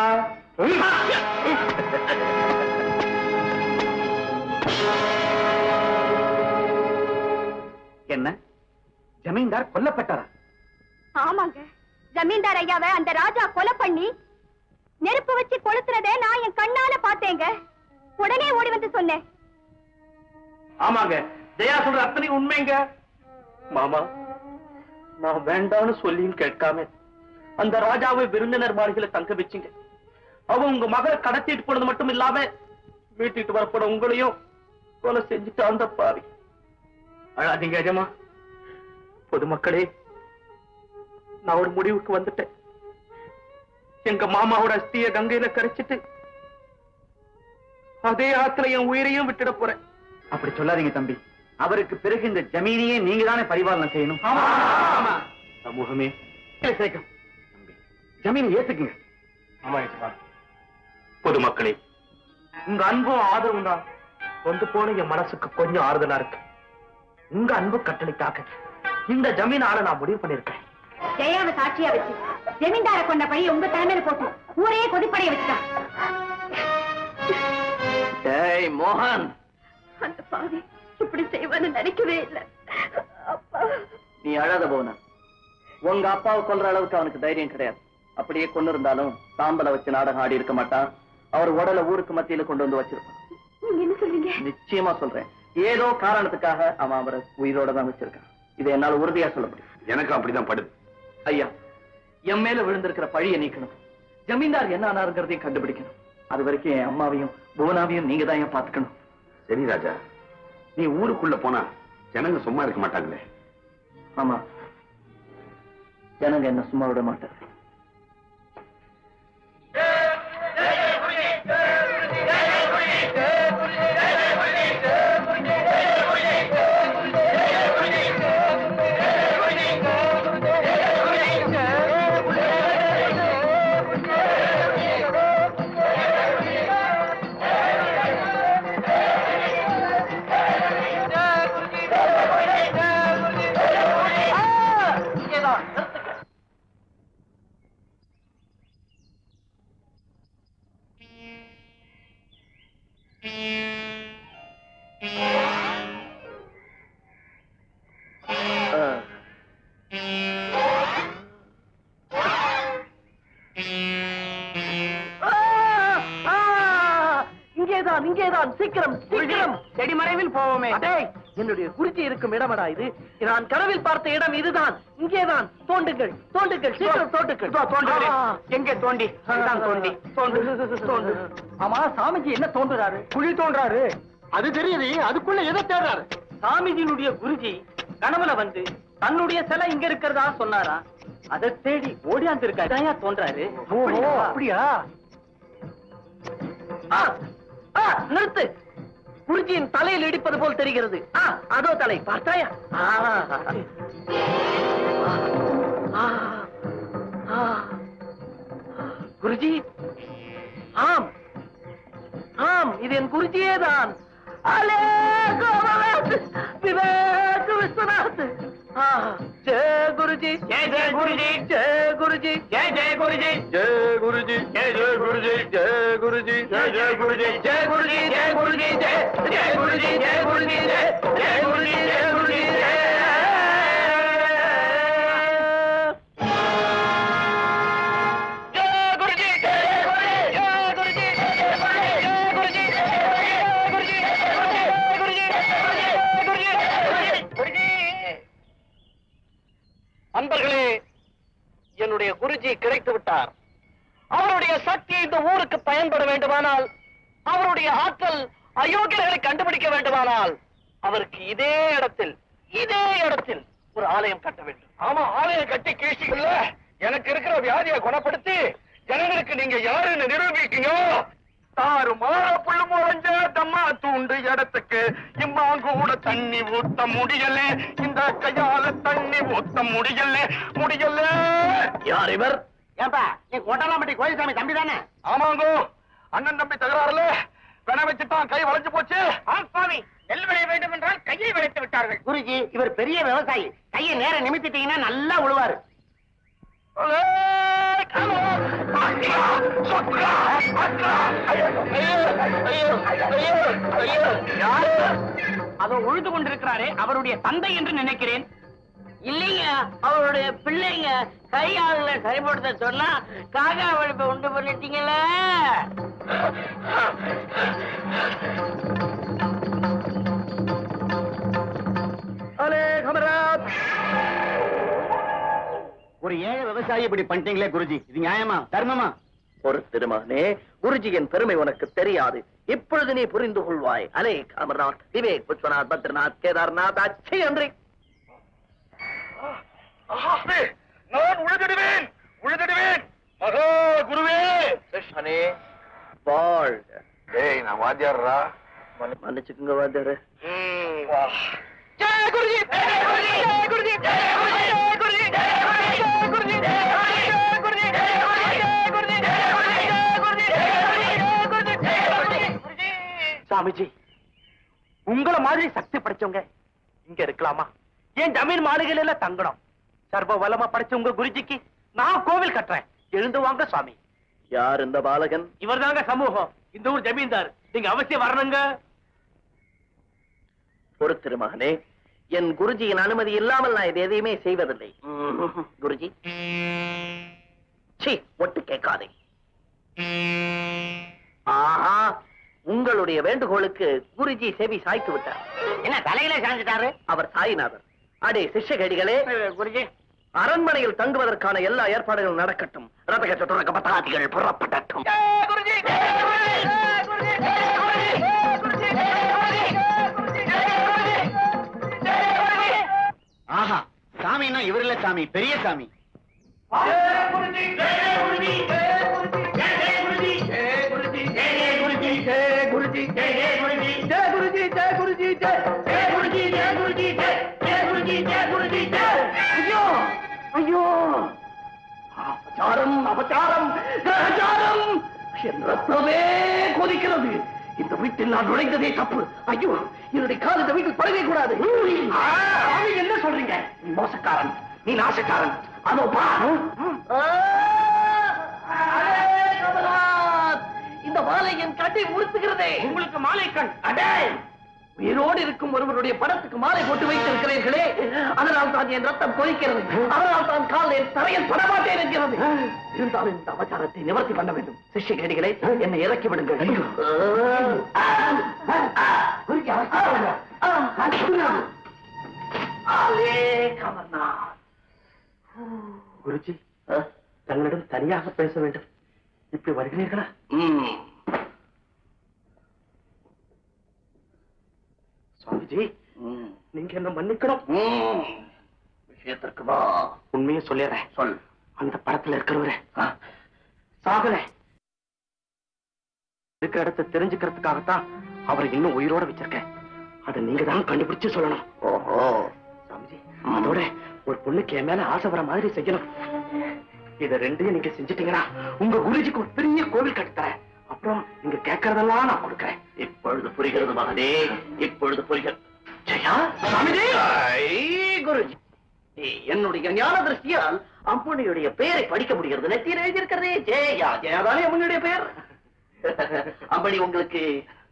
என்ன ஜமீன்தார் கொல்லப்பட்டாரா ஆமாங்க ஜமீன்தார் ஐயாவை அந்த ராஜா கொலை பண்ணி நெருப்பு வச்சு கொளுத்துறதை நான் என் கண்ணால பார்த்தேங்க உடனே ஓடி வந்து சொன்னேன் ஆமாங்க ஜெயா சொல்ற அத்தனை உண்மைங்க மாமா நான் வேண்டான்னு சொல்லியும் கேட்காம அந்த ராஜாவை விருந்தினர் மாளிகையில தங்க வச்சுங்க அவன் உங்க மகளை கடத்திட்டு போனது மட்டும் இல்லாம வீட்டுக்கு வரப்போட உங்களையும் கொலை செஞ்சுட்டு அந்த பாவி அழாதீங்க அஜமா பொதுமக்களே நான் ஒரு முடிவுக்கு வந்துட்டேன் எங்க மாமாவோட அஸ்திய கங்கையில கரைச்சிட்டு அதே ஆத்துல என் உயிரையும் விட்டுட போறேன் அப்படி சொல்லாதீங்க தம்பி அவருக்கு பிறகு இந்த ஜமீனையே நீங்க தானே பரிபாலனை செய்யணும் சமூகமே சேர்க்கும் தம்பி ஜமீனை ஏத்துக்குங்க பொதுமக்களே உங்க அன்பும் ஆதரவும் தான் கொண்டு போன என் மனசுக்கு கொஞ்சம் ஆறுதலா இருக்கு உங்க அன்பு கட்டளைக்காக இந்த ஜமீனால நான் முடிவு பண்ணிருக்கேன் ஜெயாவை சாட்சியா வச்சு ஜமீன்தார கொண்ட பழிய உங்க தலைமையில போட்டு ஊரே கொதிப்படைய வச்சுட்டான் டேய் மோகன் அந்த பாவி இப்படி செய்வான்னு நினைக்கவே இல்லை அப்பா நீ அழாத போன உங்க அப்பாவை கொல்ற அளவுக்கு அவனுக்கு தைரியம் கிடையாது அப்படியே கொண்டு இருந்தாலும் சாம்பலை வச்சு நாடகம் ஆடி இருக்க மாட்டான் அவர் உடலை ஊருக்கு மத்தியில கொண்டு வந்து வச்சிருப்பான் நீங்க என்ன சொல்றீங்க நிச்சயமா சொல்றேன் ஏதோ காரணத்துக்காக அவன் அவரை உயிரோட தான் வச்சிருக்கான் இதை என்னால உறுதியா சொல்ல முடியும் எனக்கும் அப்படிதான் படுது ஐயா என் மேல விழுந்திருக்கிற பழியை நீக்கணும் ஜமீன்தார் என்ன ஆனாருங்கிறதையும் கண்டுபிடிக்கணும் அது வரைக்கும் என் அம்மாவையும் புவனாவையும் நீங்க தான் ஏன் பாத்துக்கணும் சரி ராஜா நீ ஊருக்குள்ள போனா ஜனங்க சும்மா இருக்க மாட்டாங்களே ஆமா ஜனங்க என்ன சும்மா விட மாட்டார் இங்கேதான் இங்கேதான் சீக்கிரம் சீக்கிரம் செடி மறைவில் போவோமே அடேய் என்னுடைய குறிச்சி இருக்கும் இடமடா இது நான் கனவில் பார்த்த இடம் இதுதான் இங்கேதான் தோண்டுங்கள் தோண்டுங்கள் சீக்கிரம் தோண்டுங்கள் இதோ தோண்டுகிறேன். ஆ. எங்கே தோண்டி இதுதான் தோண்டி தோண்டு தோண்டு ஆமா சாமிஜி என்ன தோன்றுறாரு குழி தோன்றாரு அது தெரியுது அதுக்குள்ள எதை தேடுறாரு சாமிஜியினுடைய குருஜி கனவுல வந்து தன்னுடைய சிலை இங்க இருக்கிறதா சொன்னாரா அதை தேடி ஓடியாந்து இருக்கா தோன்றாரு அப்படியா ஆ, ஆ, நிறுத்து குருஜியின் தலையில் இடிப்பது போல் தெரிகிறது ஆ, அதோ தலை பார்த்தாயா ஆ, ஆ, ஆ. குருஜி ஆம் ஆம் இது என் குருஜியே தான் அலே கோமநாத் விவேக் விஸ்வநாத் ஆ, ஜெய குருஜி ஜெய ஜெய குருஜி ஜெய குருஜி ஜெய ஜெய குருஜி ஜெய குருஜி ஜெய ஜெய குருஜி ஜெய குருஜி ஜெய ஜெய குருஜி ஜெய குருஜி ஜெய குருஜி ஜெய ஜெய குருஜி ஜெய குருஜி ஜெய ஜெய குருஜி ஜெய குருஜி ஜெய ஜெய குருஜி ஜெய குருஜி ஜெய குருஜி ஜெய குருஜி ஜெய குருஜி ஜெய குருஜி ஜெய குருஜி ஜெய குருஜி அன்பர்களே என்னுடைய குருஜி கிடைத்து விட்டார் அவருடைய சக்தி இந்த ஊருக்கு பயன்பட வேண்டுமானால் அவருடைய ஆற்றல் அயோக்கியர்களை கண்டுபிடிக்க வேண்டுமானால் அவருக்கு இதே இடத்தில் இதே இடத்தில் ஒரு ஆலயம் கட்ட வேண்டும் ஆமா ஆலயம் கட்டி கீழ்ச்சிக்கல எனக்கு இருக்கிற வியாதியை குணப்படுத்தி ஜனங்களுக்கு நீங்க யாருன்னு நிரூபிக்கீங்க தாறு மாற புள்ளு முளைஞ்ச தம்மா தூண்டு இடத்துக்கு இம்மாங்கூட தண்ணி ஊத்த முடியல இந்த கையால தண்ணி ஊத்த முடியல முடியல யார் இவர் ஏன்பா நீ கோட்டலாம்பட்டி கோயில்சாமி தம்பி தானே ஆமாங்கோ அண்ணன் தம்பி தகராறுல பெண வச்சுட்டான் கை வளைஞ்சு போச்சு சுவாமி நெல் விளைய வேண்டும் என்றால் கையை விளைத்து விட்டார்கள் குருஜி இவர் பெரிய விவசாயி கையை நேர நிமித்திட்டீங்கன்னா நல்லா உழுவாரு அதோ உழுது கொண்டிருக்கிறாரே அவருடைய தந்தை என்று நினைக்கிறேன் இல்லைங்க அவருடைய பிள்ளைங்க கையாளர்களை சரிப்படுத்த சொன்னா காக்கா வெடிப்பை உண்டு பண்ணிட்டீங்களே அலே கமராத் ஒரு ஏழை விவசாயி இப்படி பண்ணிட்டீங்களே குருஜி இது நியாயமா தர்மமா ஒரு திருமகனே குருஜியின் பெருமை உனக்கு தெரியாது இப்பொழுது நீ புரிந்து கொள்வாய் அலே அமர்நாத் விவேக் விஸ்வநாத் பத்ரநாத் கேதார்நாத் அச்சை அன்றி ஆஹாவே, நான் உழுதிடுவேன் உழுதிடுவேன் மகா குருவே கிருஷ்ணனே வாழ்க டேய் நான் வாத்தியாரா மன்னிச்சுக்குங்க வாத்தியாரு ஜெய குருஜி ஜெய குருஜி ஜெய குருஜி ஜெய குருஜி ஜெய குருஜி ஜெய குருஜி ஜெய குருஜி ஜெய குருஜி ஜெய குருஜி ஜெய குருஜி ஜெய குருஜி ஜெய குருஜி ஜெய குருஜி சாமிஜி உங்கள மாதிரி சக்தி படைச்சவங்க இங்க இருக்கலாமா ஏன் ஜமீன் மாளிகையில தங்கணும் சர்வ வலமா படைச்ச உங்க குருஜிக்கு நான் கோவில் கட்டுறேன் எழுந்து வாங்க சுவாமி யார் இந்த பாலகன் இவர்தாங்க சமூகம் இந்த ஊர் ஜமீன்தார் நீங்க அவசியம் வரணுங்க ஒரு திருமகனே என் குருஜியின் அனுமதி இல்லாமல் நான் இது எதையுமே செய்வதில்லை ம்ஹும். குருஜி சீ ஒட்டு கேட்காதே ஆஹா உங்களுடைய வேண்டுகோளுக்கு குருஜி செவி சாய்த்து விட்டார் என்ன தலையில சாஞ்சிட்டாரு அவர் சாயிநாதர் அடே சிஷ்யகடிகளே குருஜி அரண்மனையில் தங்குவதற்கான எல்லா ஏற்பாடுகளும் நடக்கட்டும் ரதக சதுரக பத்தாதிகள் புறப்படட்டும் ஆஹா சாமின்னா இவர் இல்ல சாமி பெரிய சாமி ஐயோ ஐயோ அபச்சாரம் அபச்சாரம் கிரகச்சாரம் என் ரத்தமே கொதிக்கிறது இந்த வீட்டில் நான் நுழைந்ததே தப்பு ஐயோ என்னுடைய கால் இந்த வீட்டில் படவே கூடாது ஆ, சாமி, என்ன சொல்றீங்க நீ மோசக்காரன் நீ நாசக்காரன் அதோ பா ஆ, அடே, கமலாத், இந்த மாலை என் கண்ணை உறுத்துகிறதே உங்களுக்கு மாலை கண் அடே உயிரோடு இருக்கும் ஒருவருடைய படத்துக்கு மாலை போட்டு வைத்திருக்கிறீர்களே அதனால் தான் என் ரத்தம் கொதிக்கிறது அதனால் தான் கால் என் தரையில் படமாட்டேன் என்கிறது இருந்தாலும் இந்த அவசாரத்தை நிவர்த்தி பண்ண வேண்டும் சிஷ்ய கேடிகளே என்னை இறக்கி விடுங்கள் ஆலே கமர்நாத் குருஜி தங்களிடம் தனியாக பேச வேண்டும் இப்படி வருகிறீர்களா சுவாமிஜி நீங்க என்ன மன்னிக்கணும் விஷயத்திற்கு வா உண்மையை சொல்லிடுறேன் சொல் அந்த படத்துல இருக்கிறவரு சாகல இருக்கிற இடத்தை தெரிஞ்சுக்கிறதுக்காகத்தான் அவரை இன்னும் உயிரோட வச்சிருக்கேன் அதை நீங்க தான் கண்டுபிடிச்சு சொல்லணும் ஓஹோ சாமிஜி அதோட ஒரு பொண்ணுக்கு என் மேல ஆசை வர மாதிரி செய்யணும் இத ரெண்டையும் நீங்க செஞ்சிட்டீங்கன்னா உங்க குருஜிக்கு ஒரு பெரிய கோவில் கட்டித்தரேன் அப்புறம் நீங்க கேட்கறதெல்லாம் நான் கொடுக்கறேன் இப்பொழுது புரிகிறது மகனே இப்பொழுது புரிகிறது ஜெயா சாமிஜி குருஜி என்னுடைய ஞான திருஷ்டியால் அம்புனியுடைய பெயரை படிக்க முடிகிறது நெத்தியில் எழுதியிருக்கிறதே ஜெயா ஜெயாதானே அம்மனுடைய பெயர் அம்மணி உங்களுக்கு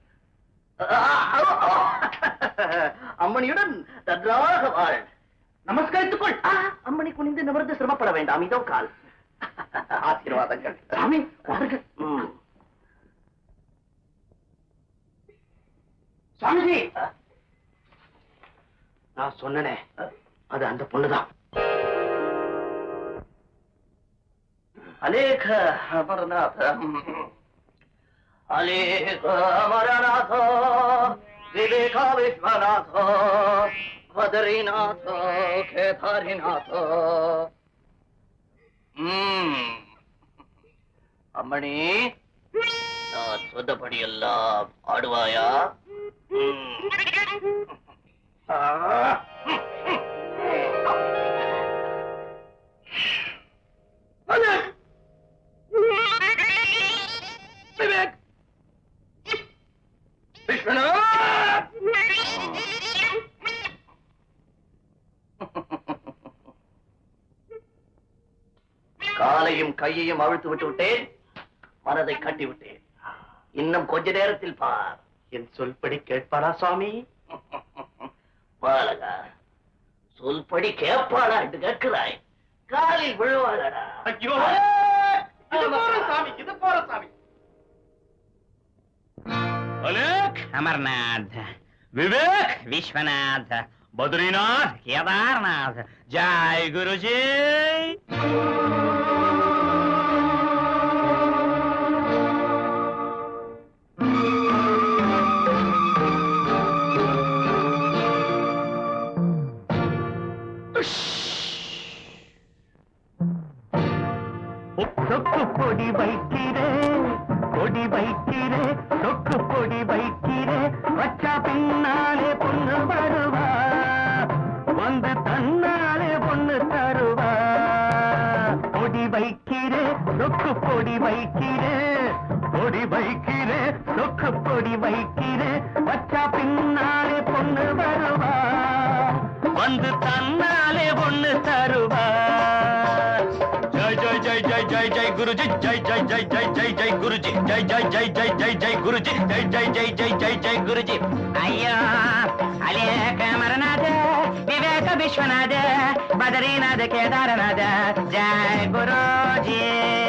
அம்மணியுடன் நன்றாக வாழ் நமஸ்கரித்துக்கொள் ஆ, அம்மணி குனிந்து நிமிர்ந்து சிரமப்பட வேண்டாம் இதோ கால் ஆசீர்வாதங்கள் சாமி வாருங்க ம். சாமிஜி நான் சொன்னனே அது அந்த பொண்ணுதான் அலேக அமரநாத அலேக அமரநாத விவேகா விஸ்வநாத பதரிநாத கேதாரிநாத ம். அம்மணி நான் சொன்னபடி எல்லாம் ஆடுவாயா ம். ஆ. அலேக் விவேக் விஸ்வநாத் காலையும் கையையும் அவிழ்த்து விட்டு விட்டேன் மனதை கட்டி விட்டேன் இன்னும் கொஞ்ச நேரத்தில் பார் என் சொல்படி கேட்பாரா சுவாமி பாலகா சொல்படி கேட்பாளா என்று கேட்கிறாய் காலில் விழுவாளடா ஐயோ இது போற சாமி இது போற சாமி अलोक अमरनाथ विवेक विश्वनाथ बद्रीनाथ केदारनाथ जय गुरु जी சொக்கு பொடி வைக்கிறேன் பொடி வைக்கிறேன் சொக்கு பொடி வைக்கிறேன் வச்சா பின்னாலே பொண்ணு வருவா வந்து தன்னாலே பொண்ணு தருவா பொடி வைக்கிறேன் சொக்கு பொடி வைக்கிறேன் பொடி வைக்கிறேன் சொக்கு பொடி வைக்கிறேன் வச்சா பின்னாலே பொண்ணு வருவா வந்து தன்னாலே பொண்ணு தருவா जय जय जय जय जय जय गुरु जी जय जय जय जय जय जय गुरु जी जय जय जय जय जय जय गुरु जी जय जय जय जय जय जय गुरु जी ஐயா அலேக அமரநாத ವಿಶ್ವನಾಥ ಬದರಿನಾಥ ಕೇದಾರನಾಥ ಜಯ ಗುರುಜಿ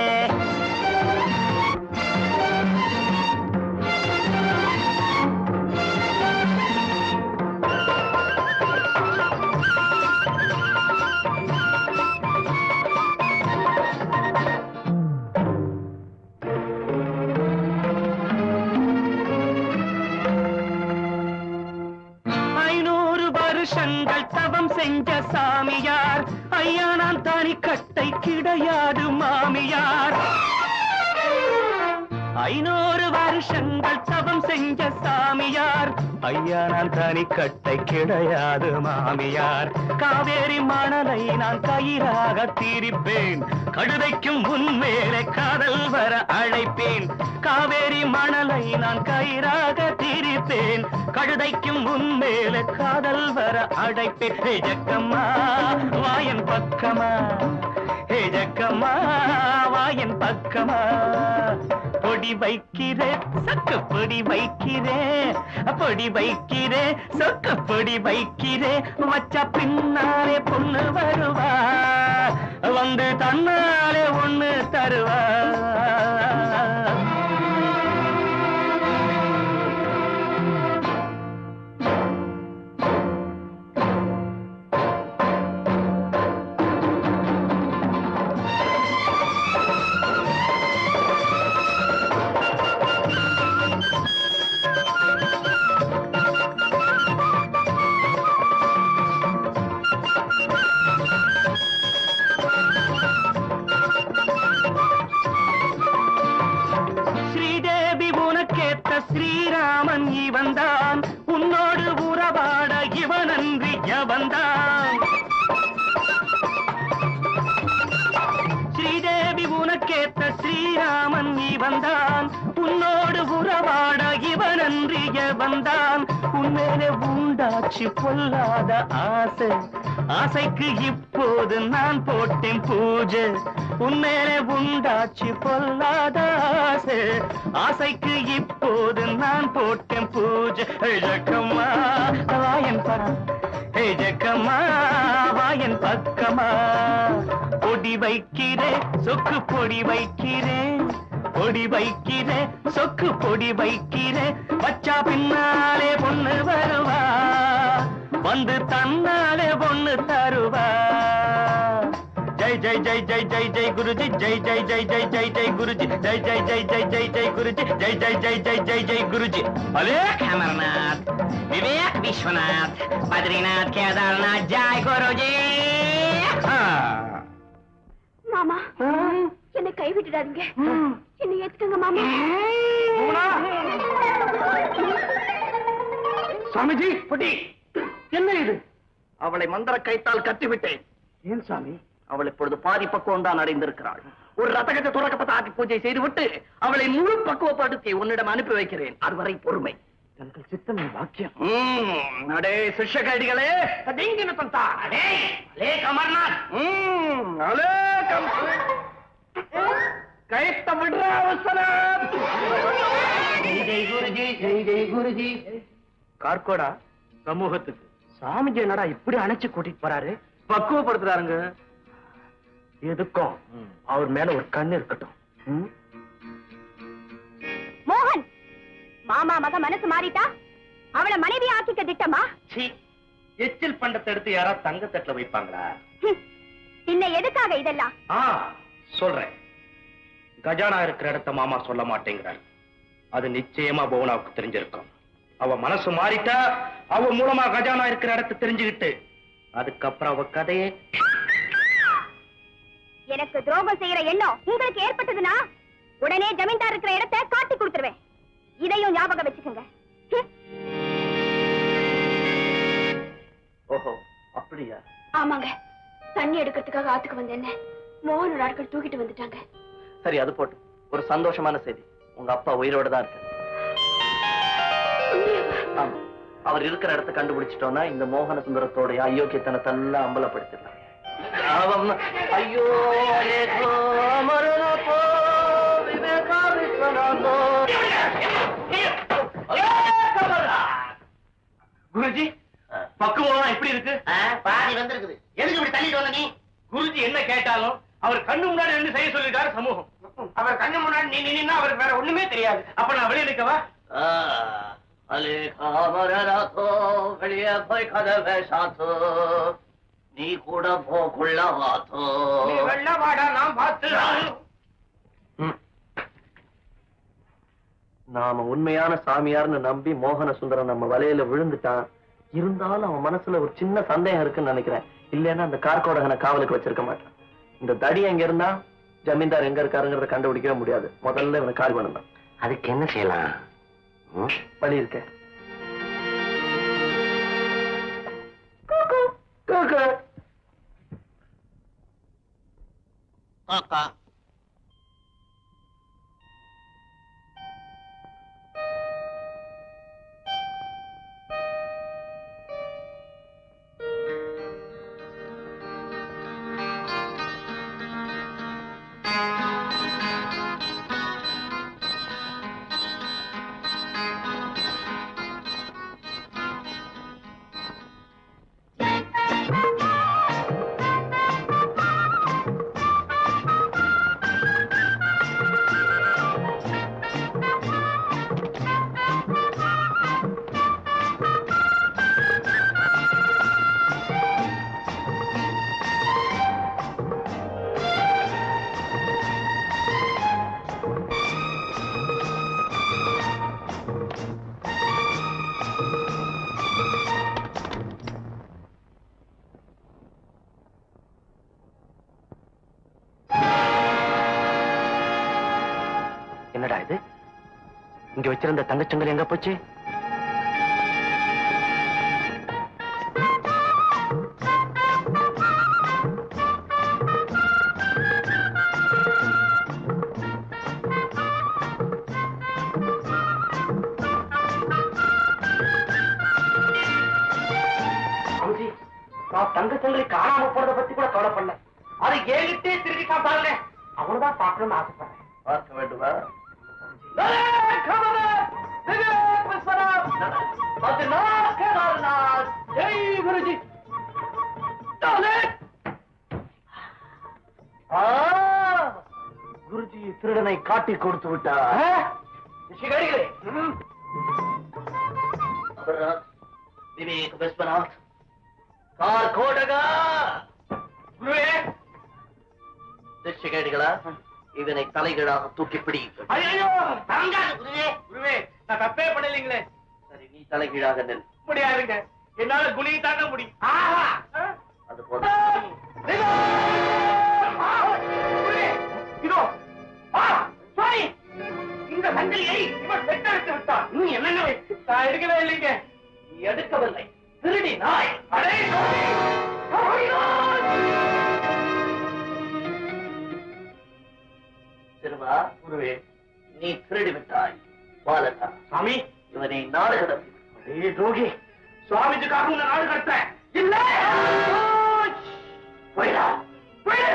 ஐநூறு வருஷங்கள் தவம் செஞ்ச சாமியார் ஐயா நான் தனி கட்டை கிடையாது மாமியார் ஐநூறு வருஷங்கள் தவம் செஞ்ச சாமியார் ஐயா நான் தனி கட்டை கிடையாது மாமியார் காவேரி மணலை நான் கயிறாக தீரிப்பேன் கழுதைக்கும் உன்மேலே காதல் வர அழைப்பேன் காவேரி மணலை நான் கயிறாக தீரிப்பேன் கழுதைக்கும் உன்மேலே காதல் வர அழைப்பேன் ஹே ஜக்கம்மா வாயன் பக்கமா ஹே ஜக்கம்மா வாயன் பக்கமா பொடி வைக்கிறேன் சக்கு பொடி வைக்கிறேன் பொடி வைக்கிறேன் சொக்கு பொடி வைக்கிறேன் வச்ச பின்னாலே பொண்ணு வருவா வந்து தன்னாலே ஒண்ணு தருவா ஸ்ரீதேவி உனக்கேத்த ஸ்ரீராமன் இவன்தான் உன்னோடு உறவாட இவனன்றி எவன்தான் ஸ்ரீதேவி உனக்கேத்த ஸ்ரீராமன் இவன்தான் உன்னோடு உறவாட இவனன்றி எவன்தான் உன்மேலே உண்டாச்சு பொல்லாத ஆசை ஆசைக்கு இப்போது நான் போட்டேன் பூஜை உன்மேலே உண்டாச்சு பொல்லாத ஆசை ஆசைக்கு இப்போது நான் போட்டேன் பூஜை ஜக்கம்மா வாயன் பரம் ஹே ஜக்கம்மா வாயன் பக்கமா பொடி வைக்கிறேன் சொக்கு பொடி வைக்கிறேன் பொடி வைக்கிறேன் சொக்கு பொடி வைக்கிறேன் வச்சா பின்னாலே பொண்ணு வருவா வந்து தன்னாலே பொண்ணு தருவா ஜெய் ஜெய் ஜெய் ஜெய் ஜெய் ஜெய் குருஜி ஜெய் ஜெய் ஜெய் ஜெய் ஜெய் ஜெய் குருஜி ஜெய் ஜெய் ஜெய் ஜெய் ஜெய் ஜெய் குருஜி ஜெய் ஜெய் ஜெய் ஜெய் ஜெய் ஜெய் குருஜி அலேக் அமர்நாத் விவேக் விஸ்வநாத் பத்ரிநாத் கேதார்நாத் ஜெய் குருஜி மாமா என்னை கை விட்டுடாதீங்க என்னை ஏத்துக்கங்க மாமா சாமிஜி பொடி என்ன இது அவளை மந்திர கைத்தால் கட்டிவிட்டேன் ஏன் சாமி அவள் இப்பொழுது பாதி பக்குவம் தான் அடைந்திருக்கிறாள் ஒரு ரத்தகத்தை துறக்கப்பட்ட ஆட்டி பூஜை செய்துவிட்டு அவளை முழு பக்குவப்படுத்தி உன்னிடம் அனுப்பி வைக்கிறேன் அதுவரை பொறுமை தங்கள் சித்தமே வாக்கியம் அடே சிஷ்யகடிகளே தடிங்கின தந்தா அடே அலே கமர்நாத் ம், அலே கம் கைத்த விடுற அவசரம் ஜெய் ஜெய் குருஜி ஜெய் ஜெய் குருஜி கார்கோடா சமூகத்துக்கு சாமிஜி என்னடா இப்படி அணைச்சு கூட்டிட்டு போறாரு பக்குவப்படுத்துறாருங்க எதுக்கும் அவர் மேல ஒரு கண்ணு இருக்கட்டும் ம்? மோகன் மாமா மக மனசு மாறிட்டா அவளை மனைவி ஆக்கிக்க திட்டமா சீ எச்சில் பண்டத்தை எடுத்து யாராவது தங்கத்தட்டுல வைப்பாங்களா ஹம். பின்ன எதுக்காக இதெல்லாம் ஆ சொல்றேன் கஜானா இருக்கிற இடத்த மாமா சொல்ல மாட்டேங்கிறார் அது நிச்சயமா புவனாவுக்கு தெரிஞ்சிருக்கும் அவ மனசு மாறிட்டா அவ மூலமா கஜானா இருக்கிற இடத்த தெரிஞ்சுக்கிட்டு அதுக்கப்புறம் அவ கதையே எனக்கு துரோகம் செய்யற எண்ணம் உங்களுக்கு ஏற்பட்டதுன்னா உடனே ஜமீன்தார் இருக்கிற இடத்தை காட்டி கொடுத்துருவேன் இதையும் ஞாபகம் வச்சுக்கோங்க ஹம். ஓஹோ அப்படியா ஆமாங்க தண்ணி எடுக்கிறதுக்காக ஆத்துக்கு வந்தேன் மோகன் ஆட்கள் தூக்கிட்டு வந்துட்டாங்க சரி அது போட்டு ஒரு சந்தோஷமான செய்தி உங்க அப்பா உயிரோட தான் இருக்காரு ஆமா அவர் இருக்கிற இடத்தை கண்டுபிடிச்சிட்டோம்னா இந்த மோகன சுந்தரத்தோடைய அயோக்கியத்தனத்தை எல்லாம் அம்பலப்படுத்திடலாம் அவன் ஐயோ அலேகோ, மரணோ போ, விவேகா விஸ்வநாதோ. குருஜி பக்குவம் எப்படி இருக்கு ஆ, பாதி வந்திருக்குது எதுக்கு இப்படி தள்ளிட்டு வந்த நீ குருஜி என்ன கேட்டாலும் அவர் கண்ணு முன்னாடி நின்று செய்ய சொல்லிருக்காரு சமூகம் அவர் கண்ணு முன்னாடி நீ நின்னா அவருக்கு வேற ஒண்ணுமே தெரியாது அப்ப நான் வெளியே நிக்கவா வெளியே போய் கதவை சாத்து நீ கூட போக்குள்ள வாத்தோ நீ வெள்ள வாடா நான் பார்த்து நாம உண்மையான சாமியார்னு நம்பி மோகன சுந்தரம் நம்ம வலையில விழுந்துட்டான் இருந்தாலும் அவன் மனசுல ஒரு சின்ன சந்தேகம் இருக்குன்னு நினைக்கிறேன் இல்லைன்னா அந்த கார்கோடகனை காவலுக்கு வச்சிருக்க மாட்டான் இந்த தடி எங்க இருந்தா ஜமீன்தார் எங்க இருக்காருங்கிறத கண்டுபிடிக்கவே முடியாது முதல்ல இவனை கால் பண்ணணும் அதுக்கு என்ன செய்யலாம் ம்? வழி இருக்கேன் என்னடா இது இங்க வச்சிருந்த தங்கச்சங்கல் எங்க போச்சு அம்ஜி, நான் தங்க சங்கிலி காணாம போறத பத்தி கூட கவலைப்படல அது என்கிட்டே திருடி காப்பாங்க அவனதான் பார்க்கணும்னு ஆசைப்படுறேன் பார்க்க வேண்டுமா ஜெய் குருஜி குருஜி திருடனை காட்டி கொடுத்து விட்டார் ரிஷிகடிகளே அமர்நாத் விவேக் விஸ்வநாத் கார் கோடகா குருவே சிஷ்யகேடிகளா இதனை தலைகீழாக தூக்கி பிடி ஐயோ தாங்காது குருவே குருவே நான் தப்பே பண்ணலீங்களே சரி நீ தலைகீழாக நெல் முடியாதுங்க என்னால குனியை தாங்க முடியும் ஆஹா அது போதும் குருவே, இதோ ஆ, சுவாமி இந்த சங்கிலியை இவன் பெற்றெடுத்து விட்டான் இன்னும் என்னென்ன நான் எடுக்கவே இல்லைங்க நீ எடுக்கவில்லை திருடி நாய் அடே சுவாமி! சிறுவா குருவே நீ திருடி விட்டாய் பாலகா சாமி இவனை நாடு கடத்தி அடே துரோகி சுவாமிஜிக்காக உன்னை நாடு கடத்த இல்ல போயிடா போயிடு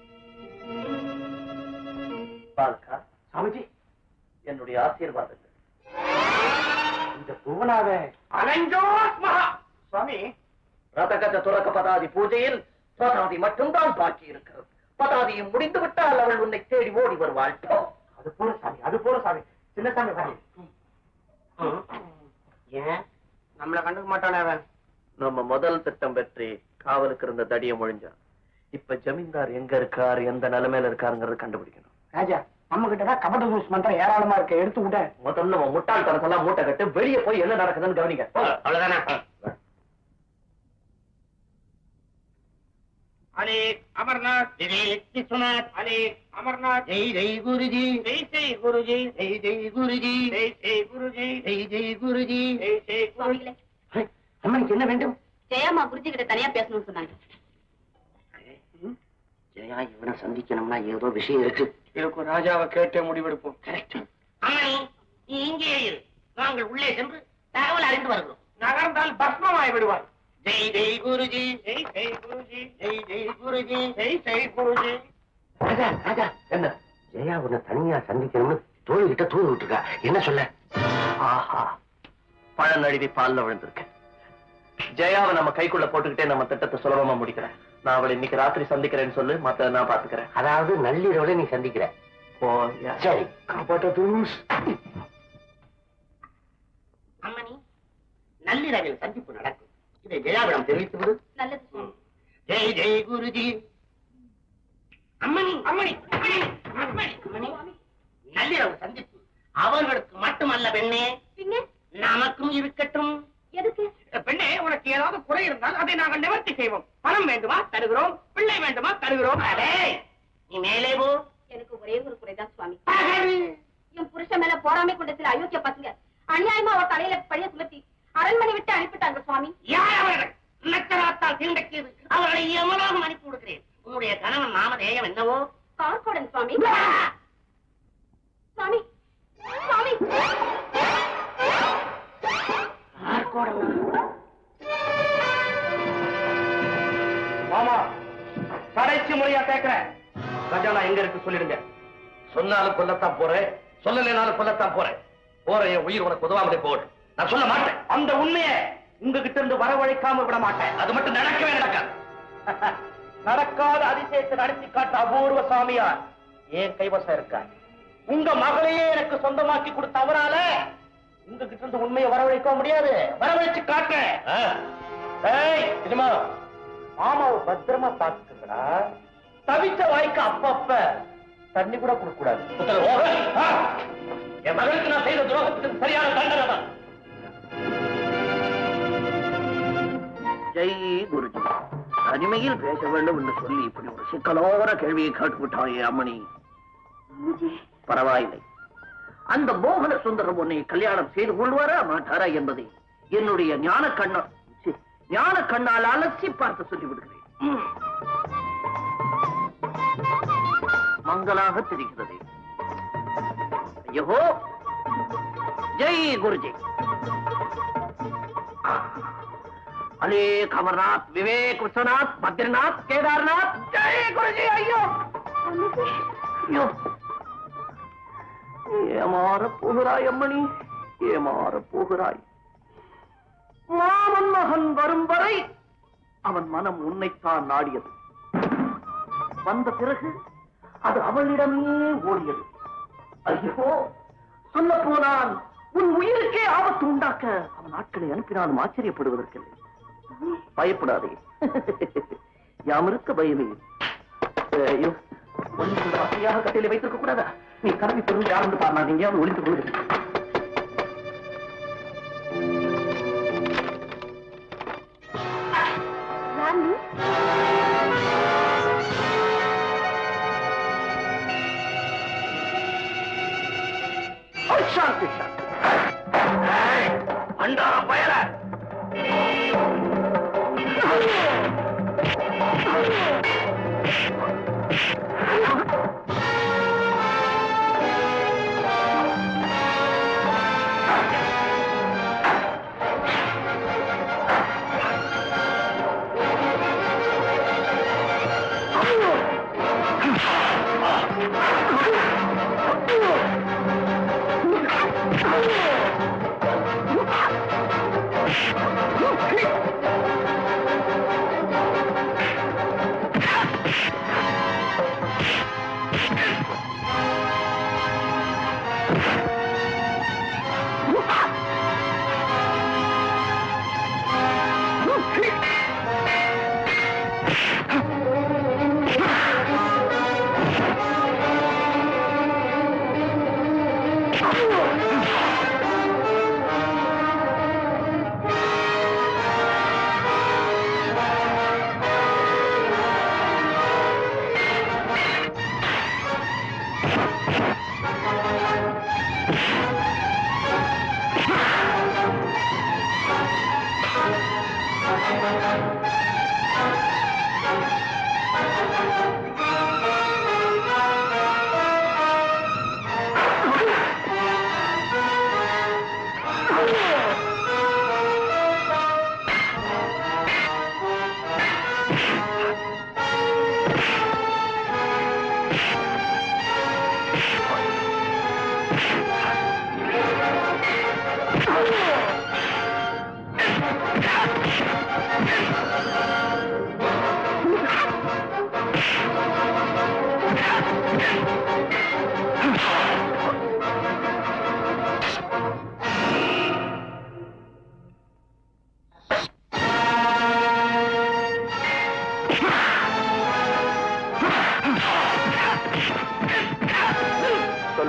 பாலகா சாமிஜி என்னுடைய ஆசீர்வாதங்கள் இந்த புவனாவ அலஞ்சோஸ் மகா சுவாமி ரதகத துறக்க பதாதி பூஜையில் பதாதி மட்டும்தான் பாக்கி இருக்கிறது பதாதியும் முடிந்து விட்டால் அவள் உன்னை தேடி ஓடி வருவாள் போ. அது போற சாமி அது போற சாமி சின்ன சாமி சாமி ஏன் நம்மள கண்டுக்க மாட்டானே அவன் நம்ம முதல் திட்டம் வெற்றி காவலுக்கு இருந்த தடிய முழிஞ்சான் இப்ப ஜமீன்தார் எங்க இருக்கார் எந்த நிலைமையில இருக்காருங்கிறத கண்டுபிடிக்கணும் ராஜா நம்ம கிட்ட தான் கபட யூஸ் மந்திரம் ஏராளமா இருக்கு எடுத்து விட முதல்ல உன் முட்டாள்தனத்தெல்லாம் மூட்டை கட்டு வெளியே போய் என்ன நடக்குதுன்னு கவனிங்க போ. அவ்வளவுதானே அனேக் அமர்நாத் விவேக் விஸ்வநாத் அனேக் அமர்நாத் ஜெய் ஜெய் குருஜி ஜெய் ஜெய் குருஜி ஜெய் ஜெய் குருஜி ஜெய் ஜெய் குருஜி ஜெய் ஜெய் குருஜி ஜெய் ஜெய் குருஜி சுவாமிகளே ஹை, அம்மனுக்கு என்ன வேண்டும் ஜெயம்மா குருஜி கிட்ட தனியா பேசணும்னு சொன்னாங்க ஜெயா இவனை சந்திக்கணும்னா ஏதோ விஷயம் இருக்கு இருக்கும் ராஜாவை கேட்டே முடிவெடுப்போம் அம்மணி நீ இங்கே இரு நாங்கள் உள்ளே சென்று தகவல் அறிந்து வருகிறோம் நகர்ந்தால் பஸ்மமாய் விடுவார் ஜெய் ஜெய் குருஜி ஜெய் ஜெய் குருஜி ஜெய் ஜெய் குருஜி ஜெய் ஜெய் குருஜி ராஜா ராஜா என்ன ஜெயா உன்னை தனியா சந்திக்கணும்னு தோழி கிட்ட தூது விட்டுருக்கா என்ன சொல்ல ஆஹா பழ நழுவி பால்ல விழுந்திருக்கேன் ஜெயாவை நம்ம கைக்குள்ள போட்டுக்கிட்டே நம்ம திட்டத்தை சுலபமா முடிக்கிறேன் நான் அவளை இன்னைக்கு ராத்திரி சந்திக்கிறேன்னு சொல்லு மத்த நான் பாத்துக்கிறேன் அதாவது நள்ளிரவுல நீ சந்திக்கிற போயா சரி காப்பாற்ற அம்மணி நள்ளிரவில் சந்திப்பு நடக்கும் இதை ஜெயாவிடம் தெரிவித்து விடு நல்லது சுவாமி ஜெய் ஜெய் குருஜி அம்மணி அம்மணி அம்மணி அம்மணி அம்மணி நள்ளிரவு சந்திப்பு அவர்களுக்கு மட்டுமல்ல பெண்ணே பின்ன நமக்கும் இருக்கட்டும் எதுக்கு பெண்ணே உனக்கு ஏதாவது குறை இருந்தால் அதை நாங்கள் நிவர்த்தி செய்வோம் பணம் வேண்டுமா தருகிறோம் பிள்ளை வேண்டுமா தருகிறோம் அடே நீ மேலே போ எனக்கு ஒரே ஒரு குறைதான் சுவாமி பகல். என் புருஷன் மேல போராமை கொண்ட சில அயோக்கிய பசங்க அநியாயமா அவர் தலையில பழைய சுமத்தி அரண்மனை விட்டு அனுப்பிட்டாங்க சுவாமி யார் அவர்கள் நச்சராத்தால் தீண்டக்கியது அவர்களை எமனாக அனுப்பி விடுகிறேன் உன்னுடைய கணவன் நாமதேயம் என்னவோ கார்கோடன் சுவாமி சுவாமி சுவாமி மாமா கடைசி முறையா கேட்கிறேன் கஜானா எங்க இருக்கு சொல்லிடுங்க சொன்னாலும் கொல்லத்தான் போறேன் சொல்லலைனாலும் கொல்லத்தான் போறேன் போற என் உயிர் உனக்கு உதவாமலே போடு நான் சொல்ல மாட்டேன் அந்த உண்மையை உங்ககிட்ட இருந்து வரவழைக்காம விட மாட்டேன் அது மட்டும் நடக்கவே நடக்காது நடக்காத அதிசயத்தை நடத்தி காட்ட அபூர்வ சாமியார் ஏன் கைவசம் இருக்கா உங்க மகளையே எனக்கு சொந்தமாக்கி கொடுத்த அவரால உங்ககிட்ட இருந்து உண்மையை வரவழைக்க முடியாது வரவழைச்சு காட்டுறேன் ஆ? ஏய், நிஜமா மாமாவை பத்திரமா பாத்துக்கடா தவிச்ச வாய்க்கு அப்பப்ப தண்ணி கூட கொடுக்க கூடாது உத்தரவு. ஆ? என் மகளுக்கு நான் செய்த துரோகத்துக்கு சரியான தண்டனை தான் ஜெய் குருஜி தனிமையில் பேச வேண்டும் என்று சொல்லி இப்படி ஒரு சிக்கலோர கேள்வியை கேட்டுவிட்டாயே அம்மணி பரவாயில்லை அந்த மோகன சுந்தரம் உன்னை கல்யாணம் செய்து கொள்வாரா மாட்டாரா என்பதை என்னுடைய ஞான கண்ணா சி, ஞான கண்ணால் அலசி பார்த்து சொல்லி விடுகிறேன் ம். மங்களாக தெரிகிறது ஐயோ ஜெய் குருஜி अरे कमरनाथ विवेक विश्वनाथ बद्रीनाथ केदारनाथ जय गुरु जी ஐயோ ஐயோ ஏமாற போகிறாய் அம்மணி ஏமாற போகிறாய் மாமன் மகன் வரும் வரை அவன் மனம் உன்னைத்தான் நாடியது வந்த பிறகு அது அவளிடமே ஓடியது ஐயோ சொல்ல போனால் உன் உயிருக்கே ஆபத்து உண்டாக்க அவன் ஆட்களை அனுப்பினாலும் ஆச்சரியப்படுவதற்கில்லை பயப்படாதே யாம் இருக்க பயமே ஐயோ ஒன்று வசதியாக கட்டையில வைத்திருக்க கூடாதா நீ கல்வி பெரும் யாரும் பாரு நான் எங்கேயாவது ஒளிந்து கொள்கிறேன் ராணி சாந்தி சாந்தி அண்டார பயல Oh!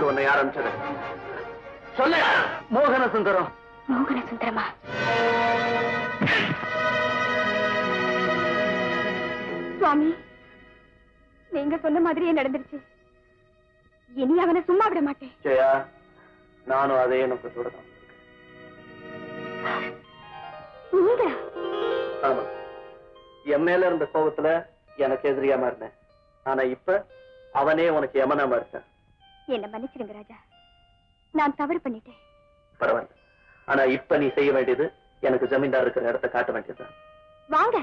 கொண்டு உன்னை யார் அனுப்பிச்சது சொல்லு மோகன சுந்தரம் மோகன சுந்தரமா சுவாமி நீங்க சொன்ன மாதிரியே நடந்துருச்சு இனி அவனை சும்மா விட மாட்டேன் ஜெயா நானும் அதே நோக்கத்தோட தான் நீங்க ஆமா என் மேல இருந்த கோபத்துல எனக்கு எதிரியாம இருந்தேன் ஆனா இப்ப அவனே உனக்கு யமனாம இருக்கான் என்ன மன்னிச்சிடுங்க ராஜா நான் தவறு பண்ணிட்டேன் பரவாயில்ல ஆனா இப்ப நீ செய்ய வேண்டியது எனக்கு ஜமீன்தார் இருக்கிற இடத்த காட்ட வேண்டியதுதான் வாங்க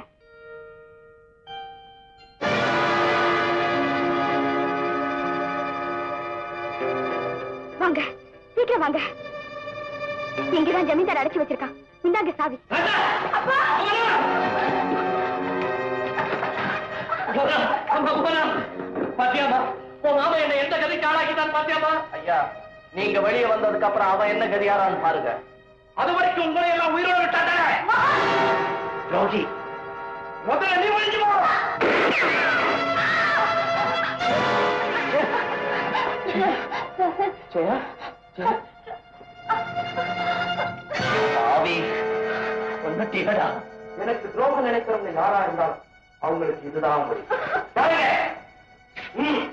வாங்க சீக்கிரம் வாங்க இங்கதான் ஜமீன்தார் அடைச்சு வச்சிருக்கான் இந்தாங்க சாவி பாத்தியாமா உன் மாமா என்ன எந்த கதைக்கு ஆளாக்கிட்டான் பாத்தியாமா ஐயா நீங்க வெளியே வந்ததுக்கு அப்புறம் அவன் என்ன கதியாரான்னு பாருங்க அது வரைக்கும் உங்களை எல்லாம் உயிரோட விட்டாங்க ரோஜி முதல்ல நீ ஒழிஞ்சு போ ஜெயா ஜெயா ஆவி ஒன்னட்டீங்கடா எனக்கு துரோகம் நினைக்கிறவங்க யாரா இருந்தாலும் அவங்களுக்கு இதுதான் முடி பாருங்க ம்.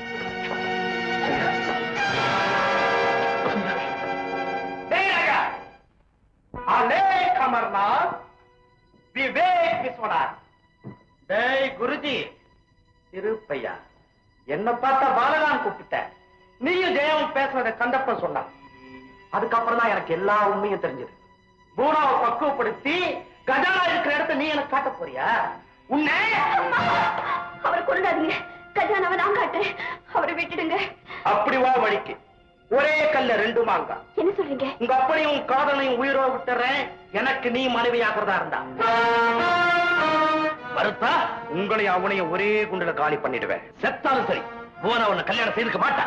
டேய் ராஜா. அலேக் அமர்நாத் விவேக் விஸ்வநாத் டேய் குருஜி திருப்பையா என்ன பார்த்தா பாலகான் கூப்பிட்ட நீயும் ஜெயாவும் பேசுறத கண்டப்ப சொன்னான் அதுக்கப்புறம் தான் எனக்கு எல்லா உண்மையும் தெரிஞ்சது பூனாவை பக்குவப்படுத்தி கஜானா இருக்கிற இடத்த நீ எனக்கு காட்ட போறியா உன்னை அவரை கொண்டாதீங்க கஜானாவை நான் காட்டுறேன் அவரை விட்டுடுங்க அப்படி வா வழிக்கு ஒரே கல்ல ரெண்டு மாங்கா என்ன சொல்றீங்க உங்க அப்பனையும் உன் காதலையும் உயிரோட விட்டுறேன் எனக்கு நீ மனைவியாகிறதா இருந்தா வருத்தா உங்களையும் அவனையும் ஒரே குண்டுல காலி பண்ணிடுவேன் செத்தாலும் சரி போன உன்னை கல்யாணம் செய்துக்க மாட்டான்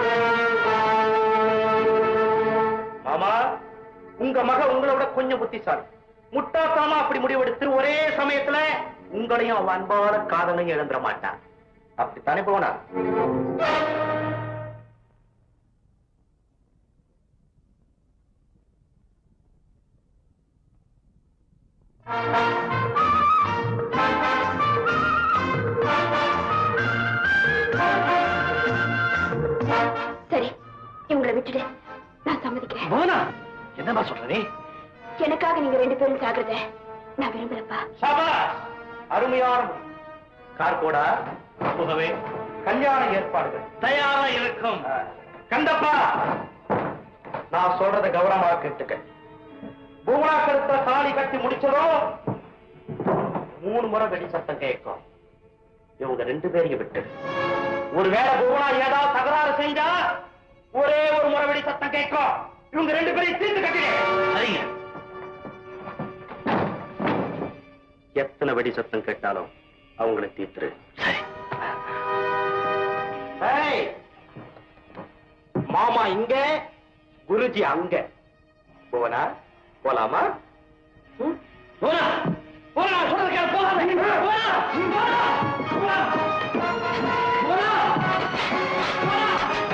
மாமா உங்க மக உங்களை விட கொஞ்சம் புத்திசாலி முட்டாத்தாமா அப்படி முடிவெடுத்து ஒரே சமயத்துல உங்களையும் அவன் அன்பான காதலையும் இழந்துட மாட்டான் அப்படித்தானே போனா சரி இவங்களை விட்டுடு நான் சம்மதிக்கிறேன் போனா என்னமா சொல்ற நீ எனக்காக நீங்க ரெண்டு பேரும் சாகுறத நான் விரும்புறப்பா சபாஷ் அருமையான முடிவு. கார்கோடா முகவே கல்யாண ஏற்பாடுகள் தயாரா இருக்கும் கண்டப்பா நான் சொல்றத கவனமா கேட்டுக்க பூமனா கருத்த தாலி கட்டி முடிச்சதும் மூணு முறை வெடி சத்தம் கேட்கும் இவங்க ரெண்டு பேரையும் விட்டு ஒருவேளை பூமனா ஏதாவது தகராறு செஞ்சா ஒரே ஒரு முறை வெடி சத்தம் கேட்கும் இவங்க ரெண்டு பேரையும் தீர்த்து கட்டிடு சரிங்க எத்தனை வெடி சத்தம் கேட்டாலும் அவங்கள தீர்த்துரு ஏய், மாமா இங்க குருஜி அங்க போவனா போலாமா ம்? போனா போனா சொல்றது கேளு, போகாத. போனா, போனா, போனா. போனா, போனா.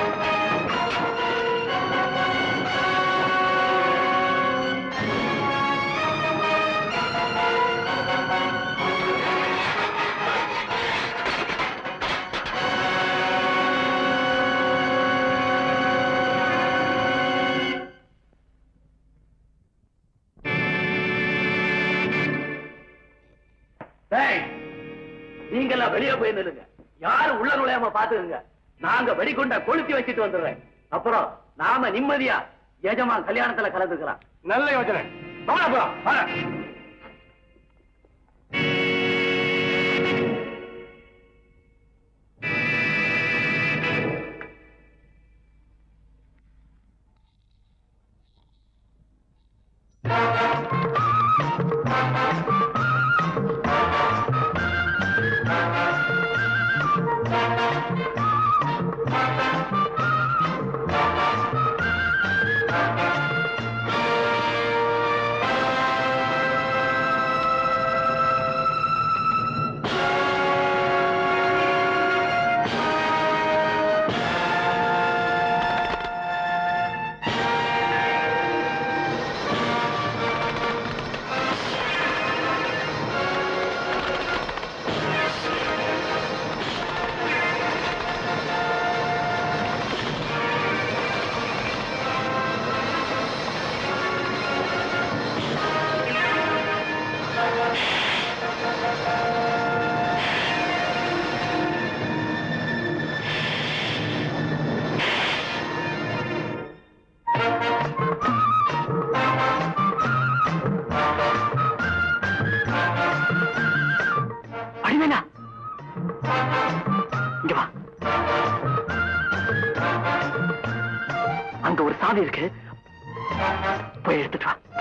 டேய், நீங்கெல்லாம் வெளியே போய் நில்லுங்க யாரும் உள்ள நுழையாம பாத்துக்கங்க நாங்க வெடிகுண்ட கொளுத்தி வச்சுட்டு வந்துடுறேன் அப்புறம் நாம நிம்மதியா எஜமா கல்யாணத்துல கலந்துக்கலாம் நல்ல யோசனை வாடா போலாம் வாடா. சாவி இருக்கு போய் எடுத்துட்டு வா போ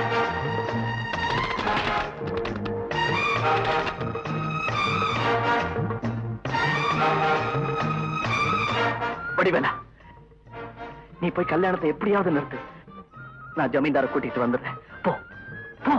வடிவேலா நீ போய் கல்யாணத்தை எப்படியாவது நிறுத்து நான் ஜமீன்தாரை கூட்டிட்டு வந்துடுறேன் போ போ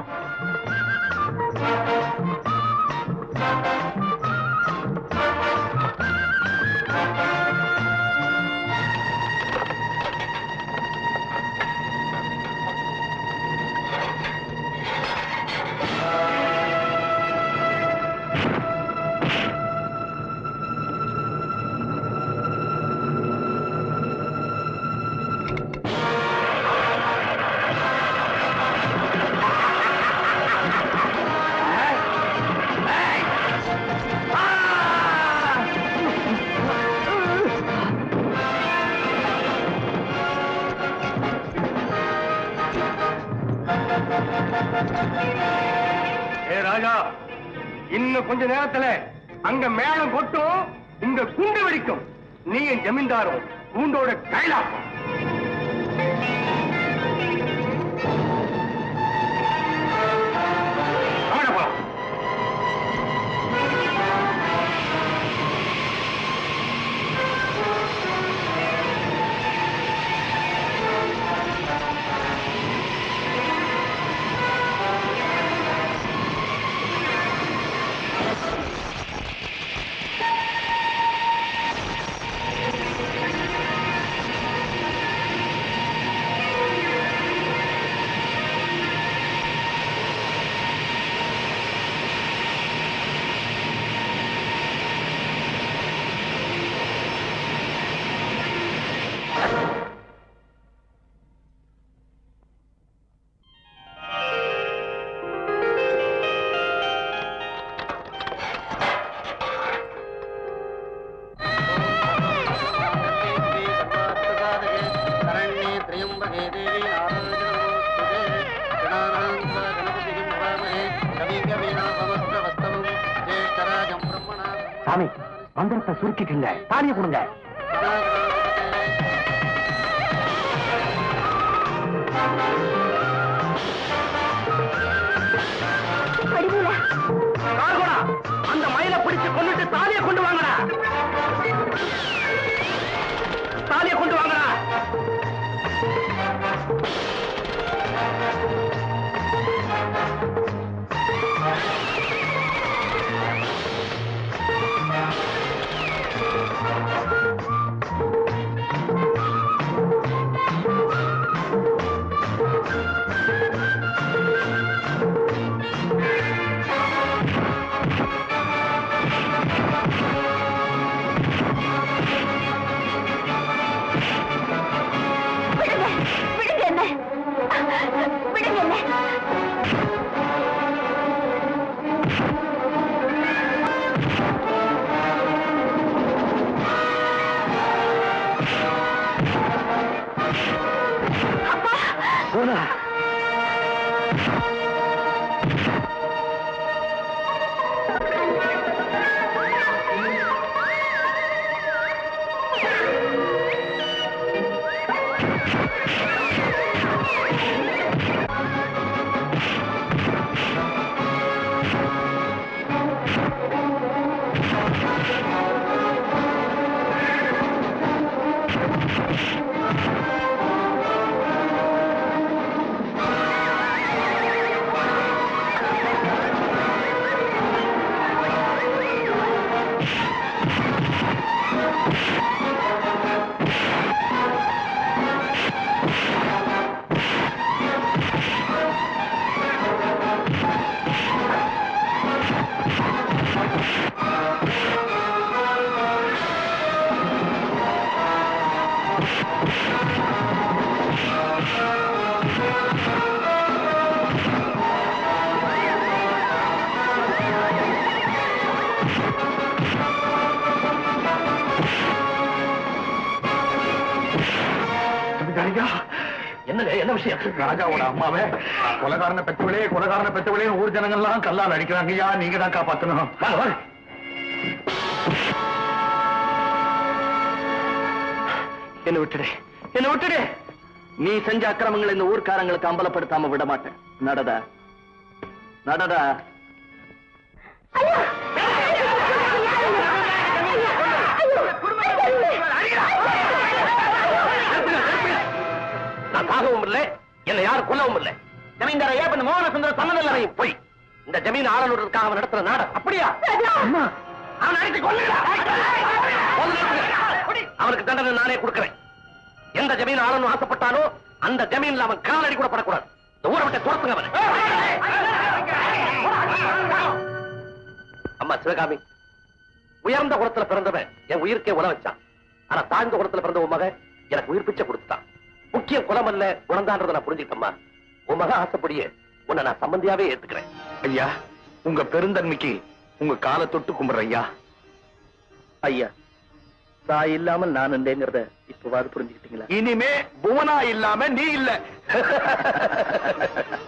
ஏ ராஜா இன்னும் கொஞ்ச நேரத்துல அங்க மேளம் கொட்டும் இங்க குண்டு வெடிக்கும் நீ என் ஜமீன்தாரும் கூண்டோட கைலாசம் வாடா போலாம். சாமி மந்திரத்தை சுருக்கிட்டுங்க தாலியை கொடுங்க வடிவேலா கார்கோடா அந்த மயிலை பிடிச்சு கொண்டுட்டு தாலியை கொண்டு வாங்கடா தாலியை கொண்டு வாங்கடா விடுங்க விடுங்க என்ன விடுங்க என்ன போடா என்னங்க என்ன விஷயம் ராஜாவோட அம்மாவே கொலகாரனை பெற்றவளே கொலகாரனை பெற்றவளே ஊர் ஜனங்கள்லாம் கல்லால் அடிக்கிறாங்க ஐயா நீங்க தான் காப்பாத்தணும் வாங்க வாங்க என்ன விட்டுடு என்ன விட்டுடு நீ செஞ்ச அக்கிரமங்களை இந்த ஊர்க்காரங்களுக்கு அம்பலப்படுத்தாம விட மாட்டேன் நடடா நடடா நான் சாகவும் இல்லை என்னை யாரும் கொல்லவும் இல்லை ஜமீன்தார ஏன் பண்ண மோகன சுந்தர சன்னதில் போய் இந்த ஜமீன் ஆளனுக்காக அவன் நடத்துற நாடகம் அப்படியா அவன் அழைத்து கொல்லுடா அவனுக்கு தண்டனை நானே கொடுக்கிறேன் எந்த ஜமீன் ஆளணும் ஆசைப்பட்டானோ அந்த ஜமீன்ல அவன் காலடி கூட படக்கூடாது இந்த ஊரை விட்டு துரத்துங்க அவனை அம்மா சிவகாமி உயர்ந்த குலத்துல பிறந்தவன் என் உயிருக்கே உல வச்சான் ஆனா தாழ்ந்த குலத்துல பிறந்த உன் மகன் எனக்கு உயிர் பிச்சை கொடுத்துட்டான் முக்கிய குலம் அல்ல குணந்தான்றதை நான் புரிஞ்சுக்கிட்டம்மா உன் மகன் ஆசைப்படியே உன்னை நான் சம்பந்தியாவே ஏத்துக்கிறேன் ஐயா உங்க பெருந்தன்மைக்கு உங்க காலை தொட்டு கும்பிடுறேன் ஐயா ஐயா தாய் இல்லாமல் நான் இருந்தேங்கிறத இப்பவாது புரிஞ்சுக்கிட்டீங்களா இனிமே புவனா இல்லாம நீ இல்ல